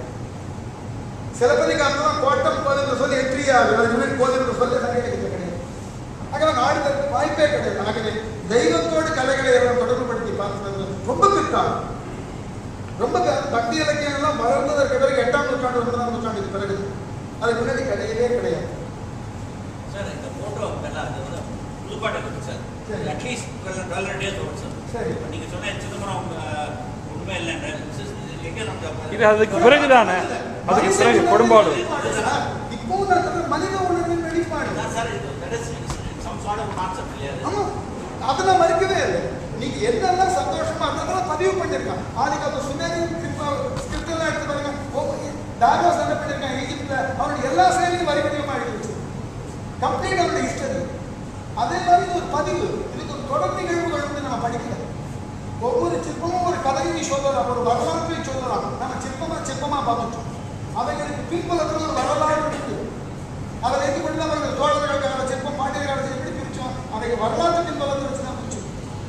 சிலப்பதிகாரத்தில் கோட்டம் கோவில் சொல்லி எற்றியாது அதுக்கு முன்னாடி கோவில் சொல்ல சங்க இலக்கியத்தில் கிடையாது ஆகவே ஆடுவதற்கு வாய்ப்பே கிடையாது ஆகவே தெய்வத்தோடு கலைகளை எல்லாம் தொடர்புபடுத்தி பார்த்தது ரொம்ப பிற்காலம் ரொம்ப க- பக்தி இலக்கியம் எல்லாம் வளர்ந்ததற்கு பிறகு எட்டாம் நூற்றாண்டு ஒன்பதாம் நூற்றாண்டுக்கு பிறகு அதுக்கு முன்னாடி கிடையவே கிடையாது சார் இந்த போட்டோ எல்லாம் அது வந்து புதுப்பாட்டு இருக்கு சார் சரி. அட்லீஸ்ட் டுவெல் டுவெல் டேஸ் வரும் சார் சரி. இப்போ நீங்கள் சொன்ன சிதம்பரம் அஹ், உண்மை இல்லைன்ற எங்கே நம்ம இது அதுக்கு பிறகுதானே அதுக்கு பிறகு கொடும்பாடு இப்பவும் நான் சொல்றேன் மனித உணர்வின் வெளிப்பாடு அதான் சார் இது that is some sort of concept இல்லையா அது? ஆமா அதெல்லாம் மறுக்கவே இல்லை நீங்க என்னெல்லாம் சந்தோஷமா அதெல்லாம் பதிவு பண்ணிருக்கான் ஆதிகால சுமேரியன் ஸ்கிரிப்ட் எல்லாம் எடுத்து பாருங்க தாகோஸ் என்ன பண்ணிருக்கான் ஈஜிப்ட்ல அவனுடைய எல்லா செயலையும் வரி வடிவமா எழுதி வச்சு கம்ப்ளீட் அவனுடைய ஹிஸ்டரி அதே மாதிரி இது ஒரு பதிவு இதுக்கு ஒரு தொடர் நிகழ்வுகள் வந்து நம்ம படிக்கல ஒவ்வொரு சிற்பமும் ஒரு கதையை சொல்லலாம் ஒரு வரலாற்றை சொல்லலாம் நம்ம சிற்பமா சிற்பமா பார்த்துட்டோம் அவைகளுக்கு பின்புலத்தில் ஒரு வரலாறு இருக்கு அதை வைத்து கொண்டு தான் அவர்கள் தோழர்களுக்கான சிற்பம் பாண்டியர்களுக்கு எப்படி பிரிச்சோம் அதை வரலாற்று பின்புலத்தை வச்சு தான் பிரிச்சோம்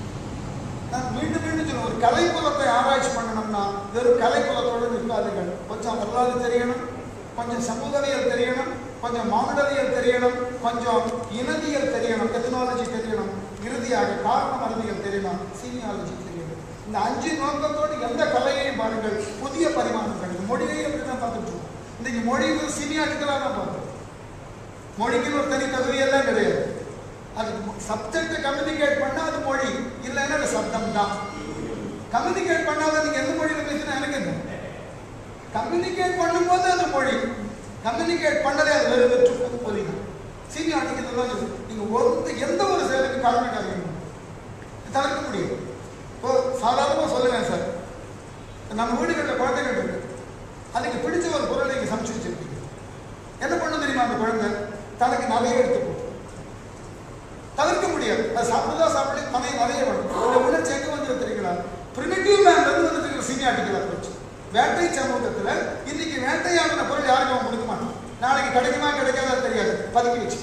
நான் மீண்டும் மீண்டும் சொல்லுவேன் ஒரு கலைப்புலத்தை ஆராய்ச்சி பண்ணணும்னா வெறும் கலைப்புலத்தோடு நிற்காதுங்கள் கொஞ்சம் வரலாறு தெரியணும் கொஞ்சம் சமூகவியல் தெரியணும் கொஞ்சம் மானுடவியல் தெரியணும் கொஞ்சம் இனவியல் தெரியணும் டெக்னாலஜி தெரியணும் இறுதியாக காரணம் அறிவியல் தெரியணும் சீனியாலஜி தெரியணும் இந்த அஞ்சு நோக்கத்தோடு எந்த கலையையும் பாருங்கள் புதிய பரிமாணங்கள் இந்த மொழியை அப்படி தான் பார்த்துட்டு இருக்கோம். இன்னைக்கு மொழி சீனியாட்டிக்கலாக தான் பார்க்குறோம் மொழிக்குன்னு ஒரு தனி தகுதியெல்லாம் கிடையாது அது சப்ஜெக்டை கம்யூனிகேட் பண்ணா அது மொழி இல்லைன்னா அது சப்தம் தான் கம்யூனிகேட் பண்ணாத நீங்க எந்த மொழியில பேசினா எனக்கு என்ன கம்யூனிகேட் பண்ணும்போது அது மொழி கம்யூனிகேட் பண்ணதே அது வெறும் வெற்று பொலி தான் சீனியாரிட்டி இதெல்லாம் சொல்லு. நீங்க ஒரு எந்த ஒரு செயலுக்கு காரணம் காரியணும் தவிர்க்க முடியும் இப்போ சாதாரணமாக சொல்லுவேன் சார் நம்ம வீடுகளில் குழந்தைகள் இருக்கு அதுக்கு பிடிச்ச ஒரு பொருளை நீங்க சமைச்சு வச்சிருக்கீங்க என்ன பண்ணும் தெரியுமா அந்த குழந்தை தனக்கு நிறைய எடுத்து போடும் தவிர்க்க முடியாது அது சாப்பிடுதா சாப்பிட்டு தனி நிறைய வரும் இந்த உணர்ச்சி எங்க வந்து தெரியுங்களா பிரிமிட்டிவ் மேன்ல இருந்து வந்துட்டு சீனியாட்டிக்கல் அப்ரோச் வேட்டை சமூகத்துல இன்னைக்கு வேட்டையாடின பொருள் யாருக்கும் அவன் கொடுக்க மாட்டான் நாளைக்கு கிடைக்குமா கிடைக்காதா தெரியாது பதுக்கி வச்சு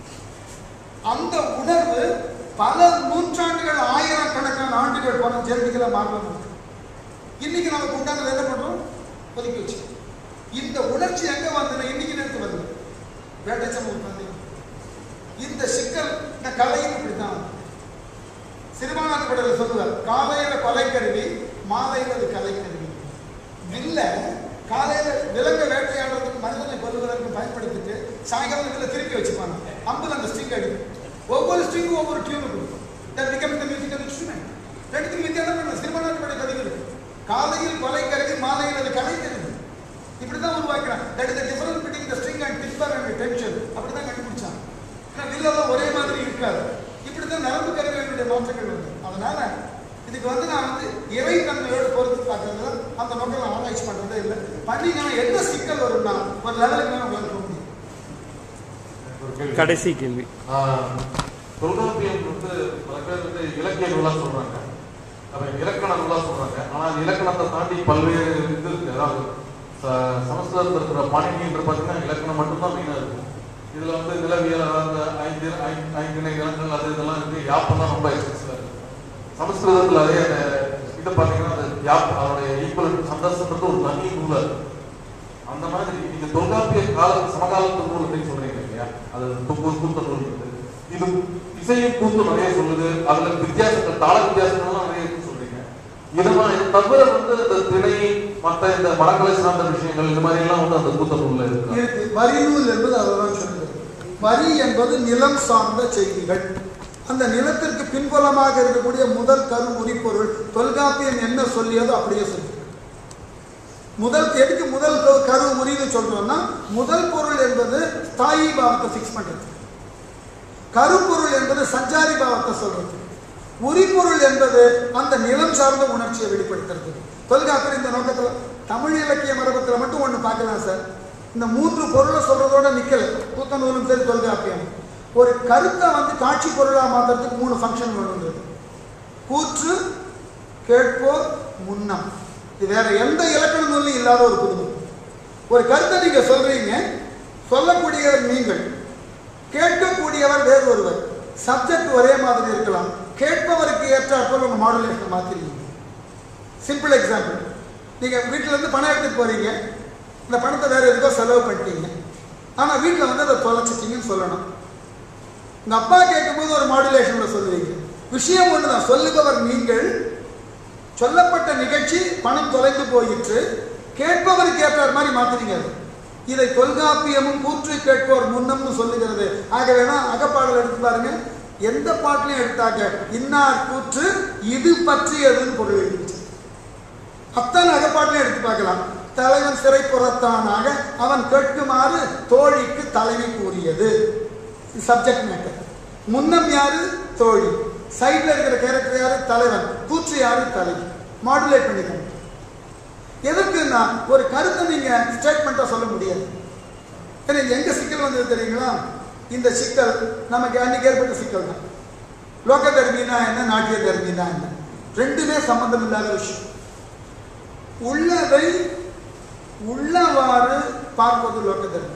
அந்த உணர்வு பல நூற்றாண்டுகள் ஆயிரக்கணக்கான ஆண்டுகள் பல ஜெர்மிகளை மாறலாம் இன்னைக்கு நமக்கு உண்டானது என்ன பண்றோம் ஒதுக்கி வச்சு இந்த உணர்ச்சி எங்க வந்தது இன்னைக்கு நேரத்து வருது வேட்டை சமூகம் வந்து இந்த சிக்கல் இந்த கலையும் இப்படித்தான் வந்தது. சிறுபானாத்து படத்தில் சொல்லுவார் காலையில கொலை கருவி மாலையில அது கலை கருவி வில்ல காலையில விலங்க வேட்டையாடுறதுக்கு மனிதனை கொல்லுவதற்கு பயன்படுத்திட்டு சாயங்காலம் இதுல திருப்பி வச்சுப்பாங்க அம்புல அந்த ஸ்ட்ரிங் அடிக்கும் ஒவ்வொரு ஸ்ட்ரிங்கும் ஒவ்வொரு டியூன் இருக்கும் that become the musical instrument ரெண்டுத்துக்கு வித்தியாசம் பண்ண சிறுபானாத்து படை கருவி இருக்கு காலையில் கொலை கருவி மாலையில் அது கலை கருவி இப்படிதான் உருவாக்குறான் that is difference between the string and timbre and tension அப்படிதான் கண்டுபிடிச்சான் ஆனா வில்லெல்லாம் ஒரே மாதிரி இருக்காது இப்படிதான் நரம்பு கருவிகளுடைய மாற்றங்கள் வந்து அதனால இதுக்கு வந்து நான் வந்து இறைத்தன்மையோடு பொறுத்து பார்க்கறது அந்த நோக்கம் நான் ஆராய்ச்சி பண்றதே இல்லை பண்ணிங்கன்னா எந்த சிக்கல் வரும்னா ஒரு லெவலுக்கு மேலே உங்களால் போக முடியும் ஒரு கேள்வி. கடைசி கேள்வி ஆஹ், தொல்காப்பியம் வந்து பல பேர் வந்து இலக்கிய நூலா சொல்றாங்க அப்ப இலக்கண நூலா சொல்றாங்க ஆனா அந்த இலக்கணத்தை தாண்டி பல்வேறு இது இருக்கு அதாவது ச- சமஸ்கிருதத்தில் இருக்கிற பாணினின்ற பார்த்தீங்கன்னா இலக்கணம் மட்டும்தான் மெயினா இருக்கும் இதுல வந்து நிலவியல் அதாவது ஐந்து ஐந்து ஐந்திணை இலக்கணங்கள் அது இதெல்லாம் இருக்கு யாப்பம் தான் ரொம்ப எக்ஸ்பென்சிவா இருக்கு சமஸ்கிருதத்துல அதே அந்த இது பார்த்தீங்கன்னா அந்த யாப் அதோடைய ஈக்குவல் சந்தஸ்ன்றது ஒரு தனி நூலா இருக்கு அந்த மாதிரி நீங்க தொல்காப்பிய கால சமகாலத்து நூல் அப்படின்னு சொல்றீங்க இல்லையா அது தொங்கு கூத்த நூல் இருக்கு இது இசையும் கூத்தும் நிறைய சொல்லுது அதுல வித்தியாசங்கள் தாள வித்தியாசங்கள்லாம் நிறைய இருக்குன்னு சொல்றீங்க இது மாதிரி இது தவிர வந்து இந்த திணை மத்த இந்த மடக்கலை சார்ந்த விஷயங்கள் இது மாதிரி எல்லாம் வந்து அந்த கூத்த நூல்ல இருக்கு இருக்கு வரி நூல் என்பது அதுதான் சொல்லுது வரி என்பது நிலம் சார்ந்த செய்திகள் அந்த நிலத்திற்கு பின்புலமாக இருக்கக்கூடிய முதல் கரு உரிப்பொருள் தொல்காப்பியம் என்ன சொல்லியதோ அப்படியே சொல்லி முதல் எதுக்கு முதல் க- கரு உரின்னு சொல்றோம்னா முதல் பொருள் என்பது ஸ்தாயி பாவத்தை ஃபிக்ஸ் பண்றது கருப்பொருள் என்பது சஞ்சாரி பாவத்தை சொல்றது உரிபொருள் என்பது அந்த நிலம் சார்ந்த உணர்ச்சியை வெளிப்படுத்துறது தொல்காப்பியர் இந்த நோக்கத்துல தமிழ் இலக்கிய மரபத்துல மட்டும் ஒண்ணு பார்க்கலாம் சார் இந்த மூன்று பொருளை சொல்றதோட நிக்கல கூத்த நூலும் சரி தொல்காப்பியம் ஒரு கருத்தை வந்து காட்சி பொருளா மாத்துறதுக்கு மூணு ஃபங்க்ஷன் வேணுங்கிறது கூற்று கேட்போர் முன்னம் இது வேற எந்த இலக்கண நூல்லையும் இல்லாத ஒரு புதுமை ஒரு கருத்தை நீங்க சொல்றீங்க சொல்லக்கூடியவர் நீங்கள் கேட்கக்கூடியவர் வேறு ஒருவர் சப்ஜெக்ட் ஒரே மாதிரி இருக்கலாம் கேட்பவருக்கு ஏற்றாற்போல் உங்க மாடுலேஷன் மாத்திருக்கீங்க சிம்பிள் எக்ஸாம்பிள் நீங்க வீட்டுல இருந்து பணம் எடுத்துட்டு போறீங்க இந்த பணத்தை வேற எதுக்கோ செலவு பண்ணிட்டீங்க ஆனா வீட்டுல வந்து அதை தொலைச்சிட்டீங்கன்னு சொல்லணும் உங்க அப்பா கேட்கும்போது ஒரு மாடுலேஷன்ல சொல்லுவீங்க விஷயம் ஒண்ணுதான் சொல்லுபவர் நீங்கள் சொல்லப்பட்ட நிகழ்ச்சி பணம் தொலைந்து போயிற்று கேட்பவருக்கு ஏற்றார் மாதிரி மாத்துறீங்க அது இதை தொல்காப்பியமும் கூற்று கேட்போர் முன்னம்னு சொல்லுகிறது ஆகவே தான் அகப்பாடல் எடுத்து பாருங்க எந்த பாட்டிலையும் எடுத்தாங்க இன்னார் கூற்று இது பற்றியதுன்னு பொருள் இருந்துச்சு அத்தனை அகப்பாட்டிலையும் எடுத்து பார்க்கலாம் தலைவன் சிறைப்புறத்தானாக அவன் கேட்குமாறு தோழிக்கு தலைவி கூறியது சப்ஜெக்ட் மேட்டர் முன்னம் யாரு தோழி சைடுல இருக்கிற கேரக்டர் யாரு தலைவன் கூற்று யாரு தலைவி மாடுலேட் பண்ணிக்கணும் எதற்குன்னா ஒரு கருத்தை நீங்க ஸ்டேட்மெண்ட்டா சொல்ல முடியாது ஏன்னா இது எங்க சிக்கல் வந்தது தெரியுங்களா இந்த சிக்கல் நமக்கு அன்னைக்கு ஏற்பட்ட சிக்கல் தான் லோக தர்மினா என்ன நாட்டிய தர்மினா என்ன ரெண்டுமே சம்பந்தம் இல்லாத விஷயம் உள்ளதை உள்ளவாறு பார்ப்பது லோக தர்மம்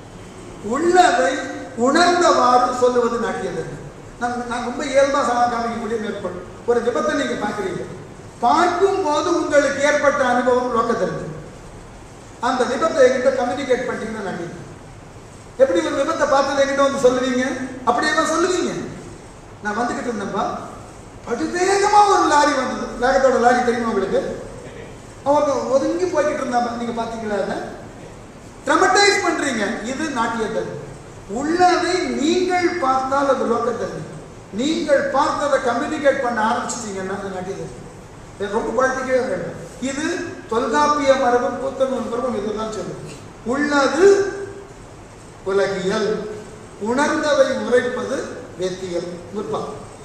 உள்ளதை உணர்ந்தவாறு சொல்லுவது நாட்டிய தர்மம் நான் நான் ரொம்ப இயல்பா சமா காமிக்கக்கூடிய மேற்கொள் ஒரு விபத்தை நீங்க பார்க்குறீங்க பார்க்கும் போது உங்களுக்கு ஏற்பட்ட அனுபவம் லோக தர்மம் அந்த விபத்தை என்கிட்ட கம்யூனிகேட் பண்ணிட்டீங்கன்னா நன்றி எப்படி ஒரு விபத்தை பார்த்தது என்கிட்ட வந்து சொல்லுவீங்க அப்படியே தான் சொல்லுவீங்க நான் வந்துகிட்டு இருந்தேன்ப்பா படுவேகமா ஒரு லாரி வந்தது வேகத்தோட லாரி தெரியுமா உங்களுக்கு அவன் ஒதுங்கி போய்கிட்டு இருந்தாங்க நீங்க பாத்தீங்களா அதை ட்ரமடைஸ் பண்றீங்க இது நாட்டிய தர்மம் உள்ளதை நீங்கள் பார்த்து பார்த்தால் அது லோக்கத்தன்மை நீங்கள் பார்த்ததை கம்யூனிகேட் பண்ண ஆரம்பிச்சிட்டீங்கன்னா அது நடிகை இது ரொம்ப குழப்பிக்கவே வேண்டாம் இது தொல்காப்பிய மரபும் கூத்தனூர் மரபும் இதுதான் சொல்லும் உள்ளது உலகியல் உணர்ந்ததை உரைப்பது வேத்தியல் முற்பா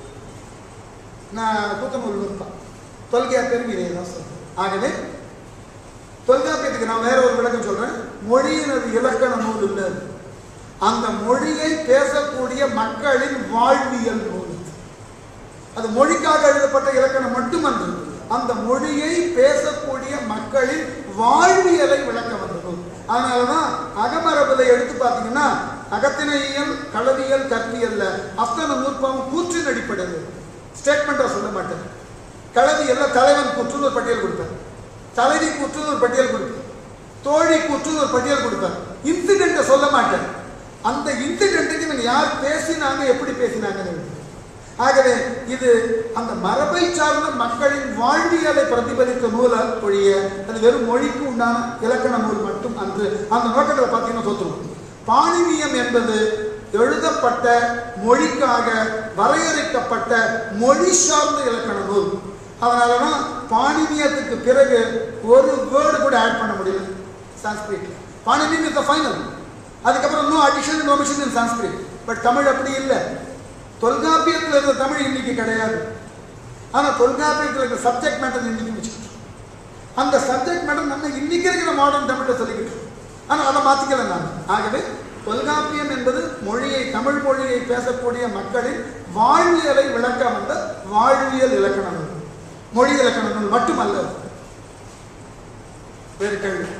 நான் கூத்தனூர் முற்பா தொல்காப்பியரும் இதே தான் சொல்றேன் ஆகவே தொல்காப்பியத்துக்கு நான் வேற ஒரு விளக்கம் சொல்றேன் மொழியினது இலக்கண நூல் இல்லை அது. அந்த மொழியை பேசக்கூடிய மக்களின் வாழ்வியல் நூல் இது. அது மொழிக்காக எழுதப்பட்ட இலக்கணம் மட்டுமன்று அந்த மொழியை பேசக்கூடிய மக்களின் வாழ்வியலை விளக்க வந்த நூல் அதனாலதான் அகமரபுல எடுத்து பார்த்தீங்கன்னா அகத்தினையியல் களவியல் கற்பியல்ல அத்தனை நூற்பாவும் கூற்றின் அடிப்படையில் ஸ்டேட்மெண்டா சொல்ல மாட்டேன் களவியல்ல தலைவன் கூற்றுன்னு ஒரு பட்டியல் கொடுப்பார் தலைவி கூற்றுன்னு ஒரு பட்டியல் கொடுப்பார் தோழி கூற்றுன்னு ஒரு பட்டியல் கொடுப்பார் இன்சிடென்ட்டை சொல்ல மாட்டேன் அந்த இன்சிடென்ட்டுக்கு இவங்க யார் பேசினாங்க எப்படி பேசினாங்கன்னு எழுதுறார். ஆகவே இது அந்த மரபை சார்ந்த மக்களின் வாழ்வியலை பிரதிபலித்த நூலை ஒழிய அது வெறும் மொழிக்கு உண்டான இலக்கண நூல் மட்டும் அன்று அந்த நோக்கத்தில் பார்த்தீங்கன்னா தோற்றுரும் பாணினியம் என்பது எழுதப்பட்ட மொழிக்காக வரையறுக்கப்பட்ட மொழி சார்ந்த இலக்கண நூல் அதனாலதான் பாணினியத்துக்கு பிறகு ஒரு வேர்டு கூட ஆட் பண்ண முடியல சான்ஸ்கிரிட்ல பாணினியம் இஸ் த ஃபைனல் அதுக்கப்புறம் no addition no mission in Sanskrit but Tamil அப்படி இல்லை தொல்காப்பியத்தில் இருந்த தமிழ் இன்னைக்கு கிடையாது ஆனா தொல்காப்பியத்தில் இருக்கிற சப்ஜெக்ட் மேட்டர் இன்னைக்கு வச்சுக்கிட்டு அந்த சப்ஜெக்ட் மேட்டர் நம்ம இன்னைக்கு இருக்கிற மாடர்ன் தமிழ்ல சொல்லிக்கிட்டு இருக்கோம். ஆனா அதை மாத்திக்கல நான் ஆகவே தொல்காப்பியம் என்பது மொழியை தமிழ் மொழியை பேசக்கூடிய மக்களின் வாழ்வியலை விளக்க வந்த வாழ்வியல் இலக்கண நூல் மொழி இலக்கண நூல் மட்டுமல்ல வேறு கேள்வி